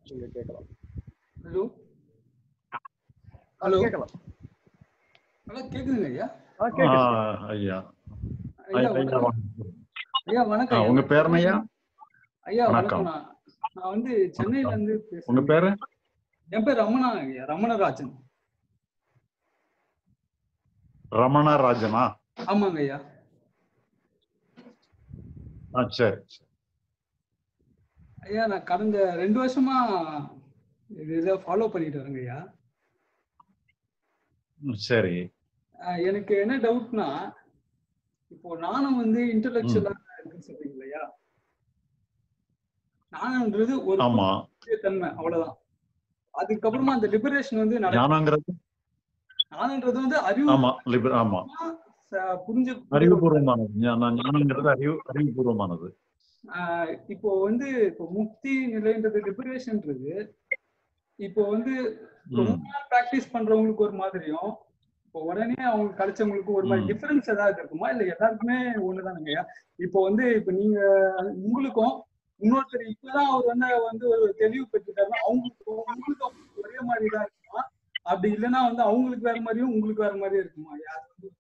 நீங்க கேட்கலாம் hello hello கேட்கலாம் ஹலோ கேக்குதுங்க ஐயா ஆ ஆ, கேட்குது ஐயா ஐயா ஐயா, வணக்கம் வணக்கம். ஐயா வணக்கம் ஆ, ஐயா. உங்க பேர் என்னய்யா? ஐயா வணக்கம். வணக்கம் நான் நான் வந்து சென்னையில இருந்து உங்க பேசுறேன் பேரு என் பேர் ரமணா ஐயா ரமணராஜன் ரமணா ராஜனா ஆமாங்க ஐயா ஆ சரி ஐயா நான் கடந்த ரெண்டு வருஷமா இது இதை ஃபாலோ பண்ணிட்டு வரேங்க ஐயா ம், சரி அஹ் எனக்கு என்ன டவுட்னா இப்போ நானும் வந்து இன்டலெக்சுவலா இருக்குன்னு சொல்றீங்க ஐயா நானுன்றது ஒரு ஆமா தன்மை அவ்வளவுதான் அதுக்கப்புறமா அந்த லிபரேஷன் வந்து நடக்கும் ஞானங்கிறது நானுன்றது வந்து அறிவு ஆமா லிபர் ஆமா ச- புரிஞ்சு அறிவுபூர்வமானது ஞான- ஞானங்கிறது அறிவு அறிவுபூர்வமானது ஆஹ் இப்போ வந்து இப்போ முக்தி நிலைன்றது லிபரேஷன்ன்றது இப்போ வந்து ரொம்ப ம். நாள் பிராக்டிஸ் பண்றவங்களுக்கு ஒரு மாதிரியும் இப்போ உடனே அவங்க கிடைச்சவங்களுக்கு ஒரு மாதிரி ம். டிஃபரன்ஸ் ஏதாவது இருக்குமா இல்ல எல்லாருக்குமே ஒண்ணுதானுங்கய்யா இப்போ வந்து இப்போ நீங்க உங்களுக்கும் இன்னொருத்தர் இப்பதான் அவர் வந்து வந்து ஒரு தெளிவு பெற்றுட்டாருன்னா அவங்களுக்கு உங்களுக்கு அவங்களுக்கு ஒரே மாதிரி தான் இருக்குமா அப்படி இல்லைன்னா வந்து அவங்களுக்கு வேற மாதிரியும் உங்களுக்கு வேற மாதிரியும் இருக்குமா யார் வந்து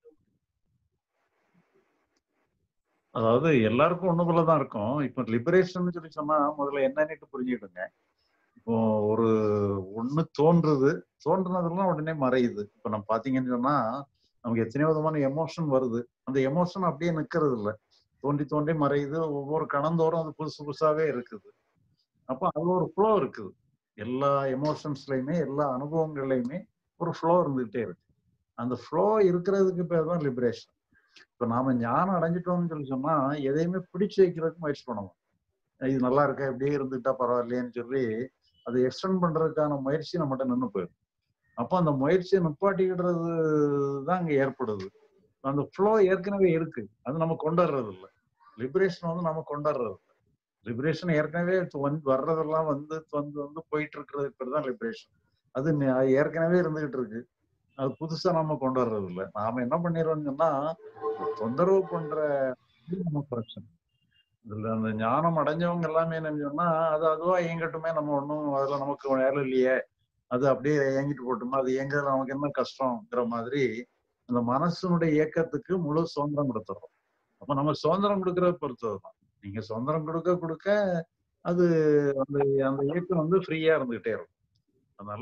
அதாவது எல்லாருக்கும் ஒண்ணு போல தான் இருக்கும் இப்ப லிபரேஷன் சொல்லி சொன்னா முதல்ல என்னன்னு புரிஞ்சுக்கிடுங்க இப்போ ஒரு ஒண்ணு தோன்றுது தோன்றுனதெல்லாம் உடனே மறையுது இப்ப நம்ம பாத்தீங்கன்னு சொன்னா நமக்கு எத்தனையோ விதமான எமோஷன் வருது அந்த எமோஷன் அப்படியே நிக்கிறது இல்ல தோண்டி தோண்டி மறையுது ஒவ்வொரு கணந்தோறும் அது புதுசு புதுசாவே இருக்குது அப்ப அது ஒரு ஃப்ளோ இருக்குது எல்லா எமோஷன்ஸ்லயுமே எல்லா அனுபவங்கள்லயுமே ஒரு ஃப்ளோ இருந்துகிட்டே இருக்கு அந்த ஃப்ளோ இருக்கிறதுக்கு பேர் தான் லிபரேஷன் இப்ப நாம ஞானம் அடைஞ்சிட்டோம்னு சொல்லி சொன்னா எதையுமே பிடிச்சு வைக்கிறதுக்கு முயற்சி பண்ணுவோம் இது நல்லா இருக்கா இப்படியே இருந்துட்டா பரவாயில்லையேன்னு சொல்லி அதை எக்ஸ்டெண்ட் பண்றதுக்கான முயற்சி நம்மகிட்ட நின்று போயிடும் அப்போ அந்த முயற்சியை நிப்பாட்டிக்கிடுறது தான் அங்க ஏற்படுது அந்த ஃப்ளோ ஏற்கனவே இருக்கு அது நம்ம கொண்டு வர்றது இல்லை லிபரேஷன் வந்து நம்ம கொண்டு வர்றது இல்லை லிபரேஷன் ஏற்கனவே வந்து வர்றதெல்லாம் வந்து வந்து வந்து போயிட்டு இருக்கிறது பேர் தான் லிபரேஷன் அது நே- அது ஏற்கனவே இருந்துகிட்டு இருக்கு அது புதுசா நம்ம கொண்டு வர்றது இல்லை நாம என்ன பண்ணிடுறோம்னு சொன்னா தொந்தரவு பண்ற இது நம்ம பிரச்சனை இதுல அந்த ஞானம் அடைஞ்சவங்க எல்லாமே என்னன்னு சொன்னா அது அதுவா இயங்கட்டுமே நம்ம ஒண்ணும் அதுல நமக்கு வேலை இல்லையே அது அப்படியே இயங்கிட்டு போட்டுமா அது இயங்குறதுல நமக்கு என்ன கஷ்டம்ங்கிற மாதிரி அந்த மனசுனுடைய இயக்கத்துக்கு முழு சுதந்திரம் கொடுத்துறோம் அப்ப நம்ம சுதந்திரம் கொடுக்கறத பொறுத்ததுதான் நீங்க சுதந்திரம் கொடுக்க கொடுக்க அது அந்த அந்த இயக்கம் வந்து ஃப்ரீயா இருந்துகிட்டே இருக்கும் அதனால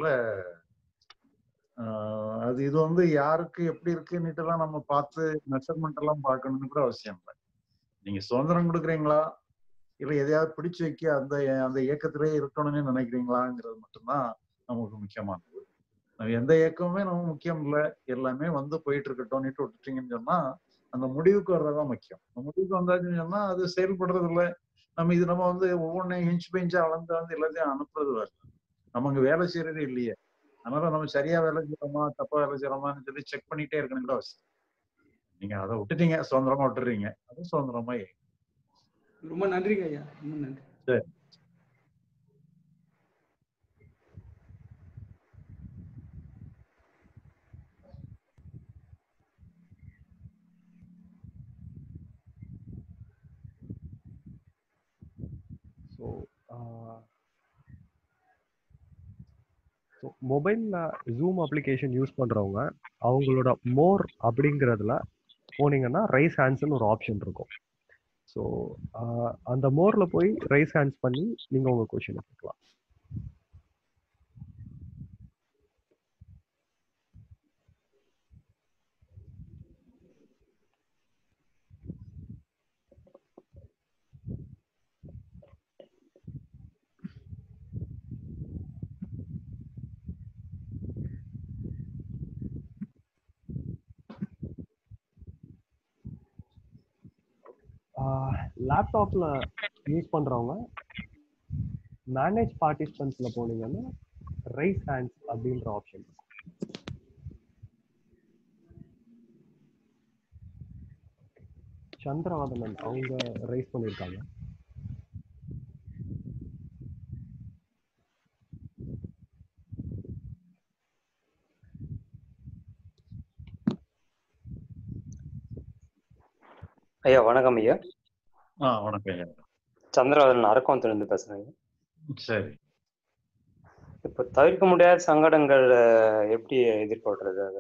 ஆஹ் அது இது வந்து யாருக்கு எப்படி இருக்குன்னுட்டு எல்லாம் நம்ம பார்த்து மெஷர்மெண்ட் எல்லாம் பார்க்கணும்னு கூட அவசியம் இல்லை நீங்க சுதந்திரம் கொடுக்குறீங்களா இல்ல எதையாவது பிடிச்சு வைக்க அந்த அந்த இயக்கத்திலே இருக்கணும்னு நினைக்கிறீங்களாங்கிறது மட்டும்தான் நமக்கு முக்கியமானது நம்ம எந்த இயக்கமுமே நம்ம முக்கியம் இல்லை எல்லாமே வந்து போயிட்டு இருக்கட்டும்னுட்டு விட்டுட்டீங்கன்னு சொன்னா அந்த முடிவுக்கு வர்றதுதான் முக்கியம் அந்த முடிவுக்கு வந்தாச்சுன்னு சொன்னா அது செயல்படுறது இல்லை நம்ம இது நம்ம வந்து ஒவ்வொன்றையும் இன்ச் பெஞ்சா அளந்து வந்து எல்லாத்தையும் அனுப்புறது வேற நம்ம அங்க வேலை செய்யறதே இல்லையே அதனால நம்ம சரியா வேலை செய்யறோமா தப்பா வேலை செய்யறோமான்னு சொல்லி செக் பண்ணிட்டே இருக்கணும் கூட அவசியம் நீங்க அதை விட்டுட்டீங்க சுதந்திரமா விட்டுறீங்க அது சுதந்திரமா இயங்கும். ரொம்ப நன்றிங்க ஐயா ரொம்ப நன்றி சரி ஸோ ஸோ மொபைலில் ஜூம் அப்ளிகேஷன் யூஸ் பண்ணுறவங்க அவங்களோட மோர் அப்படிங்கிறதுல போனீங்கன்னா ரைஸ் ஹேண்ட்ஸ்னு ஒரு ஆப்ஷன் இருக்கும் ஸோ அந்த மோரில் போய் ரைஸ் ஹேண்ட்ஸ் பண்ணி நீங்கள் உங்கள் கொஷினை கேட்கலாம் லேப்டாப்பில் யூஸ் பண்ணுறவங்க மேனேஜ் பார்ட்டிசிபென்ட்ஸில் போனீங்கன்னா ரைஸ் ஹேண்ட்ஸ் அப்படின்ற ஆப்ஷன் சந்திரவதனன் அவங்க ரைஸ் பண்ணியிருக்காங்க ஐயா வணக்கம் ஐயா ஆ வணக்கம் ஐயா சந்திரவதன் அரக்கோணத்துல இருந்து பேசுறேன் ஐயா. சரி இப்போ தவிர்க்க முடியாத சங்கடங்கள் அஹ், எப்படி எதிர்கொள்றது அது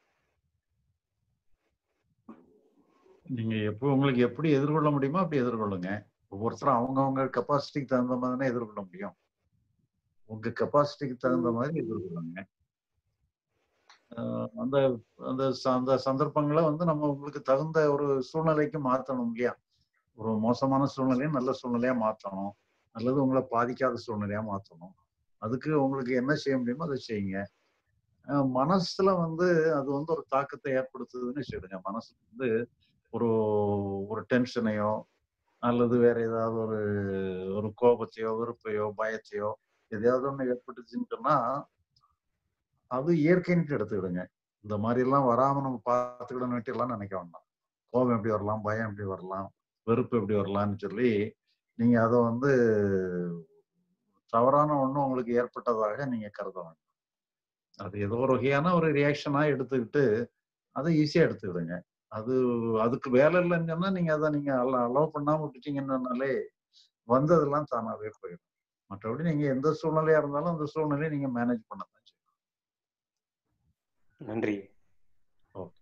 நீங்க எப்போ உங்களுக்கு எப்படி எதிர்கொள்ள முடியுமோ அப்படி எதிர்கொள்ளுங்க ஒவ்வொருத்தரும் அவங்கவங்க கெப்பாசிட்டிக்கு தகுந்த மாதிரி தான் எதிர்கொள்ள முடியும் உங்க கெப்பாசிட்டிக்கு தகுந்த மாதிரி எதிர்கொள்ளுங்க ஆஹ் அந்த அந்த ச- அந்த சந்தர்ப்பங்களை வந்து நம்ம உங்களுக்கு தகுந்த ஒரு சூழ்நிலைக்கு மாத்தணும் இல்லையா ஒரு மோசமான சூழ்நிலையை நல்ல சூழ்நிலையா மாத்தணும் அல்லது உங்களை பாதிக்காத சூழ்நிலையா மாத்தணும் அதுக்கு உங்களுக்கு என்ன செய்ய முடியுமோ அதை செய்யுங்க ஆஹ் மனசுல வந்து அது வந்து ஒரு தாக்கத்தை ஏற்படுத்துதுன்னு சொல்லுங்க மனசு வந்து ஒரு ஒரு டென்ஷனையோ அல்லது வேற ஏதாவது ஒரு ஒரு கோபத்தையோ வெறுப்பையோ பயத்தையோ எதையாவது ஒண்ணு ஏற்பட்டுச்சுன்னு சொன்னா அது இயற்கைன்ட்டு எடுத்துக்கிடுங்க இந்த மாதிரி எல்லாம் வராம நம்ம பார்த்துக்கிடணும் எல்லாம் நினைக்க வேண்டாம் கோபம் எப்படி வரலாம் பயம் எப்படி வரலாம் வெறுப்பு எப்படி வரலாம்னு சொல்லி நீங்க அதை வந்து தவறான ஒண்ணு உங்களுக்கு ஏற்பட்டதாக நீங்க கருத வேண்டாம் அது ஏதோ ஒரு வகையான ஒரு ரியாக்ஷனா எடுத்துக்கிட்டு அதை ஈஸியா எடுத்துக்கிடுங்க அது அதுக்கு வேலை இல்லைன்னு சொன்னா நீங்க அதை நீங்க அலோவ் பண்ணாம விட்டுட்டீங்கன்னாலே வந்ததெல்லாம் தானாவே போயிடும் மற்றபடி நீங்க எந்த சூழ்நிலையா இருந்தாலும் அந்த சூழ்நிலையை நீங்க மேனேஜ் பண்ண தான் செய்யணும் நன்றி ஓகே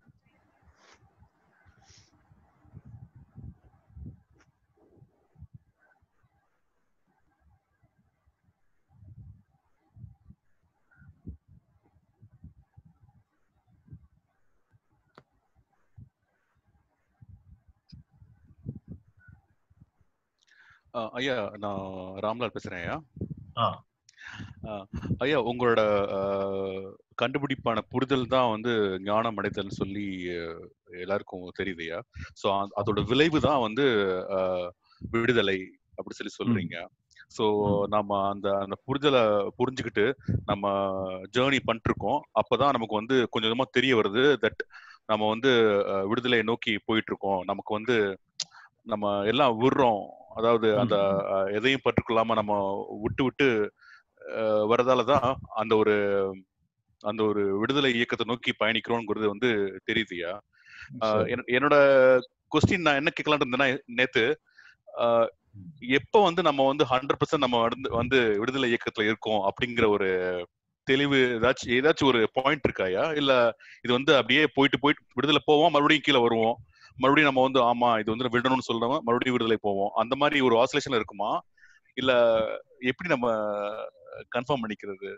ஆ, ஐயா நான் ராம்லால் பேசுறேன் ஐயா ஆ. ஆ, ஐயா உங்களோட ஆ, கண்டுபிடிப்பான புரிதல் தான் வந்து ஞானம் அடைதல்னு சொல்லி ஆ, எல்லாருக்கும் தெரியுது ஐயா ஸோ அதோட விளைவு தான் வந்து ஆ, விடுதலை அப்படி சொல்லி சொல்றீங்க ஸோ ம். நம்ம அந்த அந்த புரிதலை புரிஞ்சுக்கிட்டு நம்ம ஜேர்னி பண்ணிட்டு இருக்கோம் அப்பதான் நமக்கு வந்து கொஞ்சம் கொஞ்சமா தெரிய வருது தட் நம்ம வந்து ஆ, விடுதலையை நோக்கி போயிட்டு இருக்கோம் நமக்கு வந்து நம்ம எல்லாம் விடுறோம் அதாவது அந்த அஹ், எதையும் பற்றுக்கொள்ளாம நம்ம விட்டு விட்டு அஹ், வரதால தான் அந்த ஒரு அந்த ஒரு விடுதலை இயக்கத்தை நோக்கி பயணிக்கிறோங்கிறது வந்து தெரியுதுயா அஹ், சரி. என்ன- என்னோட கொஸ்டின் நான் என்ன கேட்கலான்னு இருந்தேன்னா நேத்து அஹ், எப்போ வந்து நம்ம வந்து ஹண்ட்ரட் பர்சன்ட் நம்ம வந்து வந்து விடுதலை இயக்கத்துல இருக்கோம் அப்படிங்கிற ஒரு தெளிவு ஏதாச்சும் ஏதாச்சும் ஒரு பாயிண்ட் இருக்காயா இல்ல இது வந்து அப்படியே போயிட்டு போயிட்டு விடுதலை போவோம் மறுபடியும் கீழே வருவோம் மறுபடியும் நம்ம வந்து ஆமா இது வந்து விடணும்னு சொல்றோம் மறுபடியும் விடுதலை போவோம் அந்த மாதிரி ஒரு ஆசோலேஷன் இருக்குமா இல்ல எப்படி நம்ம கன்ஃபார்ம் பண்ணிக்கிறது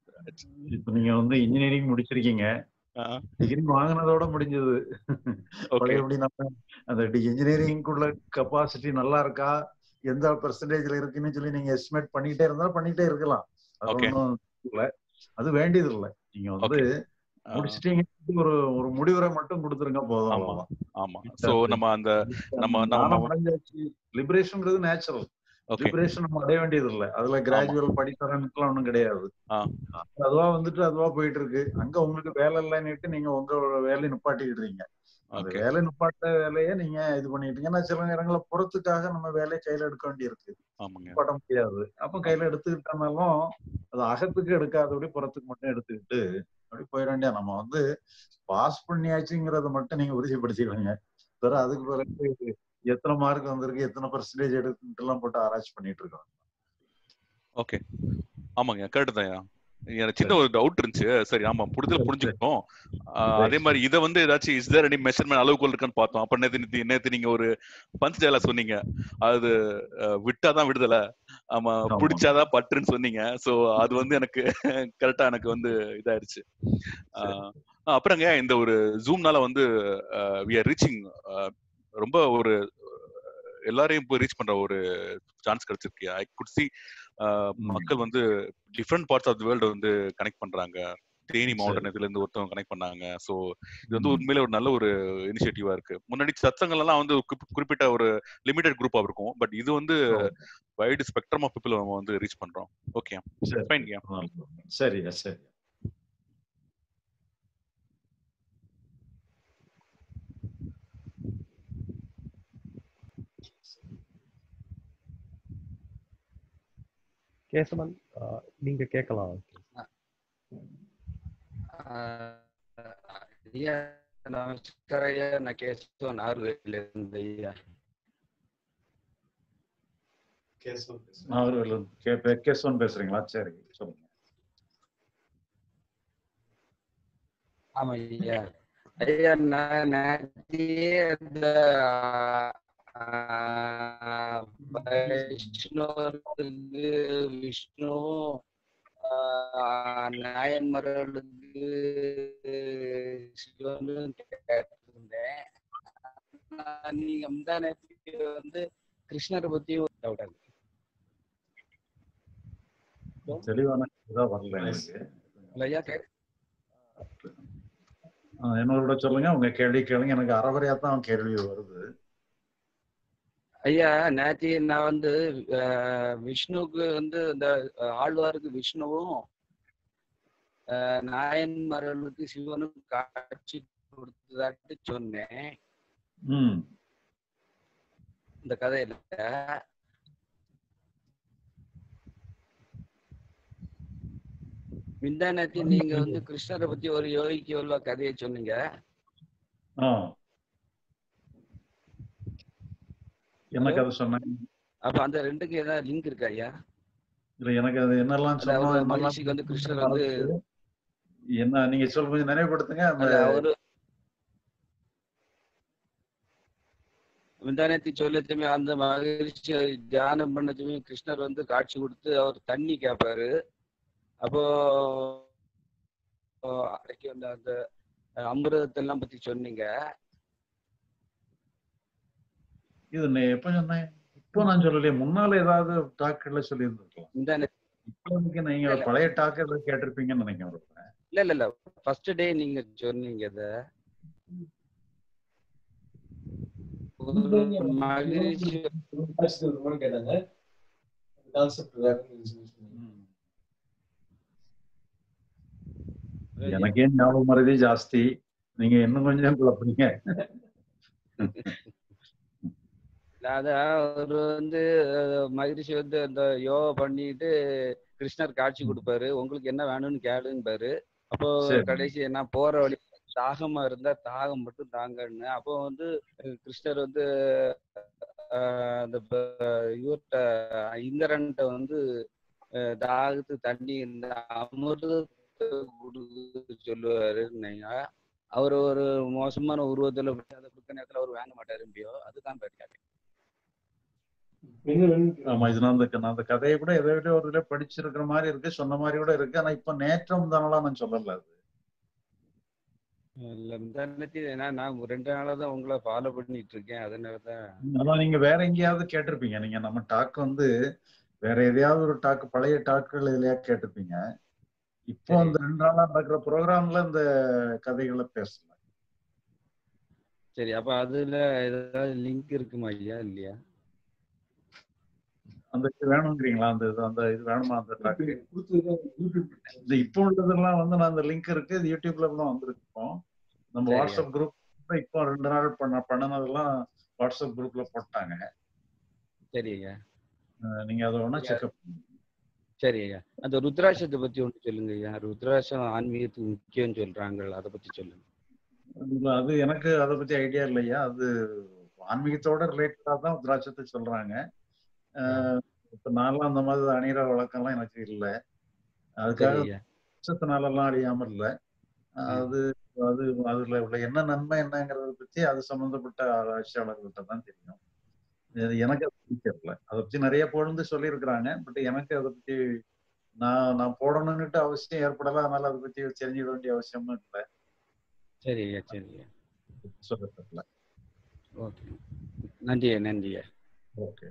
இப்ப நீங்க வந்து இன்ஜினியரிங் முடிச்சிருக்கீங்க டிகிரி வாங்கினதோட முடிஞ்சது ஓகே பழையபடி நம்ம அந்த இன்ஜினியரிங்குள்ள கெப்பாசிட்டி நல்லா இருக்கா எந்த பெர்சன்டேஜ்ல இருக்குன்னு சொல்லி நீங்க எஸ்டிமேட் பண்ணிக்கிட்டே இருந்தா பண்ணிக்கிட்டே இருக்கலாம் அது Okay. ஒண்ணும் இல்ல அது வேண்டியது இல்ல நீங்க வந்து ஆ, முடிச்சிட்டீங்க ஒரு ஒரு முடிவுரை மட்டும் கொடுத்துருங்க போதும் ஆமா. அவ்வளவுதான். ஆமா சோ நம்ம அந்த நம்ம- ஞானம் நம்ம- அடைஞ்சாச்சு லிபரேஷன்ங்கிறது நேச்சுரல் ஓகே லிபரேஷன் நம்ம அடைய வேண்டியது இல்ல அதுல கிராஜுவல் படித்தரன்னுக்குலாம் ஒண்ணும் கிடையாது ஆ. அதுவா வந்துட்டு அதுவா போயிட்டு இருக்கு அங்க உங்களுக்கு வேலை இல்லைன்னுட்டு நீங்க உங்க வேலையை நிப்பாட்டிடுறீங்க அந்த ஓகே வேலை நிப்பாட்ட வேலையை நீங்க இது பண்ணிட்டீங்க ஏன்னா சில நேரங்களில் புறத்துக்காக நம்ம வேலையை கையில எடுக்க வேண்டியிருக்கு ஆமாங்க நிப்பாட்ட முடியாது அப்ப கையில எடுத்துக்கிட்டனாலும் அது அகத்துக்கு எடுக்காதபடி புறத்துக்கு மட்டும் எடுத்துக்கிட்டு அப்படி போயிட வேண்டிய நம்ம வந்து பாஸ் பண்ணியாச்சுங்கிறத மட்டும் நீங்க உறுதிப்படுத்திக்கோங்க வேற அதுக்கு பிறகு எத்தனை மார்க் வந்திருக்கு எத்தனை பர்சன்டேஜ் எடுக்குன்ட்டு எல்லாம் போட்டு ஆராய்ச்சி பண்ணிட்டு இருக்கோம் ஓகே ஆமாங்க கரெக்ட் தான் எனக்கு சின்ன ஒரு டவுட் இருந்துச்சு சரி ஆமா புரிதல் சரி, புரிஞ்சுக்கிட்டோம் ஆஹ் அதே மாதிரி இதை வந்து ஏதாச்சும் இஸ் தேர் எனி மெஷர்மெண்ட் அளவுகோல் இருக்கான்னு பார்த்தோம் அப்ப நேத்து நேத்து நேத்து நீங்க ஒரு பஞ்ச் டயலாக் சொன்னீங்க அது அஹ், விட்டாதான் விடுதலை ஆமா ஆமா. பிடிச்சாதான் பற்றுன்னு சொன்னீங்க சோ அது வந்து எனக்கு கரெக்டா எனக்கு வந்து இதாயிருச்சு ஆஹ் அப்புறங்க இந்த ஒரு ஜூம்னால வந்து வி ஆர் ரீச்சிங் ரொம்ப ஒரு அஹ், எல்லாரையும் போய் ரீச் பண்ற ஒரு சான்ஸ் கிடைச்சிருக்கு ஐ குட் சி ம். மக்கள் வந்து different parts of the world வந்து கனெக்ட் பண்றாங்க தேனி மாவட்டம் சரி. இதுல இருந்து ஒருத்தவங்க கனெக்ட் பண்ணாங்க சோ இது வந்து ம். உண்மையிலே ஒரு நல்ல ஒரு இனிஷியேட்டிவா இருக்கு முன்னாடி சத்தங்கள் எல்லாம் வந்து குறிப்~ குறிப்பிட்ட ஒரு லிமிடெட் குரூப்பா இருக்கும் பட் இது வந்து வைடு ஸ்பெக்ட்ரம் ஆஃப் பீப்புள் நம்ம வந்து ரீச் பண்றோம் ஓகே சரி. ஃபைன் சரியா சரி கேசவன் ஆஹ் நீங்க கேட்கலாம் ஐயா நமஸ்காரம் ஐயா நான் கேசவன் ஆறுவேல இருந்து ஐயா நான் ஒரு கேசவன் பேசுறீங்களா சரி சொல்லுங்க ஆமா ஐயா ஐயா நான் நேத்தியே அந்த ஆஹ், வைஷ்ணவருக்கு விஷ்ணு ஆஹ், நாயன்மார்களுக்கு சிவனும் கேட்டிருந்தேன் ஆஹ், நீங்க முந்தா நேரத்துக்கு வந்து கிருஷ்ணரை பத்தி ஒரு டவுட் இருக்கு தெளிவான இதா வரல எனக்கு ஐயா கே- ஆ, என்னோட சொல்லுங்க உங்க கேள்வி கேளுங்க எனக்கு அறவரையா தான் கேள்வி வருது ஐயா நேத்தி நான் வந்து அஹ், விஷ்ணுவுக்கு வந்து இந்த அஹ், ஆழ்வாருக்கு விஷ்ணுவும் அஹ், நாயன்மார்களுக்கு சிவனும் காட்சி கொடுத்ததாட்டு சொன்னேன் ம் இந்த கதையில முந்தா நேத்தி நீங்க வந்து கிருஷ்ணரை பத்தி ஒரு யோகிக்கு உள்ள கதையை சொன்னீங்க ஆ என்ன கதை சொன்னேன் அப்ப அந்த ரெண்டுக்கு ஏதாவது லிங்க் இருக்கா ஐயா இல்ல எனக்கு அது என்னெல்லாம் அதாவது சொன்னோம் என்னெல்லாம் மகிழ்ச்சிக்கு வந்து கிருஷ்ணர் வந்து என்ன நீங்க சொல்ல கொஞ்சம் நினைவுபடுத்துங்க அந்த அல்ல அவரு முந்தானத்தி சொல்லச்சுமே அந்த மகிழ்ச்சி தியானம் பண்ணச்சுமே கிருஷ்ணர் வந்து காட்சி கொடுத்து அவர் தண்ணி கேட்பாரு அப்போ அன்னைக்கு அந்த அந்த அமிர்தத்தெல்லாம் பத்தி சொன்னீங்க இது நே- எப்ப சொன்னேன் இப்போ நான் சொல்லலையே முன்னால ஏதாவது டாக்கெட்ல சொல்லி இருந்திருக்கலாம் முந்தான இப்போதைக்கு நீங்க பழைய டாக் ஏதாவது கேட்டிருப்பீங்கன்னு நினைக்கிறேன் இல்ல இல்ல இல்ல ஃபர்ஸ்ட் டே நீங்க சொன்னீங்க இத ஒரு மகிழ்ச்சி கேட்டாங்க கான்செப்ட் எனக்கே ஞாபகம் மறதி ஜாஸ்தி நீங்க இன்னும் கொஞ்சம் குழப்பீங்க அதான் அவர் வந்து அஹ், மகிழ்ச்சி வந்து அந்த யோகா பண்ணிட்டு கிருஷ்ணர் காட்சி கொடுப்பாரு உங்களுக்கு என்ன வேணும்னு கேளுங்பாரு அப்போ சரி. கடைசி என்ன போற வழி தாகமா இருந்தா தாகம் மட்டும் தாங்கன்னு அப்போ வந்து அஹ், கிருஷ்ணர் வந்து அஹ், அந்த ப- இவர்கிட்ட இந்திரன்ட்ட வந்து அஹ், தாகத்துக்கு தண்ணி இந்த அமிர்தத்தை கொடுக்க சொல்லுவாருன்னீங்க அவர் ஒரு மோசமான உருவத்துல அதை கொடுக்க நேரத்துல அவர் வாங்க மாட்டாரு எப்படியோ அதுதான் பேர் ஆமா இது நான் அந்த நான் அந்த கதையை கூட எதை விட ஒரு இதுல படிச்சிருக்கிற மாதிரி இருக்கு சொன்ன மாதிரி கூட இருக்கு ஆனா இப்ப நேற்றம் தானலாம் நான் சொல்லல அது இல்ல முந்தானத்தி நான் நான் ஒரு ரெண்டு நாளா தான் உங்களை ஃபாலோ பண்ணிட்டு இருக்கேன் அதனாலதான் அதான் நீங்க வேற எங்கேயாவது கேட்டிருப்பீங்க நீங்க நம்ம டாக் வந்து வேற எதையாவது ஒரு டாக் பழைய டாக்குகள் எதுலயா கேட்டிருப்பீங்க இப்போ சரி. அந்த ரெண்டு நாளா நடக்கிற ப்ரோக்ராம்ல இந்த கதைகளை பேசல சரி அப்ப அதுல ஏதாவது லிங்க் இருக்குமா ஐயா இல்லையா அந்த இது வேணுங்கிறீங்களா அந்த இது அந்த இது வேணுமா அந்த டாக் இந்த இப்போ உள்ளதெல்லாம் வந்து நான் அந்த லிங்க் இருக்கு இது யூடியூப்ல தான் வந்திருக்கோம் நம்ம சரியா. வாட்ஸ்அப் குரூப் இப்போ ரெண்டு நாள் பண்ண பண்ணனதெல்லாம் வாட்ஸ்அப் குரூப்ல போட்டாங்க சரி ஐயா அஹ் நீங்க அதை வேணா செக்அப் சரி ஐயா அந்த ருத்ராட்சத்தை பத்தி ஒண்ணு சொல்லுங்க ஐயா ருத்ராட்சம் ஆன்மீகத்துக்கு முக்கியம்னு சொல்றாங்க அதை பத்தி சொல்லுங்க இல்ல, அது எனக்கு அதை பத்தி ஐடியா இல்லையா அது ஆன்மீகத்தோட ரிலேட்டடா தான் திராட்சத்தை சொல்றாங்க அஹ் இப்ப நான்லாம் அந்த மாதிரி அணிகிற வழக்கம்லாம் எனக்கு இல்லை சரி அதுக்காக ஐயா வருஷத்தினாலலாம் அழியாம இல்லை அது அது அதுல உள்ள என்ன நன்மை என்னங்கிறத பத்தி அது சம்பந்தப்பட்ட ஆராய்ச்சியாளர்கள்ட்ட தான் தெரியும் இது எனக்கு அதை பத்தி தெரியல அதை பத்தி நிறைய பொழுது சொல்லியிருக்கிறாங்க பட் எனக்கு அதை பத்தி நான் நான் போடணும்னுட்டு அவசியம் ஏற்படல அதனால அதை பத்தி தெரிஞ்சுக்க வேண்டிய அவசியமும் இல்லை சரி ஐயா சரி ஐயா சொல்ல தெரியல ஓகே நன்றி ஐயா நன்றி ஐயா ஓகே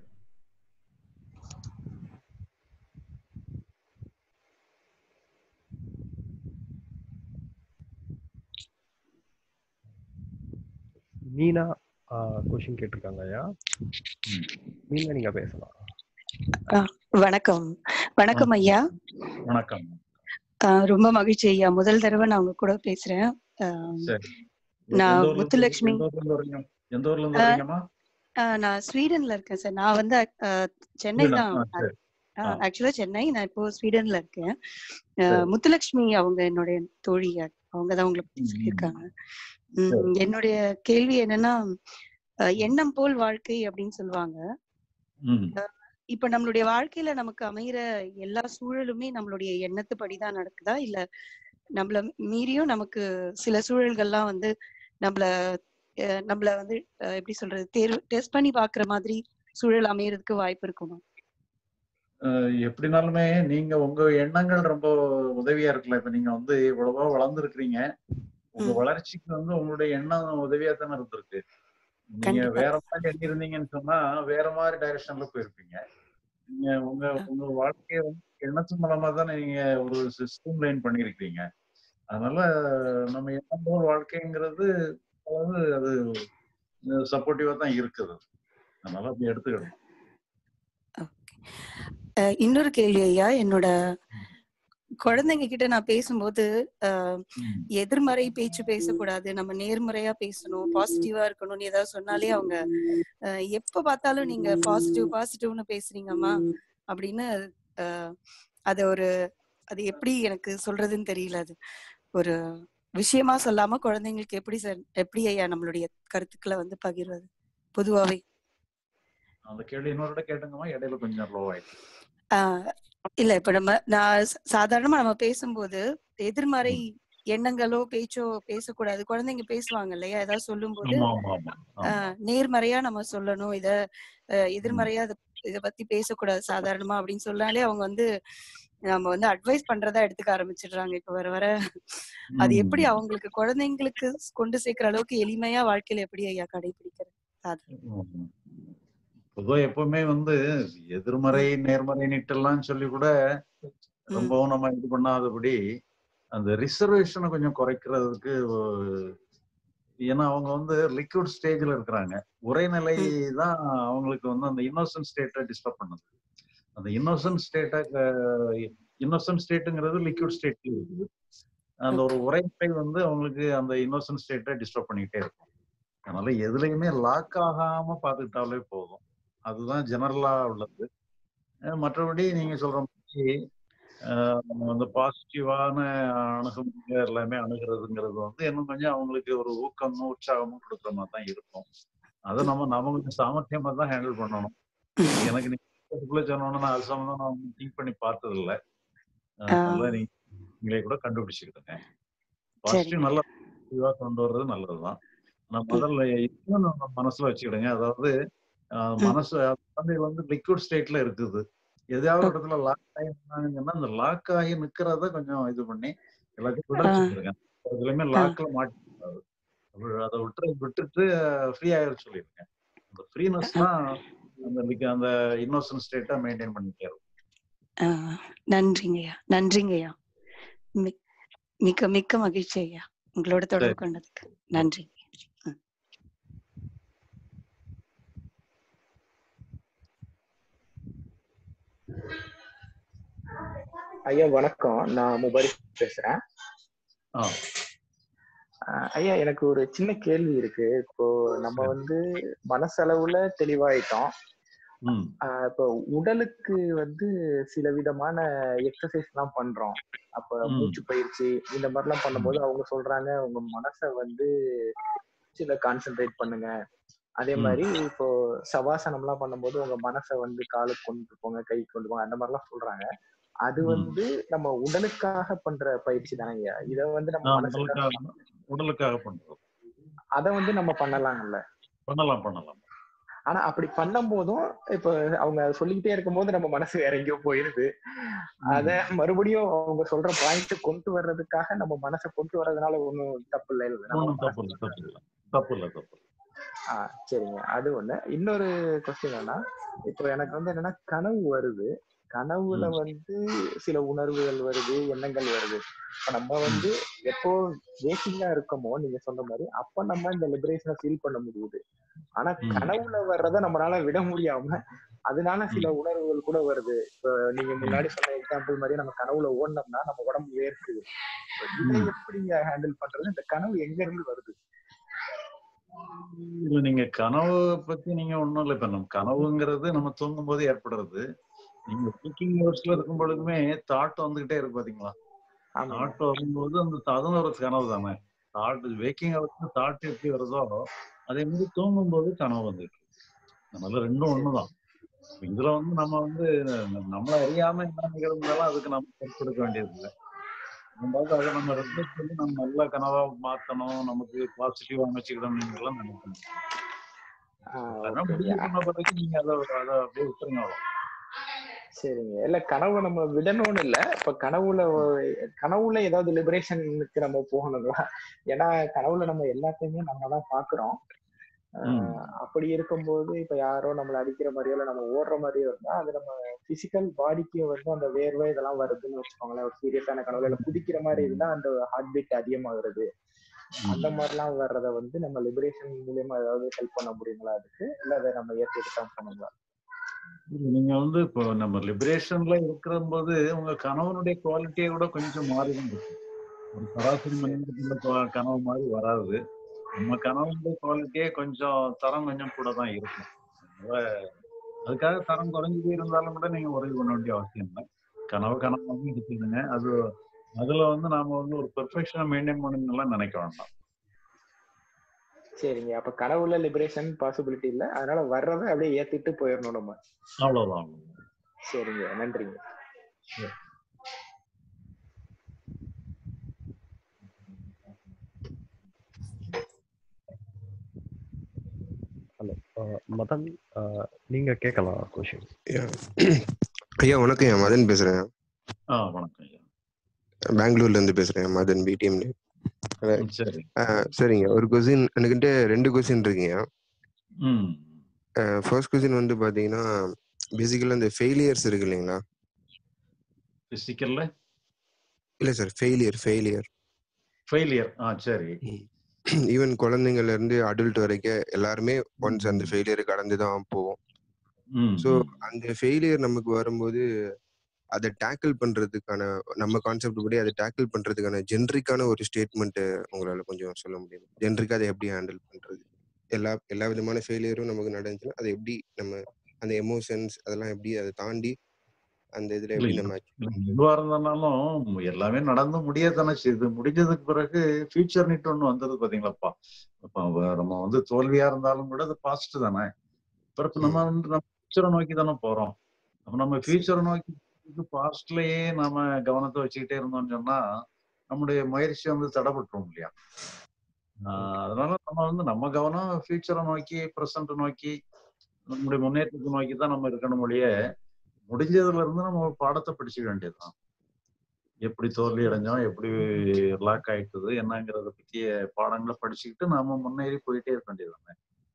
மீனா கொஷின் கேட்டிருக்காங்க ஐயா மீனா நீங்க பேசலாம் வணக்கம் வணக்கம் ஐயா வணக்கம் ஆஹ் ரொம்ப மகிழ்ச்சி ஐயா முதல் தடவை நான் உங்க கூட பேசுறேன் ஆஹ் சரி நான் எந்த ஊர்ல இருந்து- முத்துலட்சுமி எந்த ஊர்ல இருந்து வரீங்க எந்த ஊர்ல இருந்து ஆ, வரீங்கம்மா ஆஹ் நான் ஸ்வீடன்ல இருக்கேன் சார் நான் வந்து ஆஹ் சென்னை ஸ்வீடன். தான் ஆ, சரி. ஆ. ஆக்சுவலா சென்னை நான் இப்போ ஸ்வீடன்ல இருக்கேன் ஆஹ் சரி. முத்துலட்சுமி அவங்க என்னுடைய தோழி அவங்க தான் உங்களை பத்தி ம், ம். சொல்லியிருக்காங்க சரி. உம் என்னுடைய கேள்வி என்னன்னா ஆஹ் எண்ணம் போல் வாழ்க்கை அப்படின்னு சொல்லுவாங்க ம் இப்ப நம்மளுடைய வாழ்க்கையில நமக்கு அமையிற எல்லா சூழலுமே நம்மளுடைய எண்ணத்து படிதான் நடக்குதா இல்ல நம்மள மீறியும் நமக்கு சில சூழல்கள்லாம் வந்து நம்மள அஹ், நம்மள வந்து அஹ், எப்படி சொல்றது தேர்வு டெஸ்ட் பண்ணி பாக்குற மாதிரி சூழல் அமையறதுக்கு வாய்ப்பு இருக்குமா அஹ் எப்படினாலுமே நீங்க உங்க எண்ணங்கள் ரொம்ப உதவியா இருக்குல்ல இப்ப நீங்க வந்து இவ்வளவோ வளர்ந்துருக்கிறீங்க உங்க ம். வளர்ச்சிக்கு வந்து உங்களுடைய எண்ணம் உதவியா தானே இருந்திருக்கு நீங்க கண்டிப்பா. வேற மாதிரி எண்ணி இருந்தீங்கன்னு சொன்னா வேற மாதிரி டைரக்ஷன்ல போயிருப்பீங்க நீங்க உங்க உங்க வாழ்க்கைய வந்து எண்ணத்தின் மூலமா தானே நீங்க ஒரு சிஸ்டம் லைன் பண்ணிருக்கீங்க அதனால நம்ம எண்ணம் போல் வாழ்க்கைங்கிறது அதாவது அது சப்போர்ட்டிவா தான் இருக்குது அதனால அப்படி எடுத்துக்கணும் அஹ், இன்னொரு கேள்வி ஐயா என்னோட குழந்தைங்க கிட்ட நான் பேசும்போது அஹ், ம். எதிர்மறை பேச்சு பேசக்கூடாது நம்ம நேர்மறையா பேசணும் பாசிட்டிவா இருக்கணும்னு ஏதாவது சொன்னாலே அவங்க அஹ், எப்ப பார்த்தாலும் நீங்க பாசிட்டிவ் பாசிட்டிவ்னு பேசுறீங்கம்மா அப்படின்னு அஹ், அது ஒரு அது எப்படி எனக்கு சொல்றதுன்னு தெரியல அது ஒரு விஷயமா சொல்லாம குழந்தைங்களுக்கு எப்படி சார் எப்படி ஐயா நம்மளுடைய கருத்துக்களை வந்து பகிர்வது பொதுவாவே அந்த கேள்வி இன்னொரு கேட்டுங்கம்மா இடையில கொஞ்சம் லோ ஆயிடுச்சு ஆஹ் இல்ல இப்ப நம்ம நான் ச- சாதாரணமா நம்ம பேசும்போது எதிர்மறை எண்ணங்களோ பேச்சோ பேசக்கூடாது குழந்தைங்க பேசுவாங்க இல்லையா ஏதாவது சொல்லும்போது ஆமா ஆமா ஆமா ஆமா ஆஹ் நேர்மறையா நம்ம சொல்லணும் இத அஹ் எதிர்மறையா இத இத பத்தி பேசக்கூடாது சாதாரணமா அப்படின்னு சொன்னாலே அவங்க வந்து நம்ம வந்து அட்வைஸ் பண்றதா எடுத்துக்க ஆரம்பிச்சிடுறாங்க இப்ப வர வர அது எப்படி ம். அவங்களுக்கு குழந்தைங்களுக்கு கொண்டு சேர்க்கிற அளவுக்கு எளிமையா வாழ்க்கையில எப்படி ஐயா கடைபிடிக்கிறது அது ம். பொதுவா எப்பவுமே வந்து எதிர்மறை நேர்மறை நிட்டெல்லாம் சொல்லி கூட ம் ரொம்பவும் நம்ம இது பண்ணாதபடி அந்த ரிசர்வேஷனை கொஞ்சம் குறைக்கிறதுக்கு ஒ- ஏன்னா அவங்க வந்து லிக்விட் ஸ்டேஜ்ல இருக்கிறாங்க உரைநிலை ம் தான் அவங்களுக்கு வந்து அந்த இன்னோசன்ட் ஸ்டேட்டை டிஸ்டர்ப் பண்ணுது அந்த இன்னோசன்ட் ஸ்டேட்டை இன்னோசன்ட் ஸ்டேட்டுங்கிறது லிக்விட் ஸ்டேட்ல இருக்குது அந்த ஒரு ஓகே உரைநிலை வந்து அவங்களுக்கு அந்த இன்னோசன்ட் ஸ்டேட்டை டிஸ்டர்ப் பண்ணிக்கிட்டே இருக்கும் அதனால எதுலையுமே லாக் ஆகாம பார்த்துக்கிட்டாலே போதும் அதுதான் ஜெனரலா உள்ளது அஹ் மற்றபடி நீங்க சொல்ற மாதிரி அஹ் நம்ம வந்து பாசிட்டிவான அணுகுமுறை எல்லாமே அணுகிறதுங்கிறது வந்து இன்னும் கொஞ்சம் அவங்களுக்கு ஒரு ஊக்கமும் உற்சாகமும் கொடுக்குற மாதிரி தான் இருக்கும் அதை நம்ம நம்ம கொஞ்சம் சாமர்த்தியமா தான் ஹேண்டில் பண்ணணும் எனக்கு நீங்க அதுக்குள்ள சொன்னோன்னா நான் அது சம்பந்தம் நான் திங்க் பண்ணி பார்த்தது இல்லை அதனால நீங்க நீங்களே கூட கண்டுபிடிச்சுக்கிட்டுங்க பாசிட்டிவ் சரிங்க நல்லா பாசிட்டிவா கொண்டு வர்றது நல்லதுதான் ஆனா முதல்ல இன்னும் நம்ம மனசுல வச்சுக்கிடுங்க அதாவது அஹ், ம் மனசு குழந்தைகள் வந்து லிக்விட் ஸ்டேட்ல இருக்குது எதையாவது ஒரு ஓ- இடத்துல லாக் ஆகி நின்னாங்கன்னா அந்த லாக் ஆகி நிக்கிறத கொஞ்சம் இது பண்ணி எல்லாத்தையும் விட ஆ சொல்லிருங்க எதுலையுமே ஆ லாக்ல மாட்டிக்கூடாது அப்ப அதை விட்டு விட்டுட்டு ஃப்ரீ ஆயிட சொல்லிருங்க அந்த ஃப்ரீனஸ் ஆ தான் அந்த liq- அந்த இன்னோசன்ட் ஸ்டேட்டை மெயின்டைன் பண்ணிட்டே இருக்கும் ஆ நன்றிங்க ஐயா நன்றிங்க ஐயா மி- மிக்க மிக்க மகிழ்ச்சி ஐயா உங்களோட தொடர்பு சரி கொண்டதுக்கு நன்றி ம். ஐயா வணக்கம் நான் முபாரிக் பேசுறேன் ஆ அஹ் ஐயா எனக்கு ஒரு சின்ன கேள்வி இருக்கு இப்போ நம்ம சரி வந்து மனசளவுல தெளிவாயிட்டோம் ம் அஹ் இப்போ உடலுக்கு வந்து சில விதமான எக்ஸசைஸ் எல்லாம் பண்றோம் அப்ப ம் மூச்சு பயிற்சி இந்த மாதிரிலாம் ம் பண்ணும்போது அவங்க சொல்றாங்க உங்க மனசை வந்து சில கான்சென்ட்ரேட் பண்ணுங்க அதே ம் மாதிரி இப்போ சவாசனம் எல்லாம் பண்ணும்போது உங்க மனசை வந்து காலுக்கு கொண்டு போங்க கை கொண்டு போங்க அந்த மாதிரிலாம் சொல்றாங்க அது ம் வந்து நம்ம உடலுக்காக பண்ற பயிற்சி தானேங்க இத வந்து நம்ம ஆ மனசுக்காக உடலுக்காக உடலுக்காக பண்றது அத வந்து நம்ம பண்ணலாம்ல பண்ணலாம் பண்ணலாம் ஆனா அப்படி பண்ணும் போதும் இப்ப அவங்க சொல்லிக்கிட்டே இருக்கும்போது நம்ம மனசு வேற எங்கேயோ போயிருது அத ம் மறுபடியும் அவங்க சொல்ற பாயிண்ட் கொண்டு வர்றதுக்காக நம்ம மனசை கொண்டு வர்றதுனால ஒண்ணும் தப்பு இல்லை இல்ல நம்ம ஒன்றும் தப்பு மனசு இல்லை தப்பு இல்லை தப்பு இல்லை தப்பு இல்லை ஆஹ் சரிங்க அது ஒண்ணு இன்னொரு கொஸ்டின் என்னன்னா இப்போ எனக்கு வந்து என்னன்னா கனவு வருது கனவுல ம் வந்து சில உணர்வுகள் வருது எண்ணங்கள் வருது இப்ப நம்ம ம் வந்து எப்போ வேக்கிங்கா இருக்கோமோ நீங்க சொன்ன மாதிரி அப்ப நம்ம இந்த லிபரேஷனை ஃபீல் பண்ண முடியுது ஆனா ம் கனவுல வர்றத நம்மளால விட முடியாம அதனால சில ம் உணர்வுகள் கூட வருது இப்போ நீங்க ம் முன்னாடி சொன்ன எக்ஸாம்பிள் மாதிரி நம்ம கனவுல ஓடினோம்னா நம்ம உடம்பு வேர்க்குது இப்ப இதை ம் எப்படிங்க ஹேண்டில் பண்றது இந்த கனவு எங்க இருந்து வருது இல்ல நீங்க கனவு பத்தி நீங்க ஒண்ணும் இல்லை இப்ப நம்ம கனவுங்கிறது நம்ம தூங்கும் போது ஏற்படுறது நீங்க waking ஹவர்ஸ்ல இருக்கும் பொழுதுமே தாட் வந்துகிட்டே இருக்கு பாத்தீங்களா ஆமாங்க தாட் வரும்போது அந்த அதுவும் ஒரு கனவு தானே தாட் வேக்கிங் ஹவர்ஸ்ல தாட் எப்படி வருதோ அதே மாதிரி தூங்கும் போது கனவு வந்துட்டு இருக்கு. அதனால ரெண்டும் ஒண்ணுதான் இதுல வந்து நம்ம வந்து நம்மள அறியாம என்ன நிகழ்ந்தாலும் அதுக்கு நம்ம பொறுப்பெடுக்க வேண்டியது இல்லை ரெண்டாவது அதை நம்ம ரெஸ்பெக்ட் பண்ணி நம்ம நல்ல கனவா மாத்தணும் நமக்கு பாசிட்டிவா அமைச்சுக்கிடணும் நீங்க எல்லாம் நினைக்கணும் அதெல்லாம் ஓகே முடிவு பண்ண பிறகு நீங்க அதை அதை அப்படியே விட்டுருங்க அவ்வளவு சரிங்க இல்ல கனவு நம்ம விடணும்னு இல்ல இப்ப கனவுல ஒரு- கனவுல ஏதாவது லிபரேஷனுக்கு நம்ம போகணுங்களா ஏன்னா கனவுல நம்ம எல்லாத்தையுமே நம்ம தான் பாக்குறோம் ஆஹ் அப்படி இருக்கும்போது இப்ப யாரோ நம்மள அடிக்கிற மாதிரியோ இல்ல நம்ம ஓடுற மாதிரியோ இருந்தா அது நம்ம பிசிக்கல் பாடிக்கு வந்து அந்த வேர்வை இதெல்லாம் வருதுன்னு வச்சுக்கோங்களேன் ஒரு சீரியஸான கனவுல இல்ல குதிக்கிற மாதிரி இருந்தா அந்த ஹார்ட் பீட் அதிகமாகிறது அந்த மாதிரிலாம் வர்றத வந்து நம்ம லிபரேஷன் மூலியமா ஏதாவது ஹெல்ப் பண்ண முடியுங்களா அதுக்கு இல்ல அதை நம்ம ஏற்றுட்டு தான் போகணுங்களா இது நீங்க வந்து இப்போ நம்ம லிபரேஷன்ல இருக்கிற போது உங்க கணவனுடைய குவாலிட்டியை கூட கொஞ்சம் மாறிதான் இருக்கும் ஒரு சராசரி மனிதனுக்குள்ள கு- கனவு மாதிரி வராது நம்ம கனவுடைய குவாலிட்டியே கொஞ்சம் தரம் கொஞ்சம் கூட தான் இருக்கும் அதனால அதுக்காக தரம் குறைஞ்சு போயிருந்தாலும் கூட நீங்க உதவி பண்ண வேண்டிய அவசியம் இல்லை கனவு கனவாகவும் இருக்குதுங்க அது அதுல வந்து நாம வந்து ஒரு பெர்ஃபெக்ஷனை மெயின்டைன் பண்ணணும்லாம் நினைக்க வேண்டாம் சரிங்க அப்ப கனவுல லிபரேஷன் பாசிபிலிட்டி இல்ல அதனால வர்றதை அப்படியே ஏத்திட்டு போயிடணும் நம்ம அவ்வளவுதான் சரிங்க நன்றிங்க ஹலோ மதன் அஹ், நீங்க கேட்கலாம் கொஷின் ஐயா வணக்கம் ஐயா மதன் பேசுறேன் ஆ வணக்கம் ஐயா பெங்களூர்ல இருந்து பேசுறேன் மதன் பிடிஎம் சரி சரிங்க ஒரு கொஸ்டின் எனக்கிட்ட ரெண்டு கொஸ்டின் இருக்குங்க ம் ஃபர்ஸ்ட் கொஸ்டின் வந்து பாத்தீங்கன்னா பேசிக்கலா இந்த ஃபெயிலியர்ஸ் இருக்கு இல்லைங்களா பிசிக்கல்ல இல்ல சார் ஃபெயிலியர் ஃபெயிலியர் ஃபெயிலியர் ஆ சரி ஈவன் குழந்தைங்கள்ல இருந்து அடல்ட் வரைக்கும் எல்லாருமே ஒன்ஸ் அந்த ஃபெயிலியர் கடந்து தான் போவோம் ம் ஸோ அந்த ஃபெயிலியர் நமக்கு வரும்போது அதை டேக்கிள் பண்றதுக்கான நம்ம கான்செப்ட் படி அதை டேக்கிள் பண்றதுக்கான ஜென்ரிக்கான ஒரு ஸ்டேட்மெண்ட் உங்களால கொஞ்சம் சொல்ல முடியும் ஜென்ரிக்கா அதை எப்படி ஹேண்டில் பண்றது எல்லா எல்லா விதமான ஃபெயிலியரும் நமக்கு நடந்துச்சுன்னா அதை எப்படி நம்ம அந்த எமோஷன்ஸ் அதெல்லாம் எப்படி அதை தாண்டி அந்த இதுல எப்படி இல்ல, நம்ம எதுவா இருந்தாலும் எல்லாமே நடந்து முடியத்தானே செய்யுது முடிஞ்சதுக்கு பிறகு ஃபியூச்சர் நீட் ஒண்ணு வந்தது பாத்தீங்களாப்பா அப்ப அவ- நம்ம வந்து தோல்வியா இருந்தாலும் கூட அது பாஸ்ட் தானே பிறகு நம்ம வந்து நம்ம ஃபியூச்சரை நோக்கி தானே போறோம் அப்ப நம்ம ஃபியூச்சரை நோக்கி பாஸ்ட்லயே நாம கவனத்தை வச்சுக்கிட்டே இருந்தோம்னு சொன்னா நம்முடைய முயற்சி வந்து தடைபட்டுரும் இல்லையா ஆஹ் அதனால நம்ம வந்து நம்ம கவனம் ஃபியூச்சரை நோக்கி ப்ரெசன்ட் நோக்கி நம்முடைய முன்னேற்றத்தை நோக்கி தான் நம்ம இருக்கணும் ஒழிய முடிஞ்சதுல இருந்து நம்ம ஒரு பாடத்தை படிச்சுக்க வேண்டியதுதான் எப்படி தோல்வி அடைஞ்சோம் எப்படி லாக் ஆயிட்டுது என்னங்கிறத பத்திய பாடங்களை படிச்சுக்கிட்டு நாம முன்னேறி போயிட்டே இருக்க வேண்டியதுதானே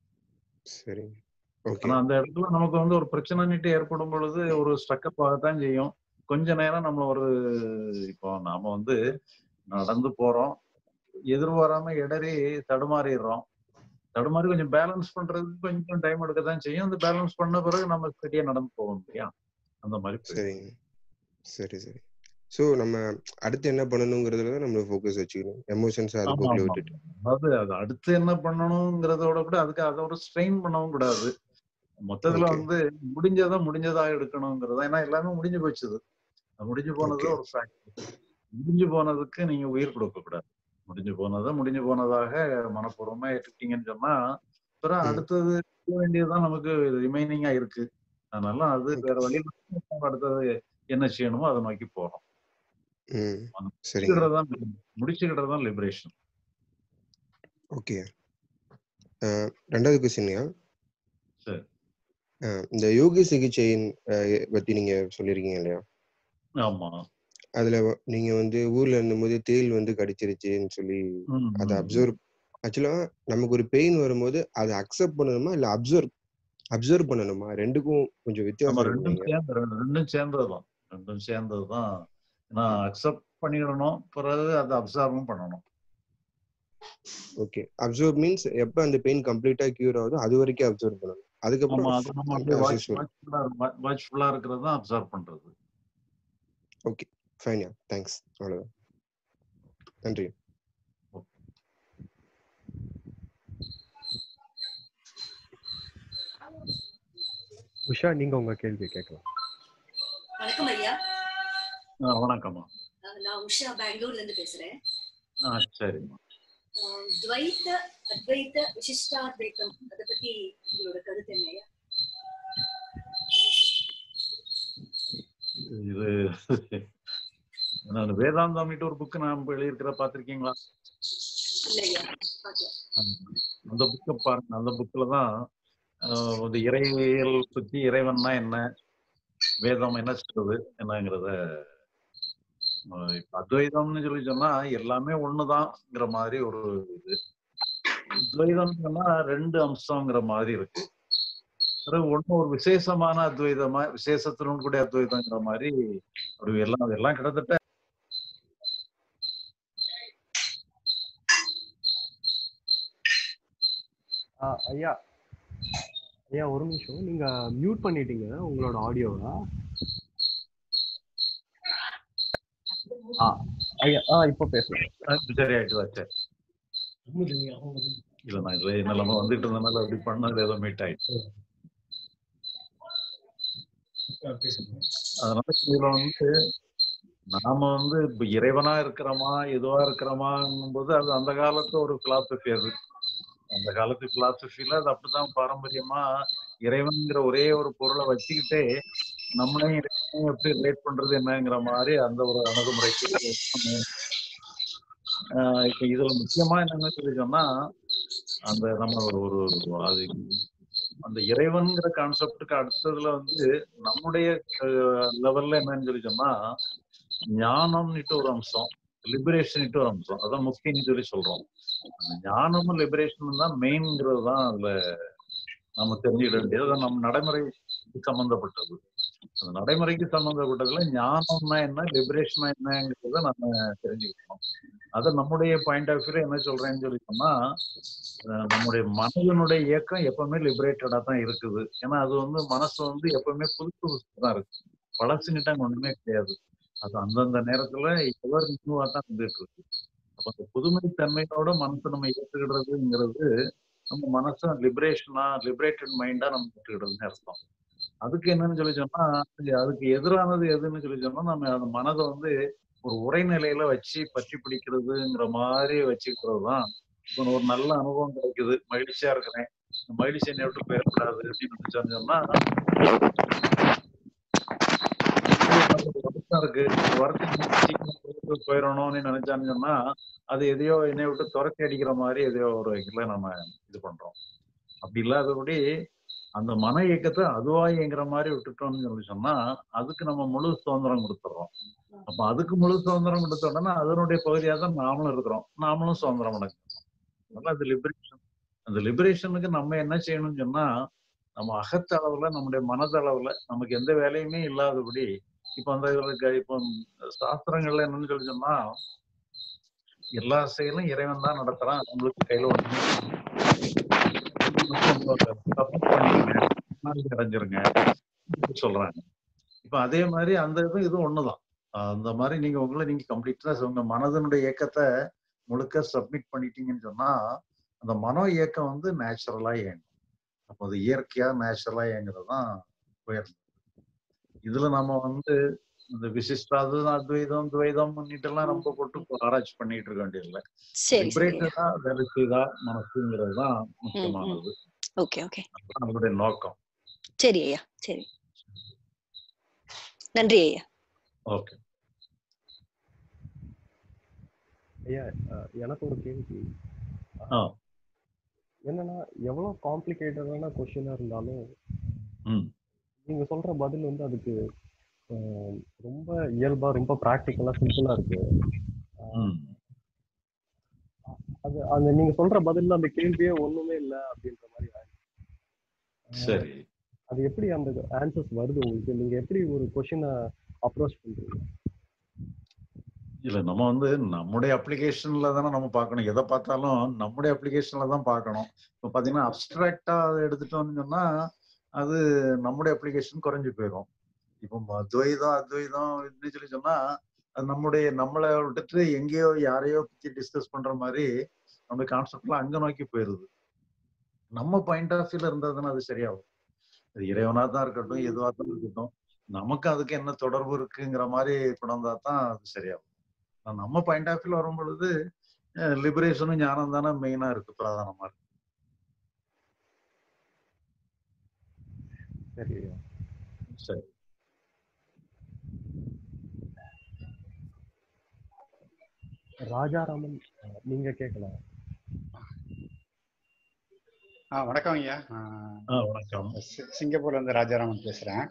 சரி ஓகே ஆனா அந்த இடத்துல நமக்கு வந்து ஒரு பிரச்சனைட்டு ஏற்படும் பொழுது ஒரு ஸ்ட்ரக்கப் ஆகத்தான் செய்யும் கொஞ்ச நேரம் நம்ம ஒரு இப்போ நாம வந்து நடந்து போறோம் எதிர்பாராம இடறி தடுமாறிடுறோம் தடுமாறி கொஞ்சம் பேலன்ஸ் பண்றதுக்கு கொஞ்சம் டைம் எடுக்கத்தான் செய்யும் அந்த பேலன்ஸ் பண்ண பிறகு நம்ம சரியா நடந்து போவோம் இல்லையா அந்த மாதிரி போயிடும். சரிங்க சரி சரி ஸோ நம்ம அடுத்து என்ன பண்ணணுங்கிறதுல தான் நம்ம ஃபோக்கஸ் வச்சுக்கணும் எமோஷன்ஸ் அது ஆமா, போக்கில் ஆமா. விட்டுட்டு அதாவது அது அடுத்து என்ன பண்ணணுங்கிறதோட கூட அதுக்கு அதை ஒரு ஸ்ட்ரெயின் பண்ணவும் கூடாது மொத்தத்துல Okay. வந்து முடிஞ்சதை முடிஞ்சதா எடுக்கணுங்கிறது ஏன்னா எல்லாமே முடிஞ்சு போச்சுது அது முடிஞ்சு போனது Okay. ஒரு ஃபேக்ட் முடிஞ்சு போனதுக்கு நீங்க உயிர் கொடுக்க கூடாது முடிஞ்சு போனதை முடிஞ்சு போனதாக மனப்பூர்வமா ஏற்றுக்கிட்டீங்கன்னு சொன்னா அப்புறம் ம். அடுத்தது செய்ய வேண்டியதுதான் நமக்கு ரிமைனிங்கா இருக்கு அதனால அது வேற வழியில நம்ம அடுத்தது என்ன செய்யணுமோ அதை நோக்கி போறோம் ம் சரிங்க முடிச்சுக்கிறது தான் முடிச்சுக்கிறது தான் லிபரேஷன் ஓகே ரெண்டாவது கொஸ்டின்யா சரி இந்த யோகி சிகிச்சையின் அஹ், பத்தி நீங்க சொல்லியிருக்கீங்க இல்லையா ஆமா அதுல வ- நீங்க வந்து ஊர்ல இருந்தபோது தேள் வந்து கடிச்சிருச்சுன்னு சொல்லி ம், அதை ம். அப்சர்வ் ஆக்சுவலா நமக்கு ஒரு பெயின் வரும்போது அதை அக்செப்ட் பண்ணணுமா இல்ல அப்சர்வ் அப்சர்வ் பண்ணணுமா ரெண்டுக்கும் கொஞ்சம் நம்ம வித்தியாசம் ரெண்டும் இருக்குங்க சேர்ந்து ரெண்டு- ரெண்டும் சேர்ந்ததுதான் ரெண்டும் சேர்ந்ததுதான் ஏன்னா அக்செப்ட் பண்ணிடணும் பிறகு அதை அப்சர்வும் பண்ணணும் ஓகே அப்சர்வ் மீன்ஸ் எப்ப அந்த பெயின் கம்ப்ளீட்டா கியூர் ஆகுதோ அது வரைக்கும் அப்சர்வ் பண்ணணும் அதுக்கப்புறம் ஆமா அது நம்ம அப்படியே as வாட்ச் usual. வாட்ச்ஃபுல்லா வாட்ச்ஃபுல்லா இருக்கிறது தான் அப்சர்வ் பண்றது ஓகே ஃபைன்யா தேங்க்ஸ் அவ்வளவுதான் நன்றி உஷா நீங்க உங்க கேள்வி கேட்கலாம் வணக்கம் ஐயா ஆ, வணக்கம்மா அஹ் நான் உஷா பெங்களூர்ல இருந்து பேசுறேன் ஆ சரிம்மா அஹ் துவைத்த அத்வைத்த விசிஷ்டாத்வைத்தம் அத பத்தி உங்களோட கருத்து என்ன ஐயா இது நான் வேதாந்தாமிட்டு ஒரு புக்கு நான் எழுதியிருக்கிற பார்த்திருக்கீங்களா இல்லையா பாக்கல அந்த புக்கை பாருங்க அந்த புக்கில் தான் ஆஹ், வந்து இறைவியல் பத்தி இறைவன்னா என்ன வேதம் என்ன சொல்றது என்னங்கிறத ஆஹ், இப்ப அத்வைதம்னு சொல்லி சொன்னா எல்லாமே ஒண்ணுதான்ங்கிற மாதிரி ஒரு இது அத்வைதம் சொன்னா ரெண்டு அம்சங்கிற மாதிரி இருக்கு பிறகு ஒண்ணு ஒரு விசேஷமான அத்வைதமா விசேஷத்துடன் கூட அத்வைதங்கிற மாதிரி அப்படி எல்லாம் எல்லாம் கிட்டத்தட்ட ஆ, ஐயா ஐயா ஒரு நிமிஷம் நீங்க மியூட் பண்ணிட்டீங்க உங்களோட ஆடியோவை ஆ ஐயா ஆ இப்போ பேசலாம் ஆஹ் சரி ஆயிட்டு சரி இல்ல நான் இதுல என்ன நம்ம வந்துட்டு இருந்தனால அப்படி பண்ணதுல ஏதோ மீட் ஆயிடுச்சு அதனால இதுல வந்து நாம வந்து இப்ப இறைவனா இருக்கிறோமா எதுவா இருக்கிறோமாங்கும் போது அது அந்த காலத்து ஒரு பிலாசபி அது அந்த காலத்து பிலாசபில அது அப்படிதான் பாரம்பரியமா இறைவன்கிற ஒரே ஒரு பொருளை வச்சுக்கிட்டே நம்மளையும் இறைவனையும் எப்படி ரிலேட் பண்றது என்னங்கிற மாதிரி அந்த ஒரு அணுகுமுறைக்கு ஆஹ் இப்ப இதுல முக்கியமா என்னன்னு சொல்லி சொன்னா அந்த நம்ம ஒரு ஒரு அது அந்த இறைவன்கிற கான்செப்டுக்கு அடுத்ததுல வந்து நம்முடைய லெவல்ல என்னன்னு சொல்லி சொன்னா ஞானம்னுட்டு ஒரு அம்சம் லிபரேஷன்ட்டு ஒரு அம்சம் அதான் முக்தின்னு சொல்லி சொல்றோம் அந்த ஞானமும் லிபரேஷனும் தான் மெயின்ங்கிறது தான் அதுல நம்ம தெரிஞ்சுக்கிட வேண்டியது அது நம்ம நடைமுறைக்கு சம்பந்தப்பட்டது அந்த நடைமுறைக்கு சம்பந்தப்பட்டதுல ஞானம்னா என்ன லிபரேஷனா என்னங்கிறத நம்ம தெரிஞ்சுக்கணும் அதை நம்முடைய பாயிண்ட் ஆஃப் வியூல என்ன சொல்றேன்னு சொல்லி சொன்னா அஹ் நம்முடைய மனதனுடைய இயக்கம் எப்பவுமே லிபரேட்டடா தான் இருக்குது ஏன்னா அது வந்து மனசு வந்து எப்பவுமே புது புதுசு தான் இருக்கு பழசுங்கிட்ட அங்க ஒண்ணுமே கிடையாது அது அந்தந்த நேரத்துல எவர் நியூவா தான் வந்துட்டு இருக்கு அப்ப அந்த புதுமை தன்மையோட மனசை நம்ம ஏற்றுக்கிடுறதுங்கிறது நம்ம மனசை லிபரேஷனா லிபரேட்டட் மைண்டா நம்ம ஏற்றுக்கிடுறதுன்னு அர்த்தம் அதுக்கு என்னன்னு சொல்லி சொன்னா அது- அதுக்கு எதிரானது எதுன்னு சொல்லி சொன்னா நம்ம அந்த மனதை வந்து ஒரு உரைநிலையில வச்சு பற்றி பிடிக்கிறதுங்கிற மாதிரி வச்சுக்கிறது தான் இப்போ ஒரு நல்ல அனுபவம் கிடைக்குது மகிழ்ச்சியா இருக்கிறேன் இந்த மகிழ்ச்சி என்னை விட்டு போயிடக்கூடாது அப்படின்னு நினைச்சோம்னு சொன்னா வருத்தம் இருக்கு இந்த வருத்தம் சீக்கிரம் போயிட்டு போயிடணும்னு நினைச்சான்னு சொன்னா அது எதையோ என்னை விட்டு துரத்தி அடிக்கிற மாதிரி எதையோ ஒரு இதுல நம்ம இது பண்றோம் அப்படி இல்லாதபடி அந்த மன இயக்கத்தை அதுவா இயங்குற மாதிரி விட்டுட்டோம்னு சொல்லி சொன்னா அதுக்கு நம்ம முழு சுதந்திரம் கொடுத்துட்றோம் அப்ப அதுக்கு முழு சுதந்திரம் கொடுத்த உடனே அதனுடைய பகுதியாக தான் நாமளும் இருக்கிறோம் நாமளும் சுதந்திரம் அடைஞ்சிருக்கோம் அதனால அது லிபரேஷன் அந்த லிபரேஷனுக்கு நம்ம என்ன செய்யணும்னு சொன்னா நம்ம அகத்தளவுல நம்முடைய மனதளவுல நமக்கு எந்த வேலையுமே இல்லாதபடி இப்ப அந்த இதுல இப்போ சாஸ்திரங்கள்ல என்னன்னு சொல்லி சொன்னா எல்லா செயலும் இறைவன் தான் நடத்துறான் உங்களுக்கு கையில ஒண்ணுமே சப்மிட் பண்ணிருங்க நாளைக்கு அடைஞ்சிருங்க இப்படி சொல்றாங்க இப்ப அதே மாதிரி அந்த இது இது ஒண்ணுதான் அந்த மாதிரி நீங்க உங்களை நீங்க கம்ப்ளீட்டா உங்க மனதனுடைய இயக்கத்தை முழுக்க சப்மிட் பண்ணிட்டீங்கன்னு சொன்னா அந்த மனோ இயக்கம் வந்து நேச்சுரலா இயங்கும் அப்போ அது இயற்கையா நேச்சுரலா இயங்குறது தான் உயர்ந்தது இதுல நம்ம வந்து இந்த விசிஷ்டாது அத்வைதம் துவைதம் எல்லாம் ரொம்ப போட்டு ஆராய்ச்சி பண்ணிட்டு இருக்க வேண்டியதில்லை சரி சரி லிபரேட்டடா வேலை செய்தா மனசுங்கிறது தான் முக்கியமானது ஓகே ஓகே அதுதான் நம்மளுடைய நோக்கம் சரி ஐயா சரி நன்றி ஐயா ஓகே ஐயா அஹ், எனக்கு ஒரு கேள்வி ஆ என்னன்னா எவ்வளவு காம்ப்ளிகேட்டடான கொஸ்டினா இருந்தாலும் ம் நீங்க சொல்ற பதில் வந்து அதுக்கு அஹ், ரொம்ப இயல்பா ரொம்ப ப்ராக்டிக்கலா சிம்பிளா இருக்கு அஹ், ம் அது அந்த நீங்க சொல்ற பதில்ல அந்த கேள்வியே ஒண்ணுமே இல்ல அப்படின்ற மாதிரி ஆயிடுச்சு. சரி அது எப்படி அந்த ஆன்சர்ஸ் வருது உங்களுக்கு நீங்க எப்படி ஒரு கொஸ்டினை அப்ரோச் பண்றீங்க இல்ல நம்ம வந்து நம்முடைய அப்ளிகேஷன்ல தானே நம்ம பார்க்கணும் எதை பார்த்தாலும் நம்முடைய அப்ளிகேஷன்ல தான் பார்க்கணும் இப்போ பாத்தீங்கன்னா அப்டிராக்டா அதை எடுத்துட்டோம்னு சொன்னா அது நம்முடைய அப்ளிகேஷன் குறைஞ்சு போயிடும் இப்போ ம- துவைதம் அத்வைதம் இப்படின்னு சொல்லி சொன்னா அது நம்முடைய நம்மளை விட்டுட்டு எங்கேயோ யாரையோ பத்தி டிஸ்கஸ் பண்ற மாதிரி நம்முடைய கான்செப்ட்ல அங்க நோக்கி போயிருது நம்ம பாயிண்ட் ஆஃப் வியூல இருந்ததுன்னா அது சரியாகும் அது இறைவனா தான் இருக்கட்டும் எதுவா தான் இருக்கட்டும் நமக்கு அதுக்கு என்ன தொடர்பு இருக்குங்கிற மாதிரி கொண்டாந்தா தான் அது சரியாகும் ஆனா நம்ம பாயிண்ட் ஆஃப் வியூல வரும் பொழுது லிபரேஷனும் ஞானம் தானே மெயினா இருக்கு பிரதானமா இருக்கு சரி சரி ராஜாராமன் அஹ், நீங்க கேட்கலாம் ஆ வணக்கம் ஐயா ஆ வணக்கம் சி- சிங்கப்பூர்ல இருந்து ராஜாராமன் பேசுறேன்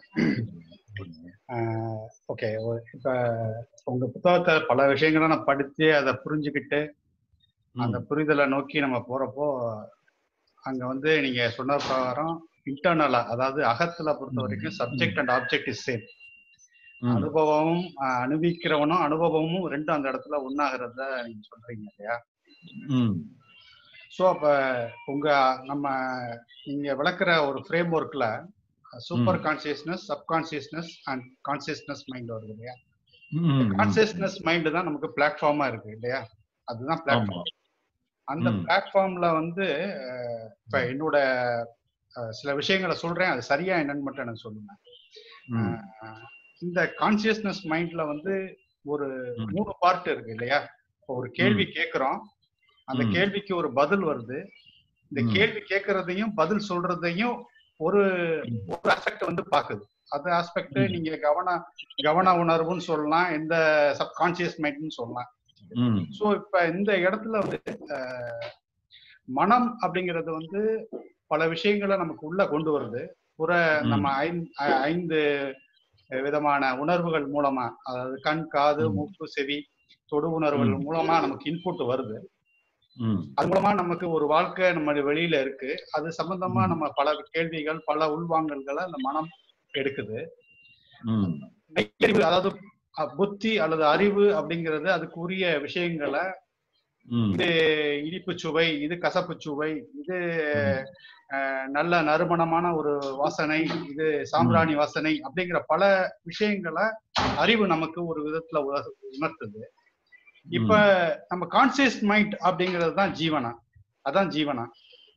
ஓகே இப்ப உங்க புத்தகத்தை பல விஷயங்களை நான் படிச்சு அதை புரிஞ்சுக்கிட்டு அந்த புரிதலை நோக்கி நம்ம போறப்போ அங்க வந்து நீங்க சொன்ன பிரகாரம் இன்டர்னலா அதாவது அகத்துல பொறுத்த வரைக்கும் subject and object is same அனுபவமும் அஹ், அனுபவிக்கிறவனும் அனுபவமும் ரெண்டும் அந்த இடத்துல ஒன்னாகிறத நீங்க சொல்றீங்க இல்லையா ம் ஸோ அப்ப உங்க நம்ம நீங்க விளக்குற ஒரு ஃப்ரேம் ஒர்க்ல super consciousness subconsciousness and consciousness mind வருது இல்லையா ம், கான்சியஸ்னஸ் மைண்ட் தான் நமக்கு பிளாட்ஃபார்மா இருக்கு இல்லையா அதுதான் பிளாட்ஃபார்ம் அந்த ம். பிளாட்ஃபார்ம்ல வந்து அஹ், இப்ப என்னோட அஹ், சில விஷயங்களை சொல்றேன் அது சரியா என்னன்னு மட்டும் எனக்கு சொல்லுங்க ம். அஹ், இந்த கான்சியஸ்னஸ் மைண்ட்ல வந்து ஒரு மூணு பார்ட் இருக்கு இல்லையா இப்போ ஒரு கேள்வி கேட்கிறோம் அந்த ம். கேள்விக்கு ஒரு பதில் வருது இந்த ம். கேள்வி கேட்கறதையும் பதில் சொல்றதையும் ஒரு ஒரு ஆஸ்பெக்ட் வந்து பாக்குது அந்த ஆஸ்பெக்ட் நீங்க கவன கவன உணர்வுன்னு சொல்லலாம் எந்த சப்கான்சியஸ் மைண்ட்னு சொல்லலாம் ம் ஸோ இப்ப இந்த இடத்துல வந்து அஹ், மனம் அப்படிங்கிறது வந்து பல விஷயங்களை நமக்கு உள்ள கொண்டு வருது புற நம்ம ஐந்து ஐ- ஐந்து விதமான உணர்வுகள் மூலமா அதாவது கண் காது மூக்கு செவி தொடு உணர்வுகள் மூலமா நமக்கு இன்புட் வருது ம் அது மூலமா நமக்கு ஒரு வாழ்க்கை நம்ம வெளியில இருக்கு அது சம்பந்தமா நம்ம பல கேள்விகள் பல உள்வாங்கல்களை அந்த மனம் எடுக்குது ம் அறிவு, அதாவது அஹ், புத்தி அல்லது அறிவு அப்படிங்கிறது அதுக்குரிய விஷயங்களை ம் இது இனிப்பு சுவை இது கசப்பு சுவை இது அஹ், நல்ல நறுமணமான ஒரு வாசனை இது சாம்பிராணி வாசனை அப்படிங்கிற பல விஷயங்களை அறிவு நமக்கு ஒரு விதத்துல உணர்- உணர்த்துது இப்ப நம்ம கான்சியஸ் மைண்ட் அப்படிங்கிறது தான் ஜீவனா அதான் ஜீவனா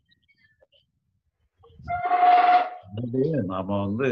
அதாவது நாம வந்து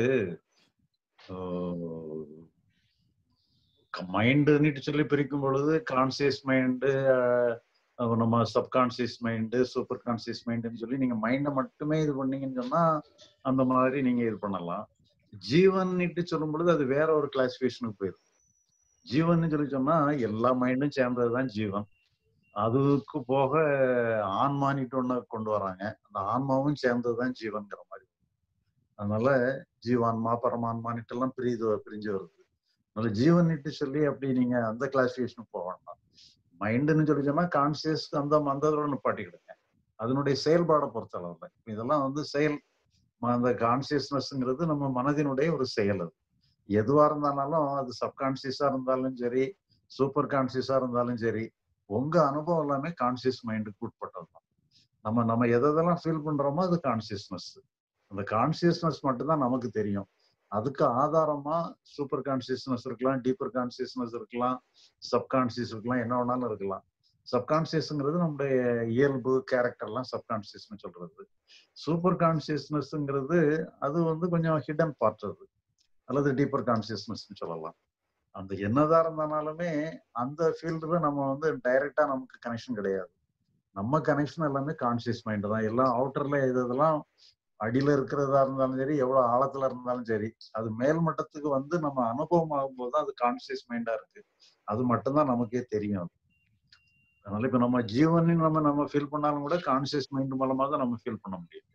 மைண்டுன்னுட்டு சொல்லி பிரிக்கும் பொழுது கான்சியஸ் மைண்டு நம்ம சப்கான்சியஸ் மைண்டு சூப்பர் கான்சியஸ் மைண்டுன்னு சொல்லி நீங்க மைண்டை மட்டுமே இது பண்ணீங்கன்னு சொன்னா அந்த மாதிரி நீங்க இது பண்ணலாம் ஜீவன்னுட்டு சொல்லும் பொழுது அது வேற ஒரு கிளாசிபிகேஷனுக்கு போயிடும் ஜீவன் சொல்லி சொன்னா எல்லா மைண்டும் சேர்ந்ததுதான் ஜீவன் அதுக்கு போக ஆன்மானிட்டு ஒண்ணு கொண்டு வராங்க அந்த ஆன்மாவும் சேர்ந்ததுதான் ஜீவன்கிற மாதிரி அதனால ஜீவான்மா பரமான்மானிட்டு எல்லாம் பிரிது பிரிஞ்சு வருது அதனால ஜீவன்னிட்டு சொல்லி அப்படி நீங்க அந்த கிளாசிபிகேஷனுக்கு போக வேண்டாம் மைண்டுன்னு சொல்லி சொன்னா கான்சியஸ் அந்த மந்ததோட நிப்பாட்டிக்கிடுங்க அதனுடைய செயல்பாடை பொறுத்தளவுல இதெல்லாம் வந்து செயல் ம- அந்த கான்சியஸ்னஸ்ங்கிறது நம்ம மனதினுடைய ஒரு செயல் அது எதுவா இருந்தாலும் அது சப்கான்சியஸா இருந்தாலும் சரி சூப்பர் கான்சியஸா இருந்தாலும் சரி உங்க அனுபவம் எல்லாமே கான்சியஸ் மைண்டுக்கு உட்பட்டது தான் நம்ம நம்ம எதெல்லாம் ஃபீல் பண்றோமோ அது கான்சியஸ்னஸ் அந்த கான்சியஸ்னஸ் மட்டும்தான் நமக்கு தெரியும் அதுக்கு ஆதாரமா சூப்பர் கான்சியஸ்னஸ் இருக்கலாம் டீப்பர் கான்சியஸ்னஸ் இருக்கலாம் சப்கான்சியஸ் இருக்கலாம் என்ன வேணாலும் இருக்கலாம் சப்கான்சியஸ்ங்கிறது நம்முடைய இயல்பு கேரக்டர்லாம் சப்கான்சியஸ்னு சொல்றது சூப்பர் கான்சியஸ்னஸ்ங்கிறது அது வந்து கொஞ்சம் ஹிடன் பார்ட் அது அல்லது டீப்பர் கான்சியஸ்னஸ்னு சொல்லலாம் அந்த என்னதான் இருந்தாலுமே அந்த ஃபீல்டுல நம்ம வந்து டைரக்டா நமக்கு கனெக்ஷன் கிடையாது நம்ம கனெக்ஷன் எல்லாமே கான்சியஸ் மைண்ட் தான் எல்லாம் அவுட்டர்ல இது இதெல்லாம் அடியில இருக்கிறதா இருந்தாலும் சரி எவ்வளவு ஆழத்துல இருந்தாலும் சரி அது மேல் மட்டத்துக்கு வந்து நம்ம அனுபவம் ஆகும்போது தான் அது கான்சியஸ் மைண்டா இருக்கு அது மட்டும்தான் நமக்கே தெரியும் அது அதனால இப்ப நம்ம ஜீவன் நம்ம நம்ம ஃபீல் பண்ணாலும் கூட கான்சியஸ் மைண்ட் மூலமா தான் நம்ம ஃபீல் பண்ண முடியும்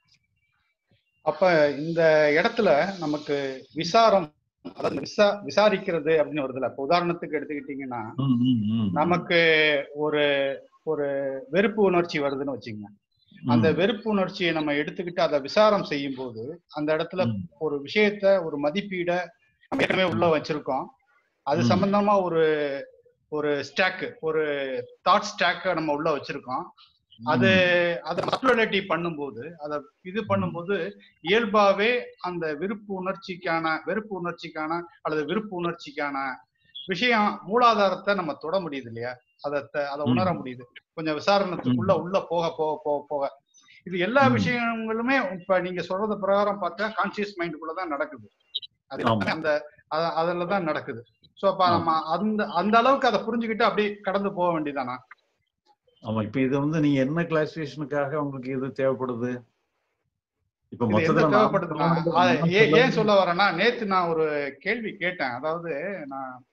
அப்ப இந்த இடத்துல நமக்கு விசாரம் அதாவது விசா விசாரிக்கிறது அப்படின்னு வருதுல இப்ப உதாரணத்துக்கு எடுத்துக்கிட்டீங்கன்னா ம், ம், ம், நமக்கு ஒரு ஒரு வெறுப்பு உணர்ச்சி வருதுன்னு வச்சுங்க அந்த ம். வெறுப்பு உணர்ச்சியை நம்ம எடுத்துக்கிட்டு அதை விசாரம் செய்யும் போது அந்த இடத்துல ஒரு விஷயத்த ஒரு மதிப்பீட நம்ம ஏற்கனவே உள்ள வச்சிருக்கோம் அது ம். சம்பந்தமா ஒரு ஒரு ஸ்டாக் ஒரு தாட் ஸ்டாக்க நம்ம உள்ள வச்சிருக்கோம் அது அதை மஸ்குலாரிட்டி பண்ணும்போது அதை இது பண்ணும்போது இயல்பாவே அந்த விருப்பு உணர்ச்சிக்கான வெறுப்பு உணர்ச்சிக்கான அல்லது விருப்பு உணர்ச்சிக்கான விஷயம் மூலாதாரத்தை நம்ம தொட முடியுது இல்லையா அதை த- அதை உணர முடியுது கொஞ்சம் விசாரணத்துக்குள்ள உள்ள போக போக போக போக இது எல்லா விஷயங்களுமே இப்ப நீங்க சொல்றது பிரகாரம் பார்த்தா கான்சியஸ் மைண்டுக்குள்ள தான் நடக்குது அது எல்லாமே அந்த அ- அதுல தான் நடக்குது சோ அப்ப நம்ம அந்த அந்த அளவுக்கு அதை புரிஞ்சுக்கிட்டு அப்படியே கடந்து போக வேண்டியதானா ஆமா இப்ப இது வந்து நீங்க என்ன கிளாசிபிகேஷனுக்காக உங்களுக்கு இது தேவைப்படுது இப்ப இது எந்த மொத்தத்துல தேவைப்படுதுன்னா நாம அது நாம ஏன் சொல்ல ஏன் சொல்ல வரேன்னா நேத்து நான் ஒரு கேள்வி கேட்டேன் அதாவது நான்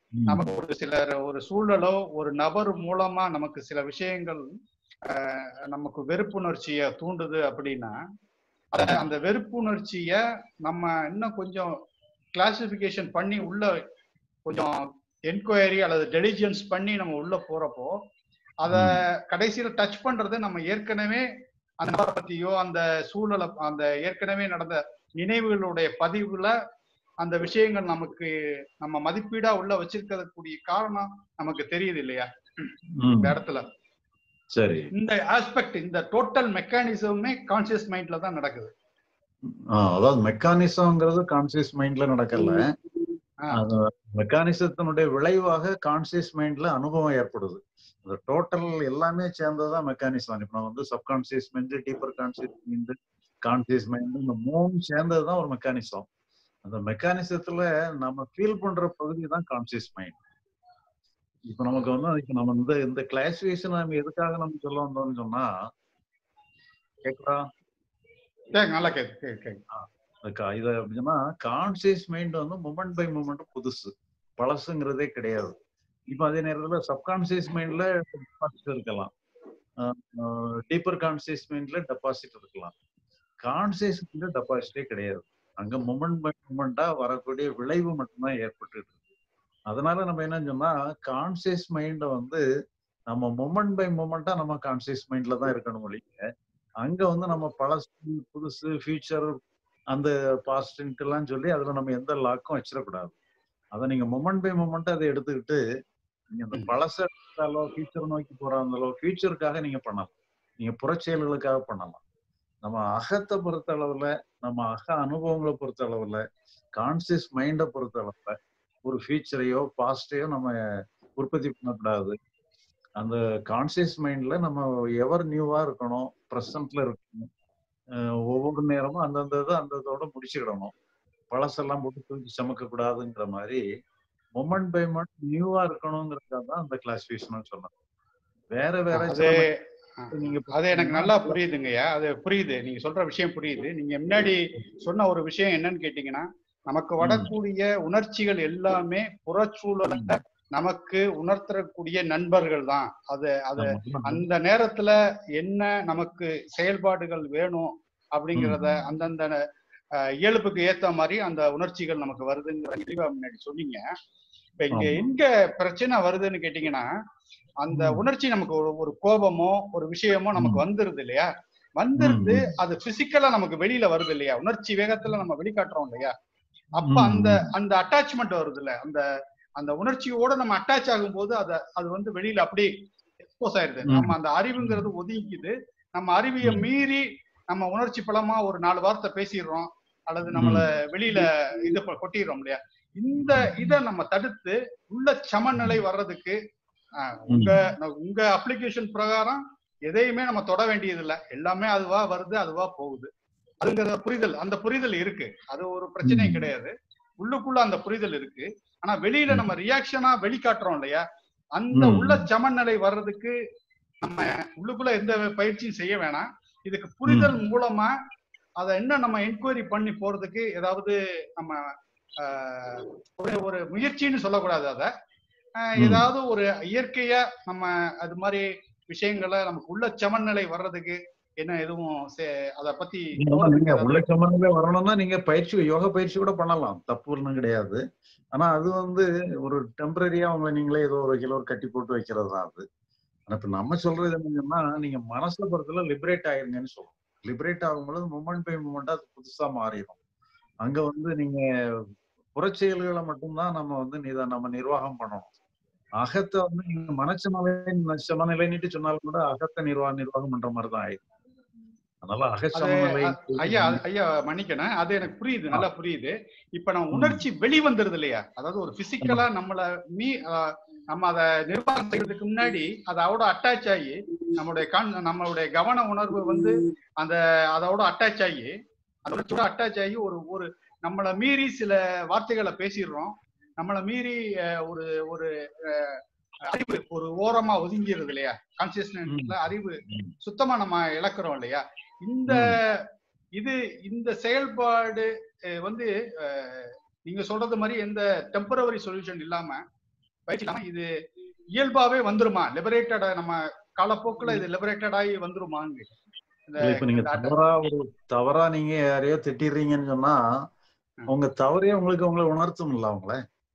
நமக்கு ஒரு சில ஒரு சூழலோ ஒரு நபர் மூலமா நமக்கு சில விஷயங்கள் ஆஹ், நமக்கு வெறுப்புணர்ச்சியை தூண்டுது அப்படின்னா அத- அந்த வெறுப்புணர்ச்சிய நம்ம இன்னும் கொஞ்சம் கிளாசிபிகேஷன் பண்ணி உள்ள கொஞ்சம் என்கொயரி அல்லது டெலிஜென்ஸ் பண்ணி நம்ம உள்ள போறப்போ அத கடைசியில டச் பண்றது நம்ம ஏற்கனவே அந்த நபரை பத்தியோ அந்த சூழலை அந்த ஏற்கனவே நடந்த நினைவுகளுடைய பதிவுல அந்த விஷயங்கள் நமக்கு நம்ம மதிப்பீடா உள்ள வச்சிருக்கிறதுக்கூடிய காரணம் நமக்கு தெரியுது இல்லையா இந்த இடத்துல சரி இந்த ஆஸ்பெக்ட் இந்த டோட்டல் மெக்கானிசமே கான்சியஸ் மைண்ட்ல தான் நடக்குது ஆ, அதாவது மெக்கானிசம்ங்கிறது கான்சியஸ் மைண்ட்ல நடக்கல அது மெக்கானிசத்தினுடைய விளைவாக கான்சியஸ் மைண்ட்ல அனுபவம் ஏற்படுது இந்த டோட்டல் எல்லாமே சேர்ந்ததுதான் மெக்கானிசம் இப்ப நான் வந்து subconscious mind deeper conscious mind conscious mind இந்த மூணும் சேர்ந்ததுதான் ஒரு மெக்கானிசம் அந்த மெக்கானிசத்துல நம்ம ஃபீல் பண்ற பகுதி தான் கான்சியஸ் மைண்ட் இப்ப நமக்கு வந்து இப்ப நம்ம இந்த இந்த கிளாசிபிகேஷன் நம்ம எதுக்காக நம்ம சொல்ல வந்தோம்னு சொன்னா கேக்குதா கேக்கு, நல்லா கேக்கு கேக்கு, கேக்கு. அதுக்கா இது அப்படின்னா கான்சியஸ் மைண்ட் வந்து மூமெண்ட் பை மூமெண்ட் புதுசு பழசுங்கிறதே கிடையாது இப்போ அதே நேரத்தில் சப்கான்சியஸ் மைண்ட்ல டெபாசிட் இருக்கலாம் டீப்பர் கான்சியஸ் மைண்ட்ல டெபாசிட் இருக்கலாம் கான்சியஸ் மைண்ட்ல டெபாசிட்டே கிடையாது அங்க மூமெண்ட் பை மூமெண்டா வரக்கூடிய விளைவு மட்டும்தான் ஏற்பட்டு இருக்கு அதனால நம்ம என்ன சொன்னா கான்சியஸ் மைண்டை வந்து நம்ம மூமெண்ட் பை மூமெண்டா நம்ம கான்சியஸ் மைண்ட்ல தான் இருக்கணும் ஒழிய அங்க வந்து நம்ம பழசு புதுசு ஃபியூச்சர் அந்த பாஸ்ட் எல்லாம் சொல்லி அதுல நம்ம எந்த லாக்கும் வச்சிடக்கூடாது அதை நீங்க மொமெண்ட் பை மொமெண்ட் அதை எடுத்துக்கிட்டு நீங்க அந்த பழச எடுத்தாலோ ஃபியூச்சர் நோக்கி போறாங்களோ ஃபியூச்சருக்காக நீங்க பண்ணலாம் நீங்க புறச்செயல்களுக்காக பண்ணலாம் நம்ம அகத்தை பொறுத்த அளவுல நம்ம அக அனுபவங்களை பொறுத்த அளவுல கான்சியஸ் மைண்டை பொறுத்த அளவுல ஒரு ஃபியூச்சரையோ பாஸ்டையோ நம்ம உற்பத்தி பண்ணக்கூடாது அந்த கான்சியஸ் மைண்ட்ல நம்ம எவர் நியூவா இருக்கணும் ப்ரெசன்ட்ல இருக்கணும் அஹ் ஒவ்வொரு நேரமும் அந்தந்த இதை அந்ததோட முடிச்சுக்கிடணும் பழசெல்லாம் போட்டு தூக்கி சமக்க கூடாதுங்கிற மாதிரி மொமெண்ட் பை மொமெண்ட் நியூவா இருக்கணுங்கிறதுக்காக தான் அந்த கிளாசிபிகேஷன் சொன்னேன் வேற வேற அது சில ஆ, நீங்க அது எனக்கு நல்லா புரியுதுங்கய்யா அது புரியுது நீங்க சொல்ற விஷயம் புரியுது நீங்க முன்னாடி சொன்ன ஒரு விஷயம் என்னன்னு கேட்டீங்கன்னா நமக்கு வரக்கூடிய உணர்ச்சிகள் எல்லாமே புறச்சூழல நமக்கு உணர்த்தக்கூடிய நண்பர்கள் தான் அது அது அந்த நேரத்துல என்ன நமக்கு செயல்பாடுகள் வேணும் அப்படிங்கிறத அந்தந்த அஹ், இயல்புக்கு ஏத்த மாதிரி அந்த உணர்ச்சிகள் நமக்கு வருதுங்கிற தெளிவா முன்னாடி சொன்னீங்க இப்ப இங்க ஆமா. எங்க பிரச்சனை வருதுன்னு கேட்டீங்கன்னா அந்த உணர்ச்சி நமக்கு ஒரு ஒரு கோபமோ ஒரு விஷயமோ நமக்கு வந்துருது இல்லையா வந்துருது அது பிசிக்கலா நமக்கு வெளியில வருது இல்லையா உணர்ச்சி வேகத்துல நம்ம வெளிக்காட்டுறோம் இல்லையா அப்ப ம், அந்த அந்த அட்டாச்மெண்ட் வருது இல்ல அந்த அந்த உணர்ச்சியோட நம்ம அட்டாச் ஆகும்போது அத அது வந்து வெளியில அப்படியே எக்ஸ்போஸ் ஆயிருது ம். நம்ம அந்த அறிவுங்கிறது ஒதுங்கிக்குது நம்ம அறிவிய மீறி நம்ம உணர்ச்சி பலமா ஒரு நாலு வார்த்தை பேசிடுறோம் அல்லது நம்மள வெளியில இது ப- கொட்டிடுறோம் இல்லையா இந்த இத நம்ம தடுத்து உள்ள சமநிலை வர்றதுக்கு ஆஹ், உங்க உங்க அப்ளிகேஷன் பிரகாரம் எதையுமே நம்ம தொட வேண்டியது இல்ல எல்லாமே அதுவா வருது அதுவா போகுது அதுங்கிற புரிதல் அந்த புரிதல் இருக்கு அது ஒரு பிரச்சனையும் கிடையாது உள்ளுக்குள்ள அந்த புரிதல் இருக்கு ஆனா வெளியில நம்ம ரியாக்ஷனா வெளிக்காட்டுறோம் இல்லையா அந்த ம். உள்ள சமநிலை வர்றதுக்கு நம்ம உள்ளுக்குள்ள எந்த பயிற்சியும் செய்ய வேணாம் இதுக்கு புரிதல் மூலமா அதை இன்னும் நம்ம என்கொயரி பண்ணி போறதுக்கு ஏதாவது நம்ம ஆஹ், ஒரு ஒரு முயற்சின்னு சொல்லக்கூடாது அதை ஆஹ், ம். ஏதாவது ஒரு இயற்கையா நம்ம அது மாதிரி விஷயங்களை நமக்கு உள்ள சமநிலை வர்றதுக்கு என்ன எதுவும் சே- அத பத்தி நீங்க போறதுக்கு உள்ள ஏதாவது சமநிலை வரணும்னா நீங்க பயிற்சி யோகா பயிற்சி கூட பண்ணலாம் தப்பு ஒண்ணும் கிடையாது ஆனா அது வந்து ஒரு டெம்பரரியா உங்களை நீங்களே ஏதோ ஒரு கிலோ கட்டி போட்டு வைக்கிறது தான் அது ஆனா இப்ப நம்ம சொல்றது என்னன்னா நீங்க மனசுல பொறுத்தல லிபரேட் ஆயிருங்கன்னு சொல்றோம் லிபரேட் ஆகும்பொழுது மூமெண்ட் பை மூமெண்ட் அது புதுசா மாறிடும் அங்க வந்து நீங்க புறச்செயல்களை மட்டும்தான் நம்ம வந்து நித நம்ம நிர்வாகம் பண்ணணும் அகத்தை வந்து நீங்க மனச்சமநிலை சமநிலைன்னுட்டு சொன்னாலும் கூட அகத்தை நிர்வாகம் நிர்வாகம் பண்ற மாதிரி தான் ஆயிடும் அதனால அது அகச்சமநிலை அ- ஐயா அது- ஐயா மன்னிக்கணும் அது எனக்கு புரியுது நல்லா புரியுது இப்ப நம்ம உணர்ச்சி வெளிவந்துருது இல்லையா அதாவது ஒரு பிசிக்கலா நம்மள மீ அஹ், நம்ம அதை நிர்வாகம் செய்யறதுக்கு முன்னாடி அதோட அட்டாச் ஆகி நம்மளுடைய கண் நம்மளுடைய கவன உணர்வு வந்து அந்த அதோட அட்டாச் ஆகி அந்த உணர்ச்சியோட அட்டாச் ஆகி ஒரு ஒரு நம்மளை மீறி சில வார்த்தைகளை பேசிடுறோம் நம்மளை மீறி அஹ், ஒரு ஒரு அஹ், அறிவு ஒரு ஓரமா ஒதுங்கிடுது இல்லையா கான்சியஸ்னஸ்ல அறிவு சுத்தமா நம்ம இழக்கிறோம் இல்லையா இந்த இது இந்த செயல்பாடு அஹ், வந்து அஹ், நீங்க சொல்றது மாதிரி எந்த டெம்பரவரி சொல்யூஷன் இல்லாம பயிற்சி இல்லாம இது இயல்பாவே வந்துருமா லிபரேட்டடா நம்ம காலப்போக்குல இது லிபரேட்டட் ஆகி வந்துருமான்னு இந்த இல்ல இப்ப நீங்க இந்த அட்ட- தவறா ஒரு தவறா நீங்க யாரையோ திட்டிடுறீங்கன்னு சொன்னா உங்க தவறே உங்களுக்கு உங்களை உணர்த்தும் இல்ல அவங்கள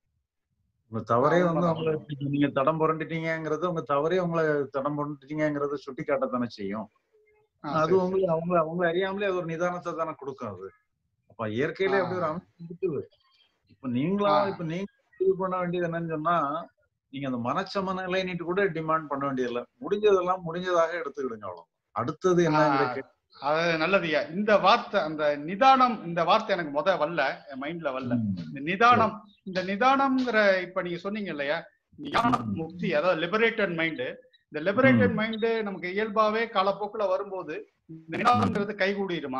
உங்க தவறே ஆ, வந்து உண்மைதான், உங்களை இப்ப நீங்க தடம் புரண்டுட்டீங்கிறது உங்க தவறே உங்களை தடம் புரண்டுட்டீங்கிறத சுட்டி காட்டத்தானே செய்யும் ஆ, அது சரி, உங்களுக்கு அவங்க அவங்க அறியாமலே அது ஒரு நிதானத்தை தானே கொடுக்கும் அது அப்ப இயற்கையிலே அப்படி ஒரு ஆ. அமைப்பு இருக்குது இப்ப நீங்களா ஆ. இப்ப நீங்க இது பண்ண வேண்டியது என்னன்னு சொன்னா நீங்க அந்த மனச்சமநிலைன்னுட்டு கூட டிமாண்ட் பண்ண வேண்டியதில்லை முடிஞ்சதெல்லாம் முடிஞ்சதாக எடுத்துக்கிடுங்க அவ்வளவு அடுத்தது என்னங்கிற ஆ, கேள்வி அது நல்லதுயா இந்த வார்த்தை அந்த நிதானம் இந்த வார்த்தை எனக்கு முத வரல என் மைண்ட்ல வரல இந்த நிதானம் இந்த நிதானம்ங்கிற இப்ப நீங்க சொன்னீங்க இல்லையா ஞான முக்தி அதாவது லிபரேட்டட் மைண்டு இந்த லிபரேட்டட் மைண்டு நமக்கு இயல்பாவே காலப்போக்குல வரும்போது இந்த நிதானம்ங்கிறது கைகூடிருமா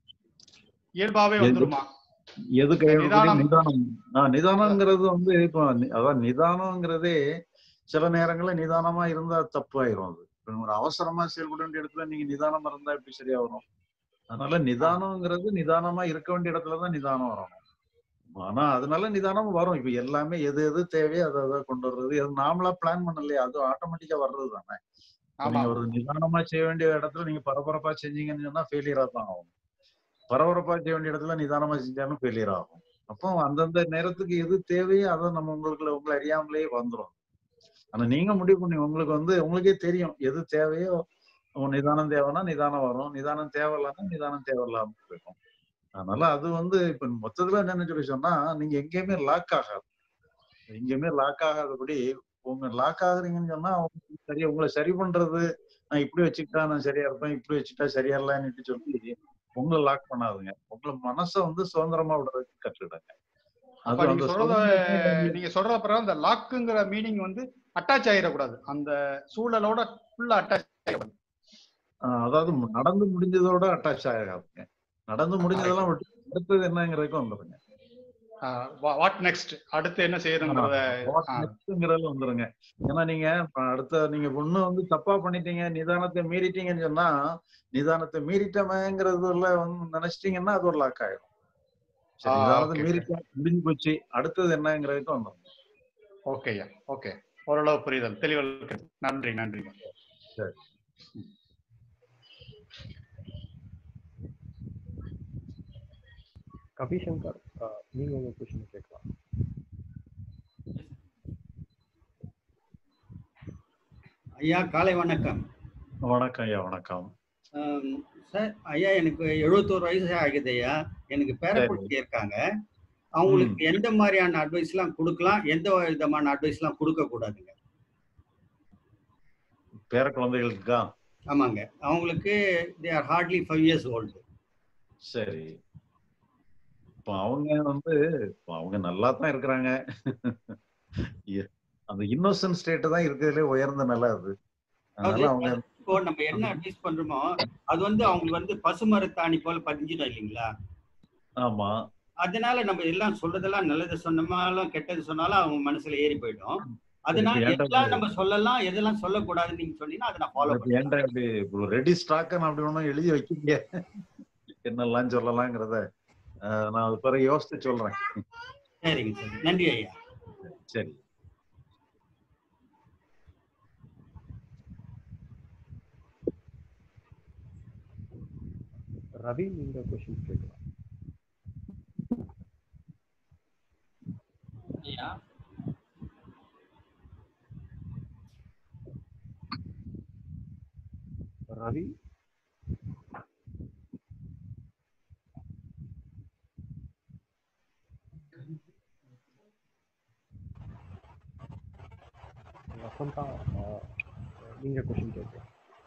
இயல்பாவே எது- வந்துருமா எது இந்த கையோட நிதானம் நிதானம் ஆஹ் நிதானம்ங்கிறது வந்து இப்போ நி- அதான் நிதானம்ங்கிறதே சில நேரங்கள்ல நிதானமா இருந்தா தப்பாயிரும் அது இப்ப ஒரு அவசரமா செயல்பட வேண்டிய இடத்துல நீங்க நிதானமா இருந்தா எப்படி சரியா வரும் அதனால நிதானம்ங்கிறது நிதானமா இருக்க வேண்டிய இடத்துலதான் நிதானம் வரணும் ஆனா அதனால நிதானம் வரும் இப்ப எல்லாமே எது எது தேவையோ அதை அதை கொண்டு வர்றது அது நாமளா பிளான் பண்ணலையே அது ஆட்டோமேட்டிக்கா வர்றது தானே இப்ப ஆமா நீங்க ஒரு நிதானமா செய்ய வேண்டிய இடத்துல நீங்க பரபரப்பா செஞ்சீங்கன்னு சொன்னா ஃபெயிலியரா தான் ஆகும் பரபரப்பா செய்ய வேண்டிய இடத்துல நிதானமா செஞ்சாலும் ஃபெயிலியர் ஆகும் அப்போ அந்தந்த நேரத்துக்கு எது தேவையோ அதை நம்ம உங்களுக்கு உங்களை அறியாமலே வந்துரும் ஆனா நீங்க முடிவு பண்ணி உங்களுக்கு வந்து உங்களுக்கே தெரியும் எது தேவையோ உங்க நிதானம் தேவைன்னா நிதானம் வரும் நிதானம் தேவையில்லைன்னா நிதானம் தேவையில்லாம இருக்கும் அதனால அது வந்து இப்ப மொத்தத்துல என்னன்னு சொல்லி சொன்னா நீங்க எங்கேயுமே லாக் ஆகாது எங்கேயுமே லாக் ஆகாதபடி உங்க லாக் ஆகுறீங்கன்னு சொன்னா உங்களுக்கு சரியா உங்களை சரி பண்றது நான் இப்படி வச்சுக்கிட்டா நான் சரியா இருப்பேன் இப்படி வச்சுட்டா சரியா இல்லைன்னு சொல்லி உங்களை லாக் பண்ணாதுங்க உங்களை மனசை வந்து சுதந்திரமா விடுறதுக்கு கற்றுடுங்க அப்ப அது நீங்க அந்த சொல்றத சுதந்திரம் நீங்க சொல்ற பிறகு அந்த லாக்குங்கிற மீனிங் வந்து அட்டாச் ஆயிடக்கூடாது அந்த சூழலோட ஃபுல்லா அட்டாச் ஆயிடக்கூடாது ஆஹ் அதாவது மு- நடந்து முடிஞ்சதோட அட்டாச் ஆகாதுங்க நடந்து முடிஞ்சதெல்லாம் விட்டு அடுத்தது என்னங்கிறதுக்கு வந்துருங்க வாட் நெக்ஸ்ட் அடுத்து என்ன செய்யணுங்கிறத வாட் ஆ, நெக்ஸ்ட்ங்கிறதுல வந்துருங்க ஏன்னா நீங்க இப்ப அடுத்த நீங்க ஒண்ணு வந்து தப்பா பண்ணிட்டீங்க நிதானத்தை மீறிட்டீங்கன்னு சொன்னா நிதானத்தை மீறிட்டமேங்கிறதுல வந்து நினைச்சிட்டீங்கன்னா அது ஒரு லாக் ஆயிடும் சரி ஆ, நிதானத்தை okay, மீறிட்டோம் முடிஞ்சு போச்சு அடுத்தது என்னங்கிறதுக்கு வந்துரும் ஓகேயா ஓகே ஓரளவு புரிதல் தெளிவல் இருக்கு. நன்றி நன்றி சரி கபிசங்கர் அஹ், நீங்க உங்க கொஸ்டின் கேட்கலாம் ஐயா காலை வணக்கம் வணக்கம் ஐயா வணக்கம் ஆம், சார் ஐயா எனக்கு எழுபத்தோரு வயசு ஆகுது ஐயா எனக்கு பேரக்குட்டி இருக்காங்க அவங்களுக்கு எந்த மாதிரியான அட்வைஸ் எல்லாம் கொடுக்கலாம் எந்த விதமான அட்வைஸ் எல்லாம் கொடுக்க கூடாதுங்க பேர குழந்தைகளுக்கா ஆமாங்க அவங்களுக்கு they are hardly five years old சரி இப்போ அவங்க வந்து இப்போ அவங்க நல்லா தான் இருக்கிறாங்க எ- அந்த இன்னோசன்ட் ஸ்டேட் தான் இருக்கிறதுலே உயர்ந்த நிலை அது அதனால அவங்க இப்போ நம்ம என்ன அட்வைஸ் பண்றோமோ அது வந்து அவங்களுக்கு வந்து பசுமரத்தாணி போல பதிஞ்சிடும் இல்லைங்களா ஆமா அதனால நம்ம எல்லாம் சொல்றதெல்லாம் நல்லது சொன்னமாலும் கெட்டது சொன்னாலும் அவங்க மனசுல ஏறி போயிடும் அதனால இப்ப ஏன்டா எதெல்லாம் நம்ம சொல்லலாம் எதெல்லாம் சொல்லக்கூடாதுன்னு நீங்க சொன்னீங்கன்னா அதை நான் ஃபாலோ இப்ப ஏன்டா இப்படி ரெடி ஸ்டாக் அப்படி ஒன்றும் எழுதி வைக்கீங்க என்னெல்லாம் சொல்லலாங்கிறத அஹ், நான் அது பிறகு யோசிச்சு சொல்றேன் சரிங்க சரி நன்றி ஐயா சரி ரவி நீங்க கொஸ்டின் கேட்கலாம் ஐயா ரவி வசந்தா அஹ், நீங்க கொஸ்டின் கேட்கலாம்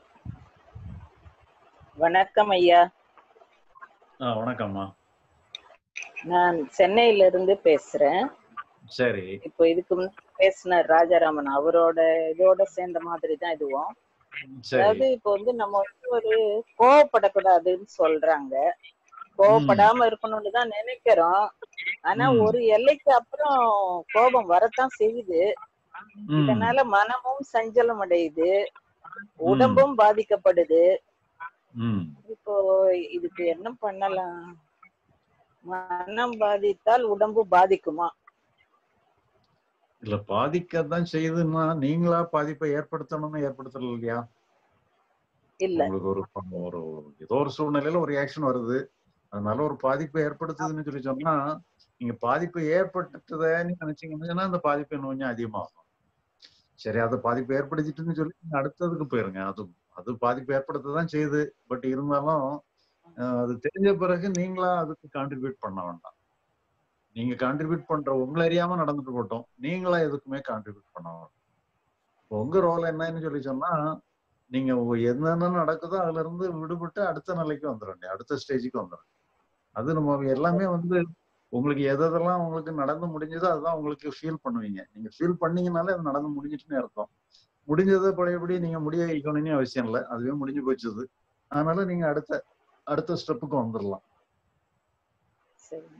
வணக்கம் ஐயா ஆ வணக்கம்மா நான் சென்னையில இருந்து பேசுறேன் சரி இப்போ இதுக்கு முன்னாடி பேசின ராஜாராமன் அவரோட இதோட சேர்ந்த மாதிரி தான் இதுவும் சரி அதாவது இப்போ வந்து நம்ம வந்து ஒரு கோவப்படக்கூடாதுன்னு சொல்றாங்க கோவப்படாம இருக்கணும்னு தான் நினைக்கிறோம் ஆனா ம். ஒரு எல்லைக்கு அப்புறம் கோபம் வரத்தான் செய்யுது ம். இதனால மனமும் சஞ்சலம் அடையுது உடம்பும் பாதிக்கப்படுது ம் இப்போ இதுக்கு என்ன பண்ணலாம் மனம் பாதித்தால் உடம்பு பாதிக்குமா இல்ல பாதிக்கத்தான் செய்யுதுன்னா நீங்களா பாதிப்பை ஏற்படுத்தணும்னு ஏற்படுத்தல இல்லையா இல்ல உங்களுக்கு ஒரு ஒரு ஏதோ ஒரு சூழ்நிலையில ஒரு ரியாக்ஷன் வருது அதனால ஒரு பாதிப்பை ஏற்படுத்துதுன்னு சொல்லி சொன்னா நீங்க பாதிப்பு ஏற்பட்டுட்டதேன்னு நினைச்சீங்கன்னா அந்த பாதிப்பு இன்னும் கொஞ்சம் அதிகமாகும் சரி அது பாதிப்பு ஏற்படுத்திட்டுன்னு சொல்லி நீங்க அடுத்ததுக்கு போயிருங்க அது அது பாதிப்பு ஏற்படுத்ததான் செய்யுது பட் இருந்தாலும் அஹ், அது தெரிஞ்ச பிறகு நீங்களா அதுக்கு கான்ட்ரிபியூட் பண்ண வேண்டாம் நீங்க கான்ட்ரிபியூட் பண்ற உங்களை அறியாம நடந்துட்டு போட்டோம் நீங்களா எதுக்குமே கான்ட்ரிபியூட் பண்ண வேண்டாம் இப்ப உங்க ரோல் என்னன்னு சொல்லி சொன்னா நீங்க உ- என்னென்ன நடக்குதோ அதுல இருந்து விடுபட்டு அடுத்த நிலைக்கு வந்துடும் அடுத்த ஸ்டேஜுக்கு வந்துடும் அது நம்ம எல்லாமே வந்து உங்களுக்கு எது எதெல்லாம் உங்களுக்கு நடந்து முடிஞ்சதோ அதுதான் உங்களுக்கு ஃபீல் பண்ணுவீங்க நீங்க ஃபீல் பண்ணீங்கனாலே அது நடந்து முடிஞ்சிட்டுன்னு அர்த்தம் முடிஞ்சதை பழையபடி நீங்க முடிய வைக்கணும்னு அவசியம் இல்லை அதுவே முடிஞ்சு போச்சுது அதனால நீங்க அடுத்த அடுத்த ஸ்டெப்புக்கு வந்துடலாம் சரிங்க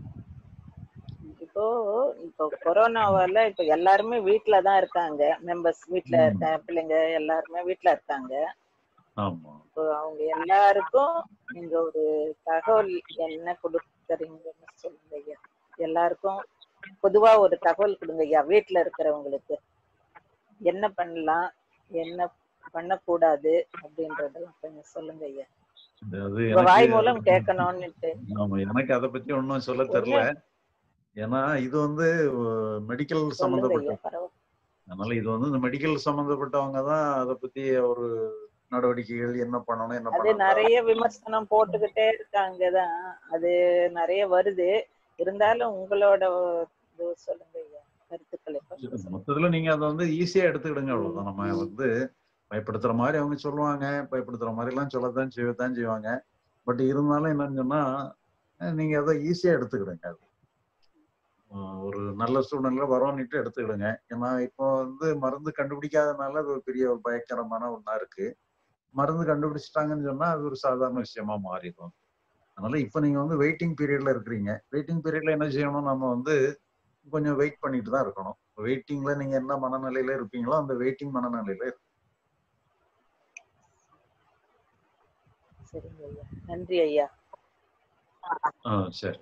இப்போ இப்போ கொரோனாவால இப்போ எல்லாருமே வீட்ல தான் இருக்காங்க மெம்பர்ஸ் வீட்ல ம். இருக்க பிள்ளைங்க எல்லாருமே வீட்ல இருக்காங்க ஆமா இப்போ அவங்க எல்லாருக்கும் நீங்க ஒரு தகவல் என்ன கொடுக்குறீங்கன்னு சொல்லுங்க ஐயா எல்லாருக்கும் பொதுவா ஒரு தகவல் கொடுங்க ஐயா வீட்ல இருக்கிறவங்களுக்கு என்ன பண்ணலாம் என்ன பண்ணக்கூடாது அப்படின்றதெல்லாம் கொஞ்சம் சொல்லுங்க ஐயா அது உங்க வாய் எனக்கு மூலம் கேட்கணும்னுட்டு ஆமா எனக்கு அதை பத்தி ஒன்றும் சொல்ல தெரியல ஏன்னா இது வந்து மெடிக்கல் சொல்லுங்க சம்பந்தப்பட்ட ஐயா பரவாயில்ல அதனால இது வந்து இந்த மெடிக்கல் சம்பந்தப்பட்டவங்க தான் அதை பத்தி ஒரு நடவடிக்கைகள் என்ன பண்ணணும் என்ன அது பண்ணணும் நிறைய விமர்சனம் போட்டுக்கிட்டே இருக்காங்கதான் அது நிறைய வருது இருந்தாலும் உங்களோட இது சொல்லுங்க ஐயா கருத்துக்களை கொஞ்சம் மொத்தத்துல நீங்க அதை வந்து ஈஸியா எடுத்துக்கிடுங்க அவ்வளவுதான் நம்ம வந்து பயப்படுத்துற மாதிரி அவங்க சொல்லுவாங்க பயப்படுத்துற மாதிரி எல்லாம் சொல்லத்தான் செய்யத்தான் செய்வாங்க பட் இருந்தாலும் என்னன்னு சொன்னா அஹ் நீங்க அதை ஈஸியா எடுத்துக்கிடுங்க அது அஹ் ஒரு நல்ல சூழ்நிலை வரோன்னுட்டு எடுத்துக்கிடுங்க ஏன்னா இப்போ வந்து மருந்து கண்டுபிடிக்காதனால அது ஒரு பெரிய ஒரு பயங்கரமான ஒண்ணா இருக்கு மருந்து கண்டுபிடிச்சிட்டாங்கன்னு சொன்னா அது ஒரு சாதாரண விஷயமா மாறிடும் அதனால இப்போ நீங்க வந்து வெயிட்டிங் பீரியட்ல இருக்கிறீங்க வெயிட்டிங் பீரியட்ல என்ன செய்யணும் நம்ம வந்து கொஞ்சம் வெயிட் பண்ணிட்டு தான் இருக்கணும் வெயிட்டிங்ல நீங்க என்ன மனநிலையில இருப்பீங்களோ அந்த வெயிட்டிங் மனநிலையில இருங்க. சரிங்க ஐயா நன்றி ஐயா ஆ சரி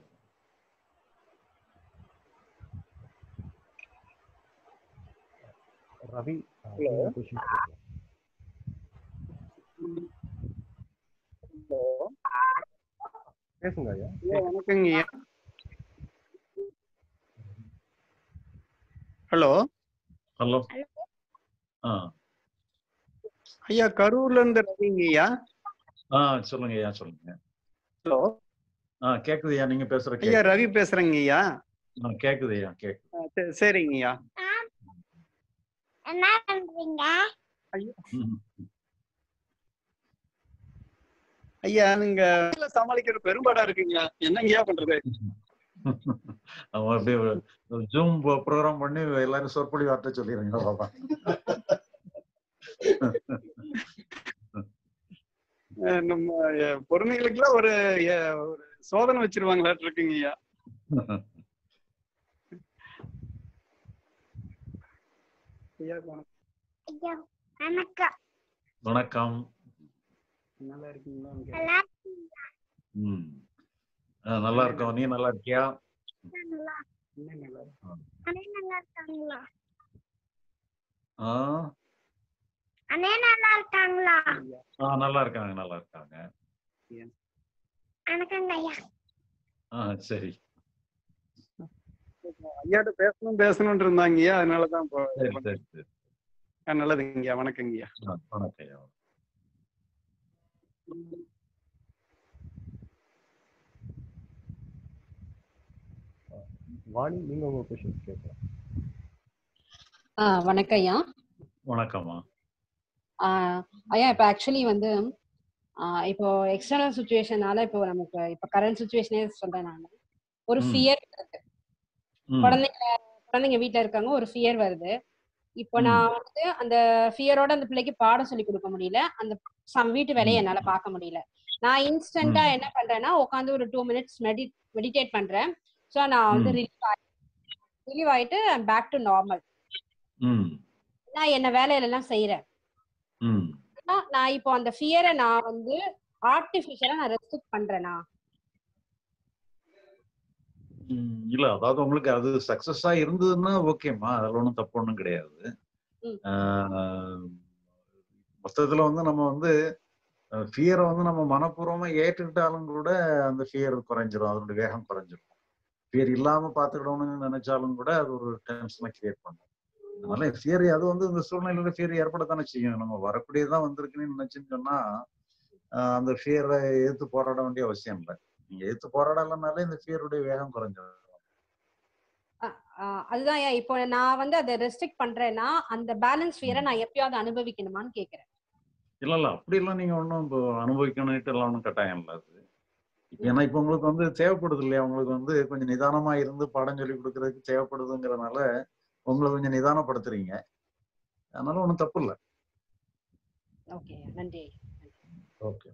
ரவி Hello. கொஸ்டின் ஹலோ பேசுங்க ஐயா ஐயா வணக்கங்க ஐயா ஹலோ ஹலோ ஆ ஐயா கரூர்ல இருந்து ரவிங்க ஐயா ஆ சொல்லுங்க ஐயா சொல்லுங்க ஹலோ ஆ கேக்குது ஐயா நீங்க பேசுற ஐயா கேக்குது ரவி பேசுறேங்க ஐயா ஆ, கேக்குது ஐயா கேக்குது ஆ, சரி- சரிங்க ஐயா என்ன பண்றீங்க ம். ஐயா நீங்க வீட்டுல சமாளிக்கிற பெரும்பாடா இருக்குங்க என்னங்கய்யா பண்றது அவன் அப்படியே ஜூம் ப்ரோக்ராம் பண்ணி எல்லாரும் சொற்பொழி வார்த்தை சொல்லிடுங்க பாப்பா அஹ் நம்ம அஹ், பொறுமைகளுக்கெல்லாம் ஒரு அஹ், ஒரு சோதனை வச்சிருவாங்களாட்டு இருக்குங்க ஐயா ஐயா வணக்கம். ஐயா வணக்கம் வணக்கம் நல்லா இருக்கீங்களா நல்லா இருக்கீங்களா? ம் ஆ, நல்லா இருக்கோம் நீ நல்லா இருக்கியா நல்லா இன்னும் நல்லா இருக்கு. அண்ணே நல்லா இருக்காங்களா ஆ அண்ணே நல்லா இருக்காங்களா ஆ நல்லா இருக்காங்க நல்லா இருக்காங்க வணக்கங்க ஐயா ஆ சரி ஐயாட்ட பேசணும் பேசணும்னு இருந்தாங்கய்யா அதனாலதான் இப்போ சரி சரி சரி ஆ, நல்லதுங்கய்யா வணக்கங்கய்யா ஆ, வணக்கம் ஐயா வாணி நீங்க உங்க கொஸ்டின் கேட்கலாம் ஆ வணக்கம் ஐயா வணக்கம்மா ஆ, ஐயா இப்போ ஆக்சுவலி வந்து ஆ, இப்போ எக்ஸ்டர்னல் சுச்சுவேஷனால இப்போ நமக்கு இப்போ கரண்ட் சுச்சுவேஷனே சொல்றேன் நான் ஒரு ம். ஃபியர் வருது ம். குழந்தைங்க குழந்தைங்க வீட்ல இருக்காங்க ஒரு ஃபியர் வருது இப்போ ம். நான் வந்து அந்த ஃபியரோட அந்த பிள்ளைக்கு பாடம் சொல்லி கொடுக்க முடியல அந்த சம் வீட்டு வேலையை என்னால பார்க்க முடியல நான் இன்ஸ்டன்டா ம். என்ன பண்றேன்னா உட்காந்து ஒரு டூ மினிட்ஸ் மெடி மெடிடேட் பண்றேன் ஸோ நான் வந்து ம். ரிலீவ் ரிலீவ் ஆயிட்டு பேக் டு நார்மல் ம் நான் என்ன வேலையில எல்லாம் செய்யறேன் ம் ஆனா, நான் இப்போ அந்த ஃபியரை நான் வந்து ஆர்டிஃபிஷியலா நான் ரெஸ்ட்ரிக்ட் பண்றேனா ம், இல்ல அதாவது உங்களுக்கு அது சக்சஸா இருந்ததுன்னா ஓகேம்மா அதுல ஒன்றும் தப்பு ஒன்றும் கிடையாது ம். ஆஹ், மொத்தத்துல வந்து நம்ம வந்து ஃபியரை வந்து நம்ம மனப்பூர்வமா ஏற்றுக்கிட்டாலும் கூட அந்த ஃபியர் குறைஞ்சிரும் அதனுடைய வேகம் குறைஞ்சிரும் ஃபியர் இல்லாம பாத்துக்கிடணும்னு நினைச்சாலும் கூட அது ஒரு டென்ஷனை கிரியேட் பண்ணும் அதனால ஃபியர் அது வந்து இந்த சூழ்நிலையில ஃபியர் ஏற்படத்தானே செய்யும் நம்ம வரக்கூடியதான் வந்திருக்குன்னு நினைச்சுன்னு சொன்னா ஆஹ் அந்த ஃபியரை எதிர்த்து போராட வேண்டிய அவசியம் இல்லை நீங்க எதிர்த்து போராடலைனாலே இந்த ஃபியருடைய வேகம் குறைஞ்சிடும் ஆஹ் அதுதான் ஐயா இப்போ நான் வந்து அதை ரெஸ்ட்ரிக்ட் பண்றேன்னா அந்த பேலன்ஸ் ஃபியரை நான் எப்பயாவது அனுபவிக்கணுமான்னு கேக்குறேன் இல்ல இல்ல அப்படி எல்லாம் நீங்க ஒன்றும் இப்போ அனுபவிக்கணும்ட்டு எல்லாம் ஒன்றும் கட்டாயம் இல்லை அது இப்போ ஏன்னா இப்போ உங்களுக்கு வந்து தேவைப்படுது இல்லையா உங்களுக்கு வந்து கொஞ்சம் நிதானமா இருந்து பாடம் சொல்லி கொடுக்கறதுக்கு தேவைப்படுதுங்கிறதுனால உங்களை கொஞ்சம் நிதானப்படுத்துறீங்க அதனால ஒன்றும் தப்பு இல்லை ஓகே நன்றி ஓகே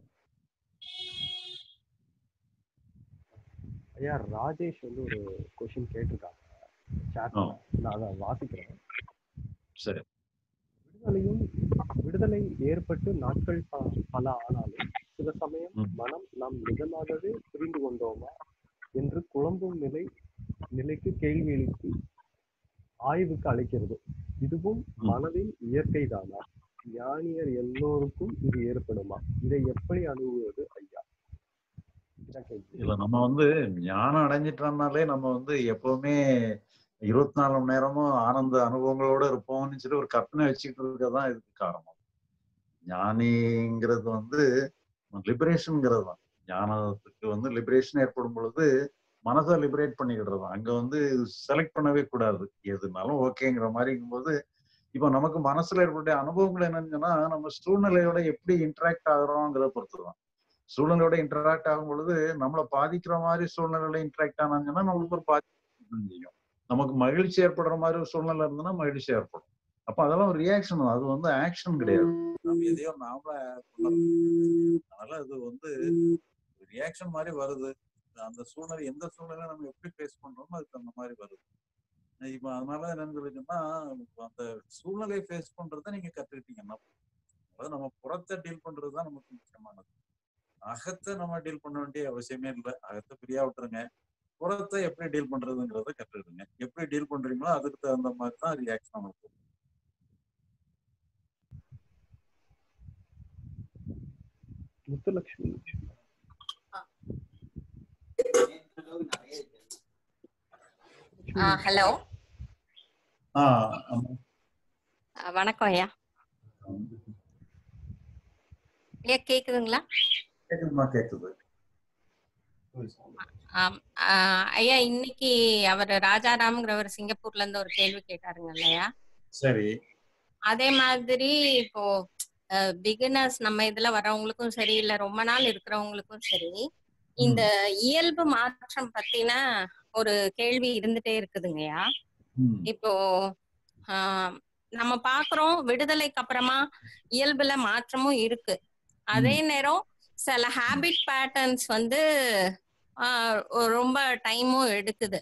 ஐயா ராஜேஷ் வந்து ஒரு கொஷின் கேட்டிருக்காங்க chatல. நான் அதை வாசிக்கிறேன் சரி விடுதலையும் விடுதலை ஏற்பட்டு நாட்கள் ப- பல ஆனாலும் சில சமயம் மனம் நாம் நிஜமாகவே புரிந்து கொண்டோமா என்று குழம்பும் நிலை நிலைக்கு கேள்வி எழுப்பி ஆய்வுக்கு அழைக்கிறது இதுவும் மனதின் இயற்கை தானா ஞானியர் எல்லோருக்கும் இது ஏற்படுமா இதை எப்படி அணுகுவது ஐயா இதான் கேள்வி. இல்ல நம்ம வந்து ஞானம் அடைஞ்சிட்டோம்னாலே நம்ம வந்து எப்பவுமே இருபத்தி நாலு மணி நேரமும் ஆனந்த அனுபவங்களோட இருப்போம்னு சொல்லி ஒரு கற்பனை வச்சுக்கிட்டு இருக்கதான் இதுக்கு காரணம் ஞானிங்கிறது வந்து லிபரேஷன்ங்கிறது தான் ஞானத்துக்கு வந்து லிபரேஷன் ஏற்படும் பொழுது மனசை லிபரேட் பண்ணிக்கிடுறது தான். அங்க வந்து செலக்ட் பண்ணவே கூடாது எதுனாலும் ஓகேங்கிற மாதிரி இருக்கும்போது இப்போ நமக்கு மனசுல ஏற்பட்ட அனுபவங்கள் என்னன்னு சொன்னா நம்ம சூழ்நிலையோட எப்படி இன்டராக்ட் ஆகுறோங்கிறத பொறுத்து தான் சூழ்நிலையோட இன்டராக்ட் ஆகும் பொழுது நம்மளை பாதிக்கிற மாதிரி சூழ்நிலையில இன்டராக்ட் ஆனாங்கன்னா நம்மளுக்கு ஒரு பாதிப்பு செய்யும் நமக்கு மகிழ்ச்சி ஏற்படுற மாதிரி ஒரு சூழ்நிலை இருந்ததுன்னா மகிழ்ச்சி ஏற்படும் அப்ப அதெல்லாம் ஒரு ரியாக்ஷன் அது வந்து ஆக்ஷன் கிடையாது நம்ம எதையோ நாமள அதனால அது வந்து ரியாக்ஷன் மாதிரி வருது அந்த சூழ்நிலை எந்த சூழ்நிலை நம்ம எப்படி ஃபேஸ் பண்றோமோ அதுக்கு அந்த மாதிரி வருது இப்ப அதனால என்னன்னு சொல்லிச்சுன்னா அந்த சூழ்நிலையை ஃபேஸ் பண்றதை நீங்க கத்துக்கிட்டீங்கன்னா அதாவது நம்ம புறத்தை டீல் பண்றது தான் நமக்கு முக்கியமானது அகத்தை நம்ம டீல் பண்ண வேண்டிய அவசியமே இல்லை அகத்தை ஃப்ரீயா விட்டுருங்க புறத்தை எப்படி டீல் பண்றதுங்கிறத கத்துக்கிடுங்க எப்படி டீல் பண்றீங்களோ அதுக்கு தகுந்த மாதிரி தான் ரியாக்ஷன் நமக்கு வரும். முத்துலட்சுமி ஹலோ ஆ ஆமா வணக்கம் ஐயா ஐயா கேக்குதுங்களா கேக்குதுமா கேக்குது ஆம், ஆ, ஐயா இன்னைக்கு அவர் ராஜாராம்ங்கிறவர் சிங்கப்பூர்ல இருந்து ஒரு கேள்வி கேட்டாருங்க இல்லையா சரி அதே மாதிரி இப்போ பிகினர்ஸ் நம்ம இதுல வர்றவங்களுக்கும் சரி இல்ல ரொம்ப நாள் இருக்கிறவங்களுக்கும் சரி இந்த இயல்பு மாற்றம் பத்தின ஒரு கேள்வி இருந்துட்டே இருக்குதுங்கய்யா இப்போ ஆஹ் நம்ம பாக்குறோம் விடுதலைக்கு அப்புறமா இயல்புல மாற்றமும் இருக்கு அதே நேரம் சில ஹாபிட் பேட்டர்ன்ஸ் வந்து ஆஹ் ரொம்ப டைமும் எடுக்குது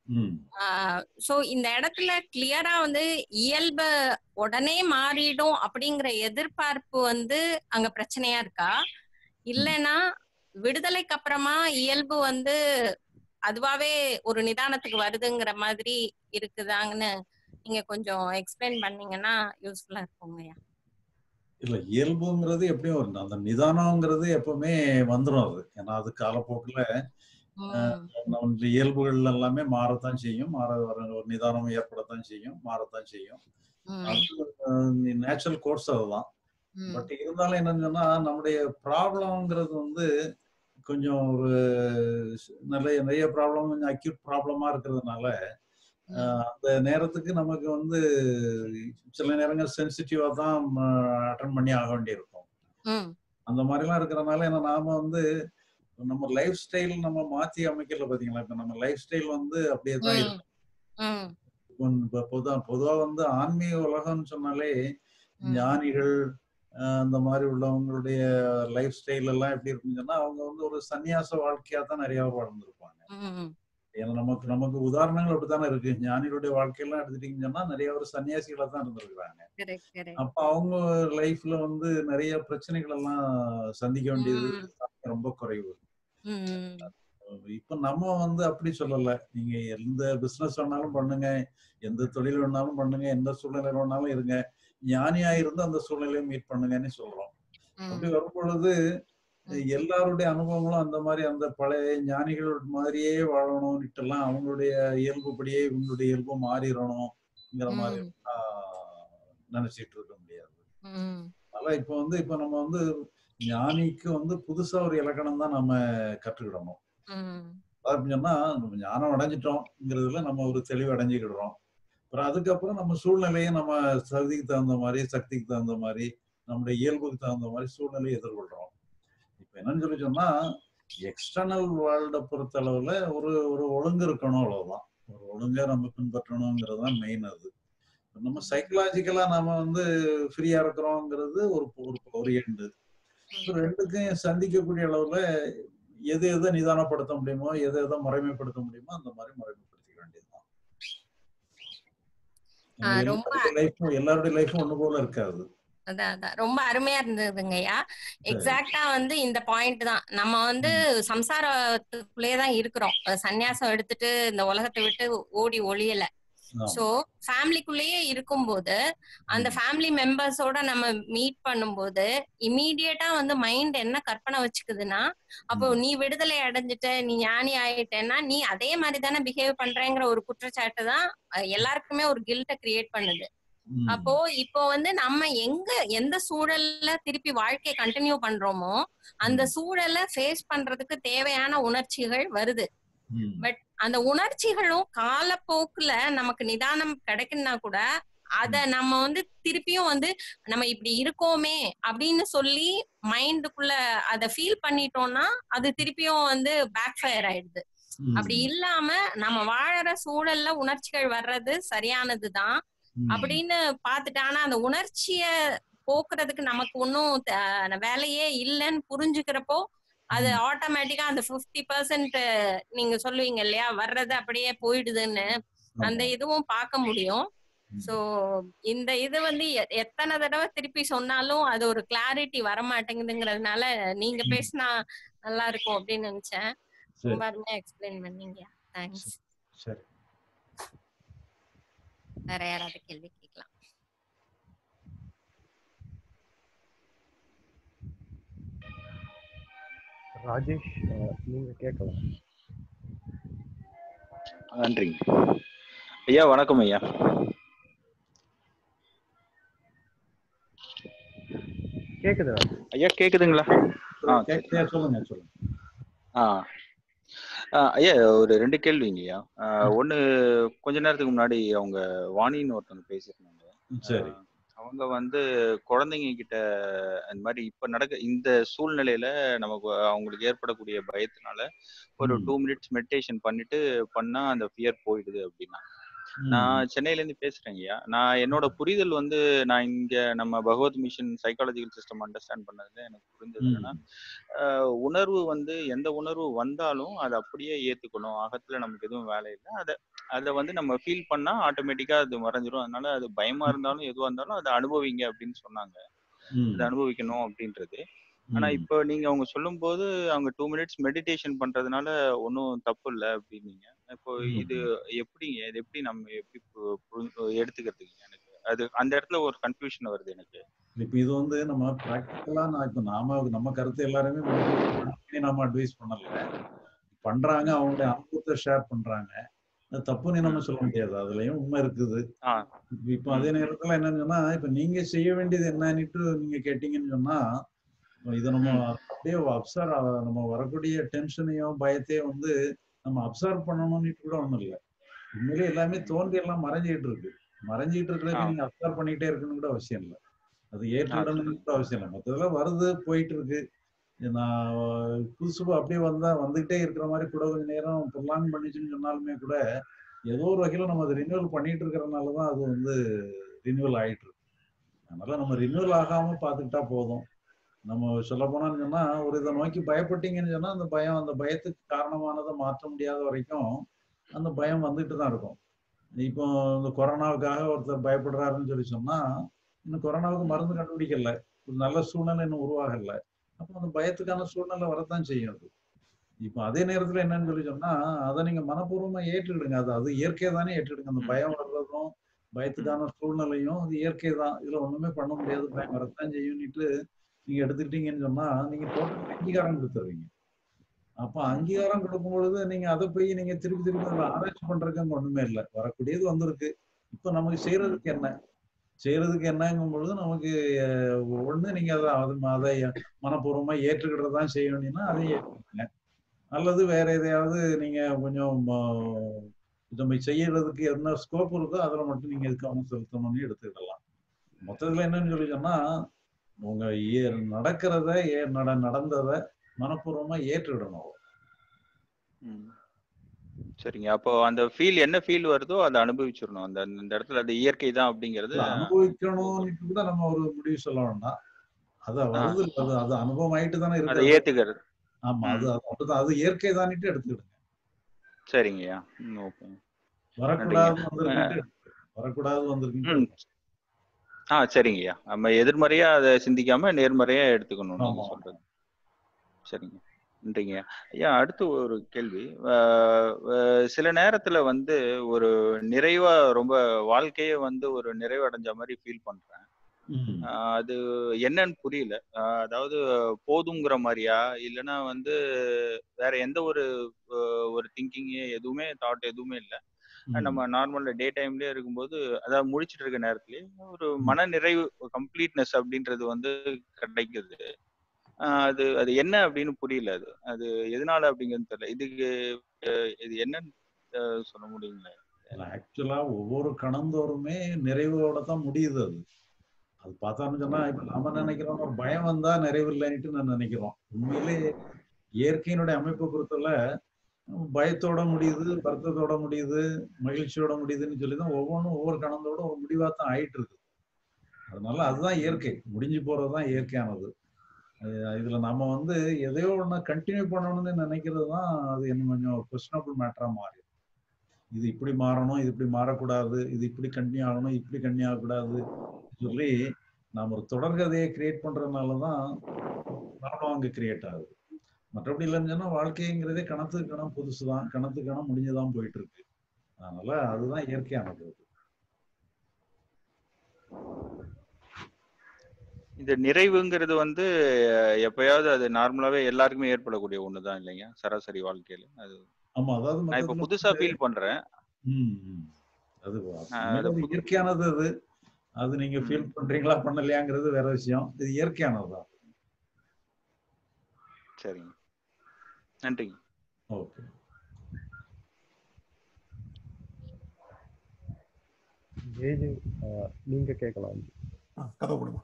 சோ இந்த இடத்துல கிளியரா வந்து இயல்பு உடனே மாறிடும் அப்படிங்கிற எதிர்பார்ப்பு வந்து அங்க பிரச்சனையா இருக்கா இல்லைன்னா விடுதலைக்கு அப்புறமா இயல்பு வந்து அதுவாவே ஒரு நிதானத்துக்கு வருதுங்கிற மாதிரி இருக்குதாங்கன்னு நீங்க கொஞ்சம் எக்ஸ்பிளைன் பண்ணீங்கன்னா யூஸ்ஃபுல்லா இருக்குங்கய்யா இல்ல இயல்புங்கிறது எப்படியும் வரும் அந்த நிதானம்ங்கிறது எப்பவுமே வந்துடும் அது ஏன்னா அது காலப்போக்குல அஹ், நம்ம இயல்புகள் எல்லாமே மாறத்தான் செய்யும் மாற வர ஒரு நிதானம் ஏற்படத்தான் செய்யும் மாறத்தான் செய்யும் அது நேச்சுரல் கோர்ஸ் அதுதான் பட் இருந்தாலும் என்னன்னு சொன்னா நம்முடைய ப்ராப்ளம்ங்கிறது வந்து கொஞ்சம் ஒரு நிறைய நிறைய ப்ராப்ளம் கொஞ்சம் அக்யூட் ப்ராப்ளமா இருக்கிறதுனால அஹ், அந்த நேரத்துக்கு நமக்கு வந்து சில நேரங்கள் சென்சிட்டிவா தான் அட்டன் பண்ணி ஆக வேண்டியிருக்கும் ம் அந்த மாதிரிலாம் இருக்கிறனால என்ன நாம வந்து நம்ம லைஃப் ஸ்டைல் நம்ம மாத்தி அமைக்கல பாத்தீங்களா இப்ப நம்ம லைஃப் ஸ்டைல் வந்து அப்படியே தான் இருக்கு ம் இப்ப பொதுவா பொதுவா வந்து ஆன்மீக உலகம்னு சொன்னாலே ஞானிகள் அஹ் அந்த மாதிரி உள்ளவங்களுடைய லைஃப் ஸ்டைல் எல்லாம் எப்படி இருக்குன்னு சொன்னா அவங்க வந்து ஒரு சன்னியாச வாழ்க்கையா தான் நிறைய பேர் வாழ்ந்திருப்பாங்க ம் ஏன்னா நமக்கு நமக்கு உதாரணங்கள் அப்படித்தானே இருக்கு ஞானிகளுடைய வாழ்க்கையெல்லாம் எடுத்துட்டீங்கன்னு சொன்னா நிறைய ஒரு சன்னியாசிகளா தான் இருந்திருக்கிறாங்க கரெக்ட் கரெக்ட் அப்ப அவங்க லைஃப்ல வந்து நிறைய பிரச்சனைகள் எல்லாம் சந்திக்க வேண்டியது ரொம்ப குறைவு ம் இப்ப நம்ம வந்து அப்படி சொல்லல நீங்க எந்த பிசினஸ் வேணாலும் பண்ணுங்க எந்த தொழில் வேணாலும் பண்ணுங்க எந்த சூழ்நிலை வேணாலும் இருங்க ஞானியா இருந்து அந்த சூழ்நிலையை மீட் பண்ணுங்கன்னு சொல்றோம் அப்படி வரும் பொழுது எல்லாருடைய அனுபவங்களும் அந்த மாதிரி அந்த பழைய ஞானிகள் மாதிரியே வாழணும்னுட்டு எல்லாம் அவங்களுடைய இயல்புப்படியே இவங்களுடைய இயல்பு மாறிடணும்ங்கிற மாதிரி நினைச்சிட்டு இருக்க முடியாது அதனால இப்ப வந்து இப்ப நம்ம வந்து ஞானிக்கு வந்து புதுசா ஒரு இலக்கணம் தான் நம்ம கற்றுக்கிடணும் அப்படின்னு சொன்னா நம்ம ஞானம் அடைஞ்சிட்டோம்ங்கிறதுல நம்ம ஒரு தெளிவு அடைஞ்சுக்கிடுறோம் அப்புறம் அதுக்கப்புறம் நம்ம சூழ்நிலையை நம்ம சக்திக்கு தகுந்த மாதிரி சக்திக்கு தகுந்த மாதிரி நம்முடைய இயல்புக்கு தகுந்த மாதிரி சூழ்நிலையை எதிர்கொள்றோம் இப்ப என்னன்னு சொல்லி சொன்னா எக்ஸ்டர்னல் வேர்ல்டை பொறுத்த அளவுல ஒரு ஒரு ஒழுங்கு இருக்கணும் அவ்வளவுதான் ஒரு ஒழுங்கை நம்ம பின்பற்றணுங்கிறது தான் மெயின் அது நம்ம சைக்கலாஜிக்கலா நம்ம வந்து ஃப்ரீயா இருக்கிறோங்கிறது ஒரு ஒரு ஒரு எண்டு ரெண்டுக்கும் சந்திக்கக்கூடிய அளவுல எது எதை நிதானப்படுத்த முடியுமோ எதை எதை முறைமைப்படுத்த முடியுமோ அந்த மாதிரி முறைமைப்படுத்திக்க வேண்டியதுதான் எல்லாருடைய லைஃப்பும் எல்லாருடைய லைஃப்பும் ஒண்ணு போல இருக்காது அதான் அதான் ரொம்ப அருமையா இருந்ததுங்கய்யா எக்ஸாக்டா வந்து இந்த பாயிண்ட் தான் நம்ம வந்து சம்சாரத்துக்குள்ளே தான் இருக்கிறோம் சன்னியாசம் எடுத்துட்டு இந்த உலகத்தை விட்டு ஓடி ஒளியல சோ ஃபேமிலிக்குள்ளேயே இருக்கும்போது அந்த ஃபேமிலி மெம்பர்ஸோட நம்ம மீட் பண்ணும்போது இமீடியட்டா வந்து மைண்ட் என்ன கற்பனை வச்சுக்குதுன்னா அப்போ நீ விடுதலை அடைஞ்சிட்ட நீ ஞானி ஆயிட்டேன்னா நீ அதே மாதிரி தானே பிஹேவ் பண்றேங்கிற ஒரு குற்றச்சாட்டு தான் எல்லாருக்குமே ஒரு கில்ட்ட கிரியேட் பண்ணுது அப்போ இப்போ வந்து நம்ம எங்க எந்த சூழல்ல திருப்பி வாழ்க்கையை கண்டினியூ பண்றோமோ அந்த சூழலை ஃபேஸ் பண்றதுக்கு தேவையான உணர்ச்சிகள் வருது பட் அந்த உணர்ச்சிகளும் காலப்போக்குல நமக்கு நிதானம் கிடைக்குன்னா கூட அத நம்ம வந்து திருப்பியும் வந்து நம்ம இப்படி இருக்கோமே அப்படின்னு சொல்லி மைண்டுக்குள்ள அத ஃபீல் பண்ணிட்டோம்னா அது திருப்பியும் வந்து பேக் ஃபயர் ஆயிடுது அப்படி இல்லாம நம்ம வாழற சூழல்ல உணர்ச்சிகள் வர்றது சரியானதுதான் அப்படின்னு பாத்துட்டு ஆனா அந்த உணர்ச்சிய போக்குறதுக்கு நமக்கு ஒன்னும் வேலையே இல்லைன்னு புரிஞ்சுக்கிறப்போ அது ஆட்டோமேட்டிக்கா அந்த பிப்டி பர்சன்ட் நீங்க சொல்லுவீங்க இல்லையா வர்றது அப்படியே போயிடுதுன்னு அந்த இதுவும் பார்க்க முடியும் சோ இந்த இது வந்து எத்தனை தடவை திருப்பி சொன்னாலும் அது ஒரு கிளாரிட்டி வர மாட்டேங்குதுங்கிறதுனால நீங்க பேசினா நல்லா இருக்கும் அப்படின்னு நினைச்சேன் ரொம்ப அருமையா எக்ஸ்பிளைன் பண்ணீங்க தேங்க்ஸ் சரி வேற யாராவது கேள்வி கேட்கலாம் ராஜேஷ் நீங்க கேட்கலாம் நன்றிங்க ஐயா வணக்கம் ஐயா கேக்குது ஐயா கேக்குதுங்களா ஆ சொல்லுங்க சொல்லுங்க ஆ ஐயா ஒரு ரெண்டு கேள்விங்க ஐயா ஒன்னு கொஞ்ச நேரத்துக்கு முன்னாடி அவங்க வாணின்னு ஒருத்தவங்க பேசியிருந்தாங்க சரி அவங்க வந்து குழந்தைங்க கிட்ட அந்த மாதிரி இப்ப நடக்க இந்த சூழ்நிலையில நமக்கு அவங்களுக்கு ஏற்படக்கூடிய பயத்தினால ஒரு டூ மினிட்ஸ் மெடிடேஷன் பண்ணிட்டு பண்ணா அந்த ஃபியர் போயிடுது அப்படின்னா நான் சென்னையில இருந்து பேசுறேங்க ஐயா நான் என்னோட புரிதல் வந்து நான் இங்க நம்ம Bhagavat mission psychological system understand பண்ணதுல எனக்கு புரிஞ்சது என்னன்னா உணர்வு வந்து எந்த உணர்வு வந்தாலும் அதை அப்படியே ஏத்துக்கணும் அகத்துல நமக்கு எதுவும் வேலை இல்லை அதை அதை வந்து நம்ம ஃபீல் பண்ணா ஆட்டோமேட்டிக்கா அது மறைஞ்சிரும் அதனால அது பயமா இருந்தாலும் எதுவா இருந்தாலும் அதை அனுபவிங்க அப்படின்னு சொன்னாங்க அதை அனுபவிக்கணும் அப்படின்றது ஆனா இப்போ நீங்க அவங்க சொல்லும் போது அவங்க டூ மினிட்ஸ் மெடிடேஷன் பண்றதுனால ஒன்றும் தப்பு இல்லை அப்படின்னீங்க இப்போ இது எப்படிங்க இது எப்படி நம்ம எப்படி எடுத்துக்கிறதுங்க எனக்கு அது அந்த இடத்துல ஒரு கன்ஃபியூஷன் வருது எனக்கு இப்ப இது வந்து நம்ம ப்ராக்டிக்கலா நான் இப்ப நாம நம்ம கருத்து எல்லாருமே நாம அட்வைஸ் பண்ணல பண்றாங்க அவங்களுடைய அனுபவத்தை ஷேர் பண்றாங்க தப்புன்னு நம்ம சொல்ல முடியாது அதுலயும் உண்மை இருக்குது இப்ப அதே நேரத்துல என்னன்னு சொன்னா இப்ப நீங்க செய்ய வேண்டியது என்னன்னுட்டு நீங்க கேட்டீங்கன்னு சொன்னா இதை நம்ம அப்படியே அப்சர்வ் நம்ம வரக்கூடிய டென்ஷனையும் பயத்தையும் வந்து நம்ம அப்சர்வ் பண்ணணும்னு கூட ஒண்ணும் இல்லை உண்மையிலே எல்லாமே தோன்றி எல்லாம் மறைஞ்சிட்டு இருக்கு மறைஞ்சிட்டு இருக்கிறது நீங்க அப்சர்வ் பண்ணிட்டே இருக்கணும்னு கூட அவசியம் இல்லை அது ஏற்றுடணும்னு கூட அவசியம் இல்லை மற்றதெல்லாம் வருது போயிட்டு இருக்கு நான் புதுசு அப்படியே வந்தா வந்துகிட்டே இருக்கிற மாதிரி கூட கொஞ்ச நேரம் பிளான் பண்ணிச்சுன்னு சொன்னாலுமே கூட ஏதோ ஒரு வகையில நம்ம அதை ரினியூவல் பண்ணிட்டு இருக்கிறதுனாலதான் அது வந்து ரினியூவல் ஆயிட்டு இருக்கு அதனால நம்ம ரினியூவல் ஆகாம பாத்துக்கிட்டா போதும் நம்ம சொல்ல போனான்னு சொன்னா ஒரு இதை நோக்கி பயப்பட்டீங்கன்னு சொன்னா அந்த பயம் அந்த பயத்துக்கு காரணமானதை மாற்ற முடியாத வரைக்கும் அந்த பயம் வந்துட்டு தான் இருக்கும் இப்போ இந்த கொரோனாவுக்காக ஒருத்தர் பயப்படுறாருன்னு சொல்லி சொன்னா இன்னும் கொரோனாவுக்கு மருந்து கண்டுபிடிக்கல ஒரு நல்ல சூழ்நிலை இன்னும் உருவாகல அப்போ அந்த பயத்துக்கான சூழ்நிலை வரத்தான் செய்யும் அது இப்போ அதே நேரத்துல என்னன்னு சொல்லி சொன்னா அதை நீங்க மனப்பூர்வமா ஏற்றுக்கிடுங்க அது அது இயற்கை தானே ஏற்றுக்கிடுங்க அந்த பயம் வர்றதும் பயத்துக்கான சூழ்நிலையும் அது இயற்கை தான் இதுல ஒண்ணுமே பண்ண முடியாது பயம் வரத்தான் செய்யும்னுட்டு நீங்க எடுத்துக்கிட்டீங்கன்னு சொன்னா நீங்க டோட்டல் அங்கீகாரம் கொடுத்துருவீங்க அப்ப அங்கீகாரம் கொடுக்கும் பொழுது நீங்க அதை போய் நீங்க திருப்பி திருப்பி அதுல ஆராய்ச்சி பண்றதுக்கு அங்க ஒண்ணுமே இல்லை வரக்கூடியது வந்திருக்கு இப்ப நமக்கு செய்யறதுக்கு என்ன செய்யறதுக்கு என்னங்கும் பொழுது நமக்கு அஹ், ஒண்ணு நீங்க அதை அது அதை மனப்பூர்வமா ஏற்றுக்கிட்டு தான் செய்யணும்னா அதை ஏற்றுக்கங்க அல்லது வேற எதையாவது நீங்க கொஞ்சம் ஆஹ், நம்ம செய்யறதுக்கு என்ன ஸ்கோப் இருக்கோ அதுல மட்டும் நீங்க கவனம் செலுத்தணும்னு எடுத்துக்கிடலாம் மொத்தத்துல என்னன்னு சொல்லி சொன்னா உங்க ஏ- நடக்கிறத ஏ- நட நடந்ததை மனப்பூர்வமா ஏற்றுக்கிடணும் ம். சரிங்க அப்போ அந்த ஃபீல் என்ன ஃபீல் வருதோ அதை அனுபவிச்சிடணும் அந்த அந்த இடத்துல அது இயற்கை தான் அப்படிங்கிறது இல்ல, அனுபவிக்கணும்னு கூட நம்ம ஒரு முடிவு சொல்ல வேண்டாம் அது வருது இல்ல, அது அது அனுபவம் ஆயிட்டு தானே அதை இருக்கு ஏத்துக்கிறது ஆமா அது அது அப்படிதான். அது இயற்கை தானிட்டு எடுத்துக்கிடுங்க சரிங்கய்யா ம் ஓகே வரக்கூடாது நன்றிங்க. வந்திருக்குன்ட்டு எடுத்துக்கிடுங்க. வரக்கூடாது வந்திருக்குன்னு ம் ஆ சரிங்கய்யா நம்ம எதிர்மறையா அதை சிந்திக்காம நேர்மறையா எடுத்துக்கணும் நீங்க ஆமா. சொல்றது சரிங்க நன்றிங்க ஐயா அடுத்து ஒரு கேள்வி அஹ் அஹ் சில நேரத்துல வந்து ஒரு நிறைவா ரொம்ப வாழ்க்கையே வந்து ஒரு நிறைவடைஞ்ச மாதிரி ஃபீல் பண்றேன் ம். ஆஹ் அது என்னன்னு புரியல ஆஹ் அதாவது போதுங்கிற மாதிரியா இல்லைன்னா வந்து வேற எந்த ஒரு ஆஹ் ஒரு திங்கிங் எதுவுமே தாட் எதுவுமே இல்லை நம்ம நார்மல் டே டைம்லயே இருக்கும்போது அதாவது முழிச்சிட்டு இருக்க நேரத்துலயே ஒரு மன நிறைவு கம்ப்ளீட்னஸ் அப்படின்றது வந்து கிடைக்குது ஆஹ் அது அது என்ன அப்படின்னு புரியல அது அது எதனால அப்படிங்கிறது தெரியல இதுக்கு ஆஹ் இது என்னன்னு ஆஹ் சொல்ல முடியுங்களா ஆக்சுவலா ஒவ்வொரு கணந்தோறுமே நிறைவோட தான் முடியுது அது அது பார்த்தோம்னு சொன்னா இப்ப நாம நினைக்கிறோம் ஒரு பயம் வந்தா நிறைவு இல்லைன்னுட்டு நான் நினைக்கிறோம் உண்மையிலே இயற்கையினுடைய அமைப்பை பொறுத்தல பயத்தோட முடியுது வருத்தத்தோட முடியுது மகிழ்ச்சியோட முடியுதுன்னு சொல்லி தான் ஒவ்வொன்றும் ஒவ்வொரு கணந்தோட ஒரு முடிவா தான் ஆயிட்டு இருக்கு அதனால அதுதான் இயற்கை முடிஞ்சு போறதுதான் இயற்கையானது அஹ் இதுல நம்ம வந்து எதையோ ஒண்ணு கண்டினியூ பண்ணணும்னு நினைக்கிறது தான் அது என்ன கொஞ்சம் கொஸ்டினபிள் மேட்டரா மாறி இது இப்படி மாறணும் இது இப்படி மாறக்கூடாது இது இப்படி கண்டினியூ ஆகணும் இப்படி கண்டினியூ ஆகக்கூடாது சொல்லி நாம ஒரு தொடர்கதையை கிரியேட் பண்றதுனால தான் ப்ராப்ளம் அங்க கிரியேட் ஆகுது மற்றபடி இல்லைன்னு சொன்னா வாழ்க்கைங்கிறதே கணத்துக்கு கணம் புதுசு தான் கணத்துக்கு கணம் முடிஞ்சுதான் போயிட்டு இருக்கு அதனால அதுதான் இயற்கையானது அது. இந்த நிறைவுங்கிறது வந்து அஹ், எப்பயாவது அது நார்மலாவே எல்லாருக்குமே ஏற்படக்கூடிய ஒண்ணுதான் இல்லைங்க சராசரி வாழ்க்கையில அது ஆமா அதாவது நான் இப்ப மொத்தத்துல புதுசா ஃபீல் பண்றேன் ம், ம். அது ஆஹ் உண்மையில அது அது புது- இயற்கையானது அது அது நீங்க ஃபீல் பண்றீங்களா பண்ணலையாங்கிறது வேற விஷயம் இது இயற்கையானது தான் சரிங்க நன்றிங்க ஓகே ஏஜ் நீங்க கேட்கலாம் கதை போடுமா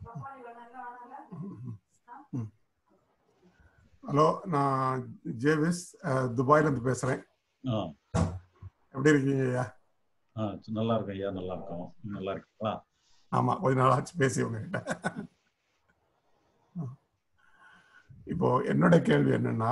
ஹலோ நான் ஜேவிஸ் அஹ், துபாயில இருந்து பேசுறேன் ஆ எப்படி இருக்கீங்க ஐயா ஆ நல்லா இருக்கும் ஐயா நல்லா இருக்கும் நீங்க நல்லா இருக்கீங்களா ஆமா கொஞ்ச நாள் ஆச்சு பேசி உங்ககிட்ட இப்போ என்னோட கேள்வி என்னன்னா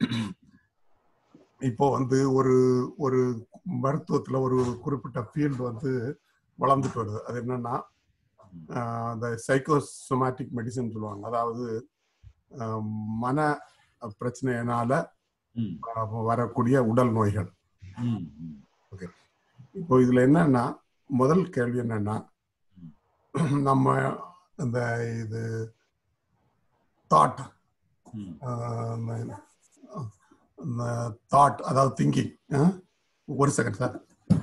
இப்போ வந்து ஒரு ஒரு மருத்துவத்துல ஒரு குறிப்பிட்ட ஃபீல்டு வந்து வளர்ந்துட்டு வருது அது என்னன்னா ஆஹ் அந்த சைக்கோசோமேட்டிக் மெடிசன் சொல்லுவாங்க அதாவது ஆஹ் மன பிரச்சனையினால ஆஹ் வரக்கூடிய உடல் நோய்கள் ம், ம். ஓகே இப்போ இதுல என்னன்னா முதல் கேள்வி என்னன்னா நம்ம இந்த இது தாட் இந்த தாட் அதாவது திங்கிங் ஒரு செகண்ட் சார்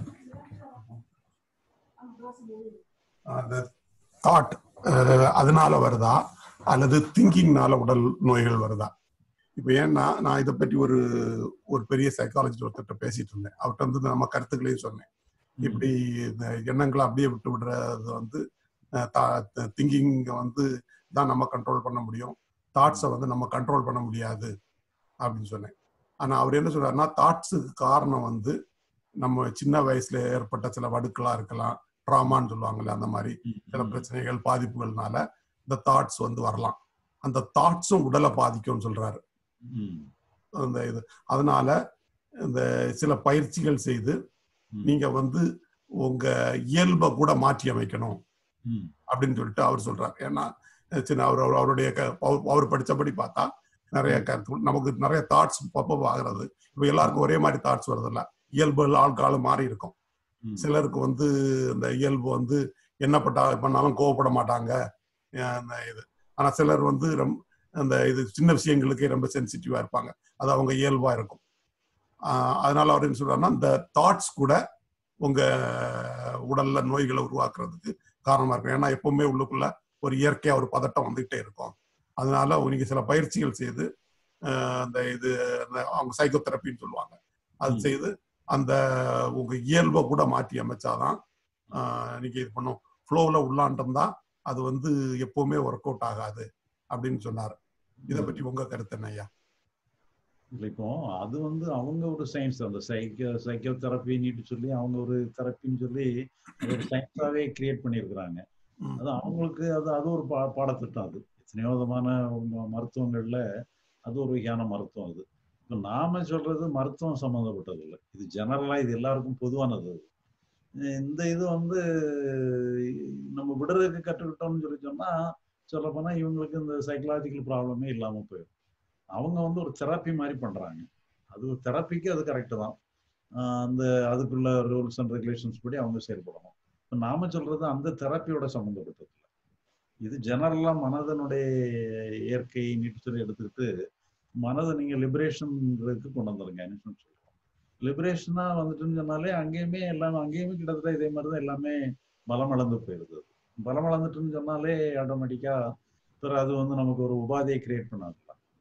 அந்த தாட் அதனால வருதா அல்லது திங்கிங்னால உடல் நோய்கள் வருதா இப்போ ஏன்னா நான் இதை பற்றி ஒரு ஒரு பெரிய சைக்காலஜிஸ்ட் ஒருத்தர்கிட்ட பேசிட்டு இருந்தேன் அவர்கிட்ட வந்து நம்ம கருத்துக்களையும் சொன்னேன் இப்படி இந்த எண்ணங்களை அப்படியே விட்டு விடுறது வந்து திங்கிங் வந்து தான் நம்ம கண்ட்ரோல் பண்ண முடியும் தாட்ஸை வந்து நம்ம கண்ட்ரோல் பண்ண முடியாது அப்படின்னு சொன்னேன் ஆனா அவர் என்ன சொல்றாருன்னா தாட்ஸுக்கு காரணம் வந்து நம்ம சின்ன வயசுல ஏற்பட்ட சில வடுக்களா இருக்கலாம் ட்ராமான்னு சொல்லுவாங்கல்ல அந்த மாதிரி சில பிரச்சனைகள் பாதிப்புகள்னால இந்த தாட்ஸ் வந்து வரலாம் அந்த தாட்ஸும் உடலை பாதிக்கும்னு சொல்றாரு ம். அந்த இது அதனால இந்த சில பயிற்சிகள் செய்து நீங்க வந்து உங்க இயல்பை கூட மாற்றி அமைக்கணும் ம். அப்படின்னு சொல்லிட்டு அவர் சொல்றாரு ஏன்னா சின்ன அவர் அவர்- அவருடைய க- அவர் அவர் படிச்சபடி பார்த்தா நிறைய கருத்து நமக்கு நிறைய தாட்ஸ் பப்பப் ஆகிறது இப்போ எல்லாருக்கும் ஒரே மாதிரி தாட்ஸ் வருது இல்ல இயல்பு ஆள்காலும் மாறி இருக்கும் சிலருக்கு வந்து இந்த இயல்பு வந்து என்ன பட்டா பண்ணாலும் கோவப்பட மாட்டாங்க அஹ் அந்த இது ஆனா சிலர் வந்து ரொம்ப அந்த இது சின்ன விஷயங்களுக்கே ரொம்ப சென்சிட்டிவா இருப்பாங்க அது அவங்க இயல்பா இருக்கும் ஆஹ் அதனால அவர் என்ன சொல்றாருன்னா இந்த தாட்ஸ் கூட உங்க உடல்ல நோய்களை உருவாக்குறதுக்கு காரணமா இருக்கும் ஏன்னா எப்பவுமே உள்ளுக்குள்ள ஒரு இயற்கையா ஒரு பதட்டம் வந்துகிட்டே இருக்கும் அதனால நீங்க சில பயிற்சிகள் செய்து ஆஹ் அந்த இது அந்த அவங்க சைக்கோதெரப்பின்னு சொல்லுவாங்க அது செய்து அந்த உங்க இயல்பை கூட மாற்றி அமைச்சாதான் ஆஹ் நீங்க இது பண்ணும் ஃப்ளோவில் உள்ளாண்டம் தான் அது வந்து எப்பவுமே ஒர்க் அவுட் ஆகாது அப்படின்னு சொன்னார் இதை பற்றி உங்க கருத்து என்ன ஐயா இல்ல இப்போ அது வந்து அவங்க ஒரு சயின்ஸ் அந்த சைக்கோ சைக்கோ தெரப்பின்னு சொல்லி அவங்க ஒரு தெரப்பின்னு சொல்லி அது ஒரு சயின்ஸாவே கிரியேட் பண்ணியிருக்கிறாங்க அது அவங்களுக்கு அது அது ஒரு பா பாடத்திட்டம் அது எத்தனையோ விதமான ம- மருத்துவங்கள்ல அது ஒரு வகையான மருத்துவம் அது இப்போ நாம சொல்றது மருத்துவம் சம்மந்தப்பட்டது இல்லை இது ஜெனரலா இது எல்லாருக்கும் பொதுவானது அது இந்த இது வந்து நம்ம விடுறதுக்கு கற்றுக்கிட்டோம்னு சொல்லி சொன்னா சொல்ல போனா இவங்களுக்கு இந்த சைக்கலாஜிக்கல் ப்ராப்ளமே இல்லாம போயிடும் அவங்க வந்து ஒரு தெரப்பி மாதிரி பண்றாங்க அது ஒரு தெரப்பிக்கு அது கரெக்டு தான் ஆஹ் அந்த அதுக்குள்ள ரூல்ஸ் அண்ட் ரெகுலேஷன்ஸ் படி அவங்க செயல்படணும் இப்போ நாம சொல்றது அந்த தெரப்பியோட சம்மந்தப்பட்டது இல்லை இது ஜெனரலா மனதனுடைய இயற்கை நீட்டு சொல்லி எடுத்துக்கிட்டு மனதை நீங்க லிபரேஷனுக்கு கொண்டு வந்துருங்க என்ன சொல்லுவோம் லிபரேஷனா வந்துட்டுன்னு சொன்னாலே அங்கேயுமே எல்லாமே அங்கேயுமே கிட்டத்தட்ட இதே மாதிரி தான் எல்லாமே பலம் இழந்து போயிருது பலம் இழந்துட்டுன்னு சொன்னாலே ஆட்டோமேட்டிக்கா பிறகு அது வந்து நமக்கு ஒரு உபாதையை கிரியேட் பண்ணாது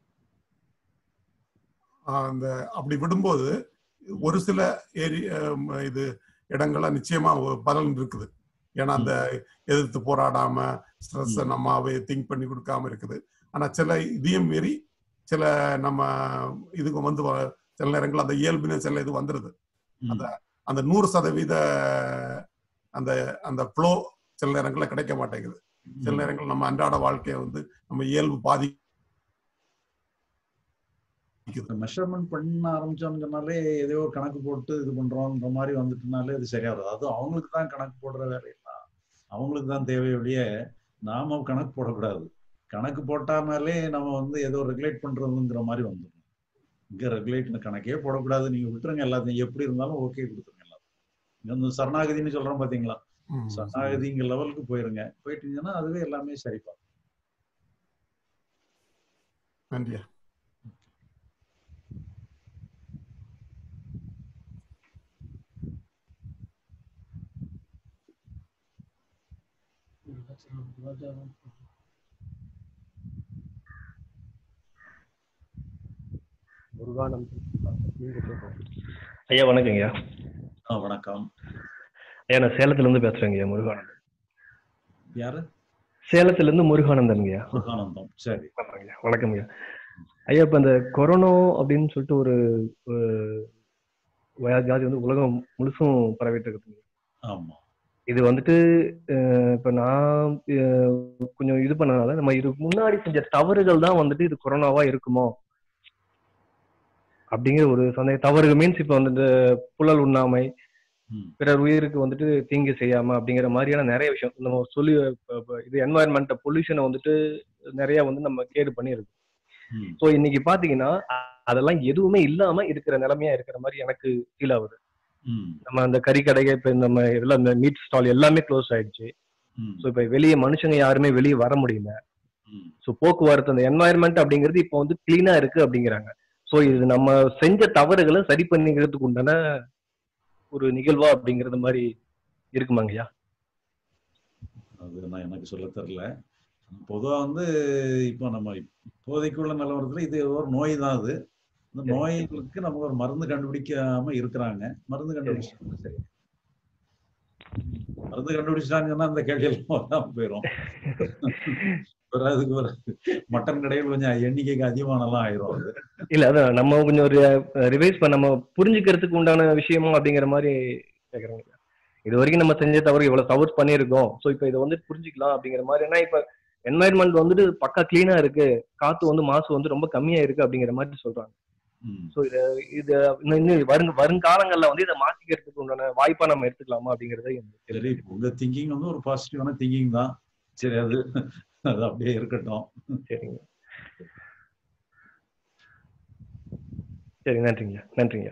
ஆஹ் அந்த அப்படி விடும்போது ஒரு சில ஏரி ஆம், இது இடங்கள்ல நிச்சயமா ஒரு பலன் இருக்குது ஏன்னா அந்த எதிர்த்து போராடாம ஸ்ட்ரெஸ் நம்மாவே திங்க் பண்ணி கொடுக்காம இருக்குது ஆனா சில இதையும் மீறி சில நம்ம இதுக்கு வந்து வ- சில நேரங்கள் அந்த இயல்பின சில இது வந்துருது அந்த அந்த நூறு சதவீத அந்த அந்த ஃப்ளோ சில நேரங்கள்ல கிடைக்க மாட்டேங்குது சில நேரங்கள் நம்ம அன்றாட வாழ்க்கையை வந்து நம்ம இயல்பு பாதி மெஷர்மெண்ட் பண்ண ஆரம்பிச்சோம்னு சொன்னாலே ஏதோ ஒரு கணக்கு போட்டு இது பண்றோம்ன்ற மாதிரி வந்துட்டுனாலே அது சரியா வரும் அது அவங்களுக்கு தான் கணக்கு போடுற வேலையெல்லாம் அவங்களுக்கு தான் தேவை ஒழிய நாம கணக்கு போடக்கூடாது கணக்கு போட்டானாலே நம்ம வந்து ஏதோ ரெகுலேட் பண்றதுங்கிற மாதிரி வந்துடும் இங்க ரெகுலேட் கணக்கே போடக்கூடாது நீங்க விட்டுருங்க எல்லாத்தையும் எப்படி இருந்தாலும் ஓகே கொடுத்துருங்க எல்லாத்தையும் இங்க வந்து சரணாகதின்னு சொல்றோம் பாத்தீங்களா சரணாகதிங்க லெவலுக்கு போயிருங்க போயிட்டீங்கன்னா அதுவே எல்லாமே சரிப்பா நன்றியா முருகானந்தம் நீங்க கேட்கலாம் ஐயா வணக்கங்க ஐயா ஆ வணக்கம் ஐயா நான் சேலத்துல இருந்து பேசுறேங்க ஐயா முருகானந்தம் யாரு சேலத்துல இருந்து முருகானந்தன் ஐயா முருகானந்தம் சரி ஐயா வணக்கம் ஐயா ஐயா இப்ப இந்த கொரோனா அப்படின்னு சொல்லிட்டு ஒரு ஒரு வயா- வியாதி வந்து உலகம் முழுசும் பரவிட்டு இருக்குது ஆமா இது வந்துட்டு அஹ், இப்ப நான் அஹ், கொஞ்சம் இது பண்ணனால நம்ம இதுக்கு முன்னாடி செஞ்ச தவறுகள் தான் வந்துட்டு இது கொரோனாவா இருக்குமோ அப்படிங்கிற ஒரு சந்தேகம் தவறுகள் மீன்ஸ் இப்ப வந்துட்டு புழல் உண்ணாமை பிறர் உயிருக்கு வந்துட்டு தீங்கு செய்யாம அப்படிங்கிற மாதிரியான நிறைய விஷயம் நம்ம சொல்லி இப்ப- இப்ப இது என்வாயன்மெண்ட் பொல்யூஷனை வந்துட்டு நிறைய வந்து நம்ம கேடு பண்ணியிருக்கு ஸோ இன்னைக்கு பாத்தீங்கன்னா அ- அதெல்லாம் எதுவுமே இல்லாம இருக்கிற நிலைமையா இருக்கிற மாதிரி எனக்கு ஃபீல் ஆகுது நம்ம அந்த கறிக்கடையை இப்ப நம்ம எல்லாம் இந்த மீட் ஸ்டால் எல்லாமே க்ளோஸ் ஆயிடுச்சு ஸோ இப்ப வெளியே மனுஷங்க யாருமே வெளியே வர முடியல ஸோ போக்குவரத்து அந்த என்வாயன்மெண்ட் அப்படிங்கிறது இப்போ வந்து கிளீனா இருக்கு அப்படிங்கிறாங்க ஸோ இது நம்ம செஞ்ச தவறுகளை சரி பண்ணிக்கிறதுக்கு உண்டான ஒரு நிகழ்வா அப்படிங்கிறது மாதிரி இருக்குமாங்கய்யா அது நான் எனக்கு சொல்ல தெரியல பொதுவா வந்து இப்போ நம்ம இப்போதைக்குள்ள நிலவரத்துல இது ஒரு நோய் தான் அது இந்த நோய்களுக்கு நமக்கு ஒரு மருந்து கண்டுபிடிக்காம இருக்கிறாங்க மருந்து கண்டுபிடிச்சாங்க சரி மருந்து கண்டுபிடிச்சிட்டாங்கன்னா அந்த கேள்வி எல்லாம் வராம போயிடும் ஒரு அதுக்கு ஒரு மட்டன் கடையில் கொஞ்சம் எண்ணிக்கைக்கு அதிகமானலாம் ஆயிரும் அது இல்ல அதான் நம்ம கொஞ்சம் ஒரு ரிவைஸ் பண்ண நம்ம புரிஞ்சுக்கிறதுக்கு உண்டான விஷயமா அப்படிங்கிற மாதிரி கேக்குறாங்க இது வரைக்கும் நம்ம செஞ்ச தவறு இவ்வளவு தவறு பண்ணியிருக்கோம் ஸோ இப்போ இதை வந்து புரிஞ்சுக்கலாம் அப்படிங்கிற மாதிரி ஏன்னா இப்ப என்வாயன்மெண்ட் வந்துட்டு பக்கா கிளீனா இருக்கு காத்து வந்து மாசு வந்து ரொம்ப கம்மியா இருக்கு அப்படிங்கிற மாதிரி சொல்றாங்க ஸோ இத இது இன்னும் இன்னும் வருங்க வருங்காலங்கள்ல வந்து இதை மாத்திக்கிறதுக்கு உண்டான வாய்ப்பா நம்ம எடுத்துக்கலாமா அப்படிங்கறத எனக்கு சரி உங்க திங்கிங் வந்து ஒரு பாசிட்டிவான திங்கிங் தான் சரி அது அது அப்படியே இருக்கட்டும் சரிங்க சரி நன்றிங்க நன்றிங்க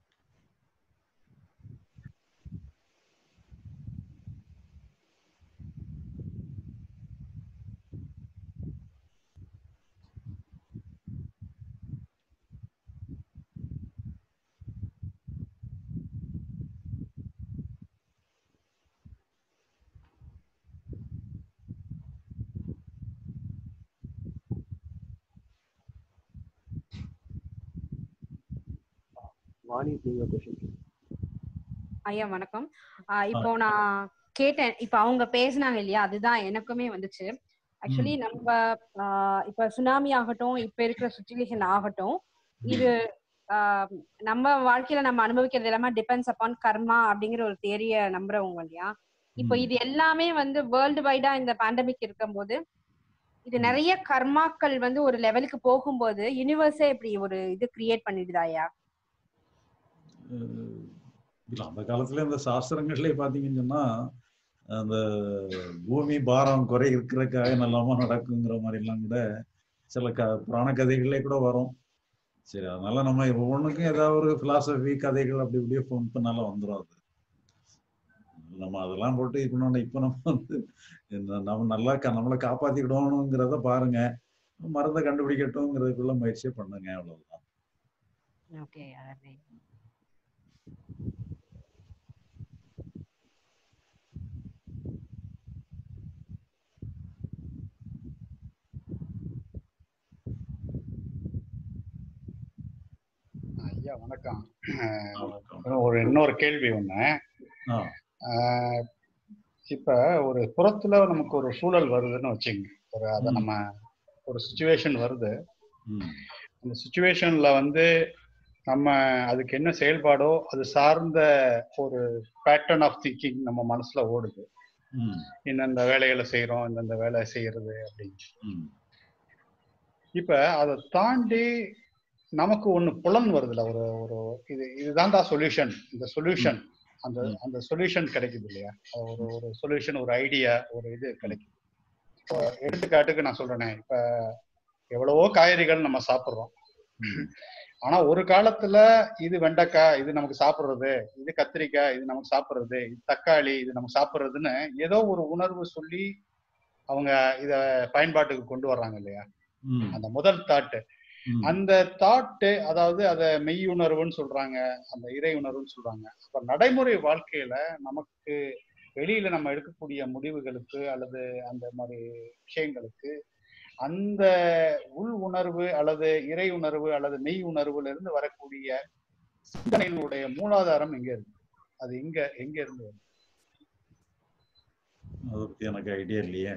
வாணி நீங்க கொஸ்டின் ஐயா வணக்கம் ஆஹ் இப்போ நான் கேட்டேன் இப்ப அவங்க பேசுனாங்க இல்லையா அதுதான் எனக்குமே வந்துச்சு ஆக்சுவலி நம்ம ஆஹ் இப்ப சுனாமி ஆகட்டும் இப்ப இருக்கிற சுச்சுவேஷன் ஆகட்டும் இது ஆஹ் நம்ம வாழ்க்கையில நம்ம அனுபவிக்கிறது எல்லாமே டிபெண்ட்ஸ் அப்பான் கர்மா அப்படிங்கிற ஒரு தேரிய நம்புறவங்க இல்லையா இப்போ இது எல்லாமே வந்து வேர்ல்டு வைடா இந்த பேண்டமிக் இருக்கும்போது இது நிறைய கர்மாக்கள் வந்து ஒரு லெவலுக்கு போகும்போது யூனிவர்ஸே இப்படி ஒரு இது கிரியேட் பண்ணிடுதாயா அஹ் இல்ல அந்த காலத்துல இந்த சாஸ்திரங்கள்லயே பாத்தீங்கன்னு சொன்னா அந்த பூமி பாரம் குறை இருக்கிறதுக்காக நல்லாம நடக்குங்கிற மாதிரி எல்லாம் கூட சில க புராண கதைகளே கூட வரும் சரி அதனால நம்ம ஒவ்வொன்றுக்கும் ஏதாவது ஒரு பிலாசபி கதைகள் அப்படி இப்படியே ஃபோன் பண்ணாலும் வந்துடும் அது நம்ம அதெல்லாம் போட்டு இப்போ நம்ம இப்போ நம்ம வந்து இந்த நம்ம நல்லா க- நம்மளை காப்பாத்திக்கிடணுங்கிறத பாருங்க மருந்தை கண்டுபிடிக்கட்டும்ங்கிறதுக்குள்ள முயற்சியை பண்ணுங்க அவ்வளவுதான் ஓகே ஐயா வணக்கம் அஹ் ஒரு இன்னொரு கேள்வி ஒண்ணு அஹ் இப்ப ஒரு புறத்துல நமக்கு ஒரு சூழல் வருதுன்னு வச்சுங்க ஒரு அதை நம்ம ஒரு சுச்சுவேஷன் வருது அந்த சுச்சுவேஷன்ல வந்து நம்ம அதுக்கு என்ன செயல்பாடோ அது சார்ந்த ஒரு பேட்டர்ன் ஆஃப் திங்கிங் நம்ம மனசுல ஓடுது இந்தந்த வேலைகளை செய்யறோம் இந்தந்த வேலை செய்யறது அப்படின்னு இப்ப அதை தாண்டி நமக்கு ஒண்ணு புலன் வருதுல ஒரு ஒரு இது இதுதான்டா சொல்யூஷன் இந்த சொல்யூஷன் அந்த அந்த சொல்யூஷன் கிடைக்குது இல்லையா ஒரு ஒரு சொல்யூஷன் ஒரு ஐடியா ஒரு இது கிடைக்குது இப்போ எடுத்துக்காட்டுக்கு நான் சொல்றேனே இப்ப எவ்வளவோ காய்கறிகள் நம்ம சாப்பிடுறோம் ஆனா ஒரு காலத்துல இது வெண்டைக்காய் இது நமக்கு சாப்பிடுறது இது கத்திரிக்காய் இது நமக்கு சாப்பிடுறது இது தக்காளி இது நமக்கு சாப்பிடுறதுன்னு ஏதோ ஒரு உணர்வு சொல்லி அவங்க இத பயன்பாட்டுக்கு கொண்டு வர்றாங்க இல்லையா அந்த முதல் தாட்டு அந்த தாட்டு அதாவது அத மெய்யுணர்வுன்னு சொல்றாங்க அந்த இறை உணர்வுன்னு சொல்றாங்க அப்ப நடைமுறை வாழ்க்கையில நமக்கு வெளியில நம்ம எடுக்கக்கூடிய முடிவுகளுக்கு அல்லது அந்த மாதிரி விஷயங்களுக்கு அந்த உள் உணர்வு அல்லது இறை உணர்வு அல்லது மெய் உணர்வுல இருந்து வரக்கூடிய சிந்தனையினுடைய மூலாதாரம் எங்க இருக்கு அது எங்க எங்க இருந்து வருது அதை பத்தி எனக்கு ஐடியா இல்லையே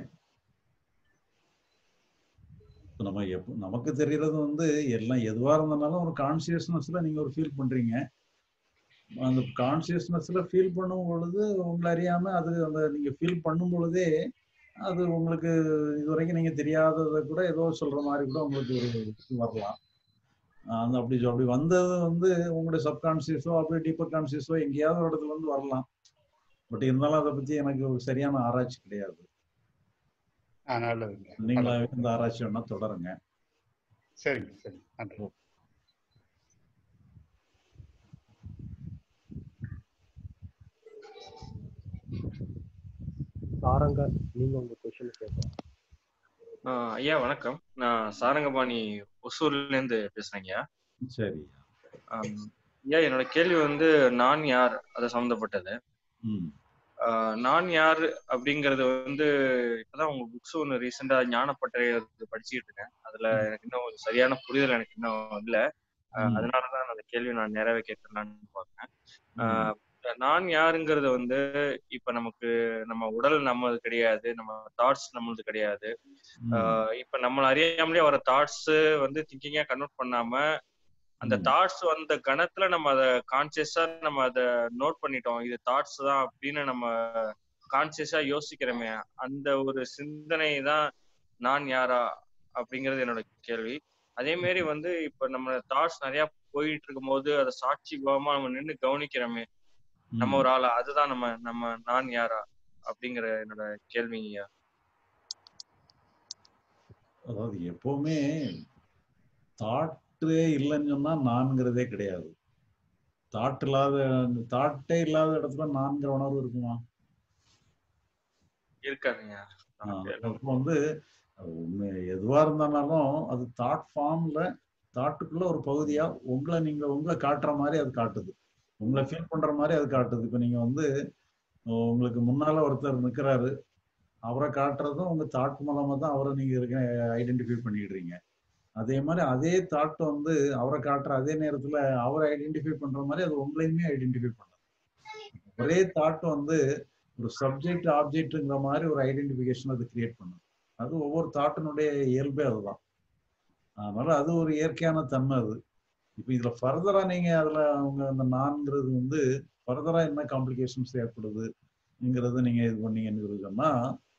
இப்ப நம்ம எப்ப நமக்கு தெரியறது வந்து எல்லாம் எதுவா இருந்தாலும் ஒரு கான்சியஸ்னஸ்ல நீங்க ஒரு ஃபீல் பண்றீங்க அந்த கான்சியஸ்னஸ்ல ஃபீல் பண்ணும் பொழுது உங்களை அறியாம அது அந்த நீங்க ஃபீல் பண்ணும் பொழுதே அது உங்களுக்கு இதுவரைக்கும் நீங்க தெரியாததை கூட ஏதோ சொல்ற மாதிரி கூட உங்களுக்கு ஒரு இது வரலாம் அந்த அப்படி சொ- அப்படி வந்தது வந்து உங்களுடைய சப்கான்சியஸோ அப்படியே டீப்பர் கான்சியஸோ எங்கேயாவது ஒரு இடத்துல இருந்து வரலாம் பட் இருந்தாலும் அதை பத்தி எனக்கு ஒரு சரியான ஆராய்ச்சி கிடையாது ஆஹ் நல்லதுங்க நீங்களா இந்த ஆராய்ச்சி வேணா தொடருங்க சரிங்க சரி நன்றி சாரங்க நீங்க உங்க கொஸ்டின் கேட்கலாம் ஆஹ் ஐயா வணக்கம் நான் சாரங்கபாணி ஒசூர்ல இருந்து பேசுறேங்க ஐயா சரி ஆம், ஐயா என்னோட கேள்வி வந்து நான் யார் அது சம்மந்தப்பட்டது ஆஹ் நான் யார் அப்படிங்கறது வந்து இப்பதான் உங்க புக்ஸ் ஒன்று ரீசெண்டா ஞானப்பட்டறை படிச்சுக்கிட்டு இருக்கேன் அதுல எனக்கு இன்னும் ஒரு சரியான புரிதல் எனக்கு இன்னும் இல்ல ஆஹ் அதனாலதான் அந்த கேள்வி நான் நேரவே கேட்கலான்னு பாக்குறேன் ஆஹ் நான் யாருங்கிறது வந்து இப்ப நமக்கு நம்ம உடல் நம்மது கிடையாது நம்ம தாட்ஸ் நம்மளது கிடையாது ஆஹ் இப்ப நம்மள அறியாமலே வர தாட்ஸ் வந்து திங்கிங்கா கன்வெர்ட் பண்ணாம அந்த தாட்ஸ் வந்த கணத்துல நம்ம அதை கான்சியஸா நம்ம அதை நோட் பண்ணிட்டோம் இது தாட்ஸ் தான் அப்படின்னு நம்ம கான்சியஸா யோசிக்கிறோமே அந்த ஒரு சிந்தனை தான் நான் யாரா அப்படிங்கிறது என்னோட கேள்வி அதே மாதிரி வந்து இப்ப நம்ம தாட்ஸ் நிறைய போயிட்டு இருக்கும் போது அதை சாட்சி பாவமா நம்ம நின்று கவனிக்கிறோமே நம்ம ஒரு ஆளா அதுதான் நம்ம நம்ம நான் யாரா அப்படிங்கிற என்னோட கேள்வி ஐயா அதாவது எப்பவுமே தாட் தாட்டே இல்லைன்னு சொன்னா நான்கிறதே கிடையாது தாட் இல்லாத தாட்டே இல்லாத இடத்துல நான்கிற உணர்வு இருக்குமா இருக்காதுங்க அப்போ வந்து உண்மை எதுவா இருந்தாலும் அது தாட் ஃபார்ம்ல தாட்டுக்குள்ள ஒரு பகுதியா உங்களை நீங்க உங்களை காட்டுற மாதிரி அது காட்டுது உங்களை ஃபீல் பண்ற மாதிரி அது காட்டுது இப்போ நீங்க வந்து உங்களுக்கு முன்னால ஒருத்தர் நிக்கிறாரு அவரை காட்டுறதும் உங்க தாட் மூலமா தான் அவரை நீங்க இருக்க ஐடென்டிஃபை பண்ணிடுறீங்க அதே மாதிரி அதே தாட் வந்து அவரை காட்டுற அதே நேரத்துல அவரை ஐடென்டிஃபை பண்ற மாதிரி அது உங்களையுமே ஐடென்டிஃபை பண்ணுது ஒரே தாட் வந்து ஒரு சப்ஜெக்ட் ஆப்ஜெக்ட்ங்கிற மாதிரி ஒரு ஐடென்டிஃபிகேஷன் அது கிரியேட் பண்ணுது அது ஒவ்வொரு தாட்டினுடைய இயல்பே அதுதான் அதனால அது ஒரு இயற்கையான தன்மை அது இப்போ இதுல ஃபர்தரா நீங்க அதுல அவங்க அந்த நான்கிறது வந்து ஃபர்தரா என்ன காம்ப்ளிகேஷன்ஸ் ஏற்படுதுங்கிறது நீங்க இது பண்ணீங்கன்னு சொன்னா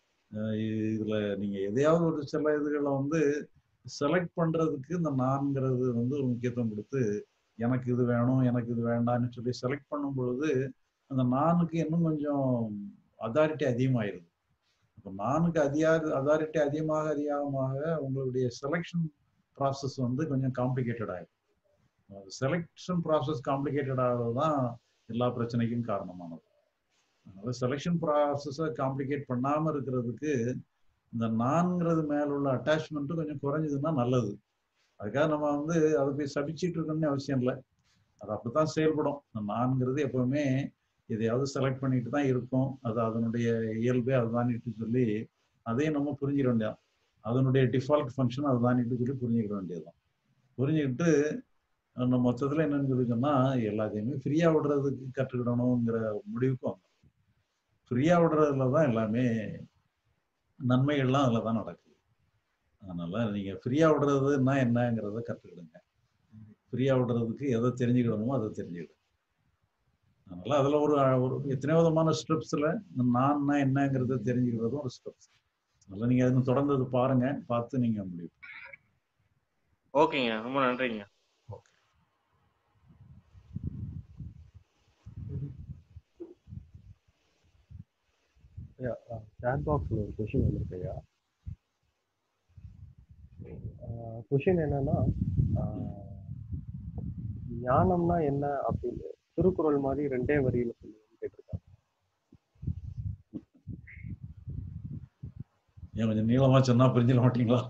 இதுல நீங்க எதையாவது ஒரு சில இதுகளை வந்து செலக்ட் பண்றதுக்கு இந்த நான்கிறது வந்து ஒரு முக்கியத்துவம் கொடுத்து எனக்கு இது வேணும் எனக்கு இது வேண்டாம்னு சொல்லி செலக்ட் பண்ணும் பொழுது அந்த நானுக்கு இன்னும் கொஞ்சம் அதாரிட்டி அதிகமாயிருது இப்போ நானுக்கு அதிகார அதாரிட்டி அதிகமாக அதிகமாக உங்களுடைய செலெக்ஷன் ப்ராசஸ் வந்து கொஞ்சம் காம்ப்ளிகேட்டட் ஆயிடும் செலெக்ஷன் ப்ராசஸ் காம்ப்ளிகேட்டட் ஆகிறது தான் எல்லா பிரச்சனைக்கும் காரணமானது அதனால செலெக்ஷன் ப்ராசஸை காம்ப்ளிகேட் பண்ணாமல் இருக்கிறதுக்கு இந்த நான்கிறது மேல உள்ள அட்டாச்மெண்ட்டு கொஞ்சம் குறைஞ்சதுன்னா நல்லது அதுக்காக நம்ம வந்து அதை போய் சபிச்சிட்டு இருக்கணும்னு அவசியம் இல்லை அது அப்படித்தான் செயல்படும் இந்த நான்கிறது எப்பவுமே எதையாவது செலக்ட் பண்ணிட்டு தான் இருக்கும் அது அதனுடைய இயல்பே அதுதானிட்டு சொல்லி அதையும் நம்ம புரிஞ்சிட வேண்டியது அதனுடைய டிஃபால்ட் ஃபங்க்ஷன் அதுதானிட்டு சொல்லி புரிஞ்சுக்கிட வேண்டியதுதான் புரிஞ்சுக்கிட்டு நம்ம மொத்தத்தில் என்னன்னு சொல்லி சொன்னா எல்லாத்தையுமே ஃப்ரீயா விடுறதுக்கு கற்றுக்கிடணுங்கிற முடிவுக்கு வந்தோம் ஃப்ரீயா விடுறதுல தான் எல்லாமே நன்மைகள்லாம் அதில் தான் நடக்குது அதனால நீங்க ஃப்ரீயா விடுறதுன்னா என்னங்கிறத கற்றுக்கிடுங்க ஃப்ரீயா விடுறதுக்கு எதை தெரிஞ்சுக்கிடணுமோ அதை தெரிஞ்சுக்கிடுங்க அதனால அதுல ஒரு ஒரு எத்தனை விதமான ஸ்டெப்ஸ்ல நான் என்னங்கிறத தெரிஞ்சுக்கிறதும் ஒரு ஸ்டெப்ஸ் அதனால நீங்க அதுக்கு தொடர்ந்து அது பாருங்க பார்த்து நீங்க முடிவு ஓகேங்க ரொம்ப நன்றிங்க சாட் பாக்ஸில் ஒரு கொஷின் வந்திருக்கையா கொஷின் என்னன்னா ஞானம்னா என்ன அப்படின்னு திருக்குறள் மாதிரி ரெண்டே வரியில சொல்லுங்கன்னு கேட்டிருக்காங்க ஏன் கொஞ்சம் நீளமா சொன்னா புரிஞ்சிட மாட்டீங்களா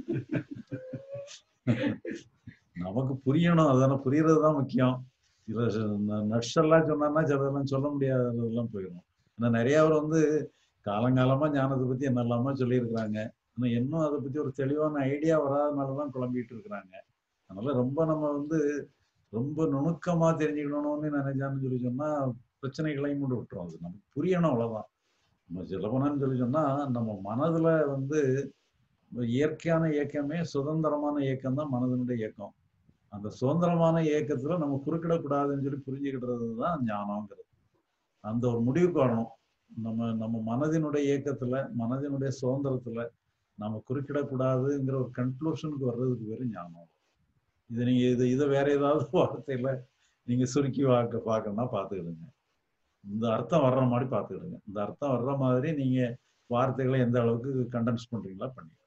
நமக்கு புரியணும் அதான புரியறது தான் முக்கியம் இதுல நட்ஸ் எல்லாம் சொன்னா சிலதெல்லாம் சொல்ல முடியாததெல்லாம் போயிடும் ஏன்னா நிறைய பேர் வந்து காலங்காலமா ஞானத்தை பத்தி என்னெல்லாமோ சொல்லியிருக்கிறாங்க ஆனா இன்னும் அதை பத்தி ஒரு தெளிவான ஐடியா வராதனாலதான் குழம்பிட்டு இருக்கிறாங்க அதனால ரொம்ப நம்ம வந்து ரொம்ப நுணுக்கமா தெரிஞ்சுக்கணும்னு நினைச்சான்னு சொல்லி சொன்னா பிரச்சனைகளையும் கொண்டு விட்டுரும் அது நமக்கு புரியணும் அவ்வளவுதான் நம்ம சொல்லப்போனான்னு சொல்லி சொன்னா நம்ம மனதுல வந்து இயற்கையான இயக்கமே சுதந்திரமான இயக்கம் தான் மனதினுடைய இயக்கம் அந்த சுதந்திரமான இயக்கத்துல நம்ம குறுக்கிடக்கூடாதுன்னு சொல்லி புரிஞ்சுக்கிடுறது தான் ஞானங்கிறது அந்த ஒரு முடிவுக்கு வரணும் நம்ம நம்ம மனதினுடைய இயக்கத்துல மனதினுடைய சுதந்திரத்துல நம்ம குறுக்கிடக்கூடாதுங்கிற ஒரு கன்க்ளூஷனுக்கு வர்றதுக்கு பேரு ஞானம் இது நீங்க இது இதை வேற ஏதாவது வார்த்தையில நீங்க சுருக்கி வாக்க பார்க்கணும்னா பார்த்துக்கிடுங்க இந்த அர்த்தம் வர்ற மாதிரி பார்த்துக்கிடுங்க இந்த அர்த்தம் வர்ற மாதிரி நீங்க வார்த்தைகளை எந்த அளவுக்கு கண்டென்ஸ் பண்றீங்களா பண்ணிக்கலாம்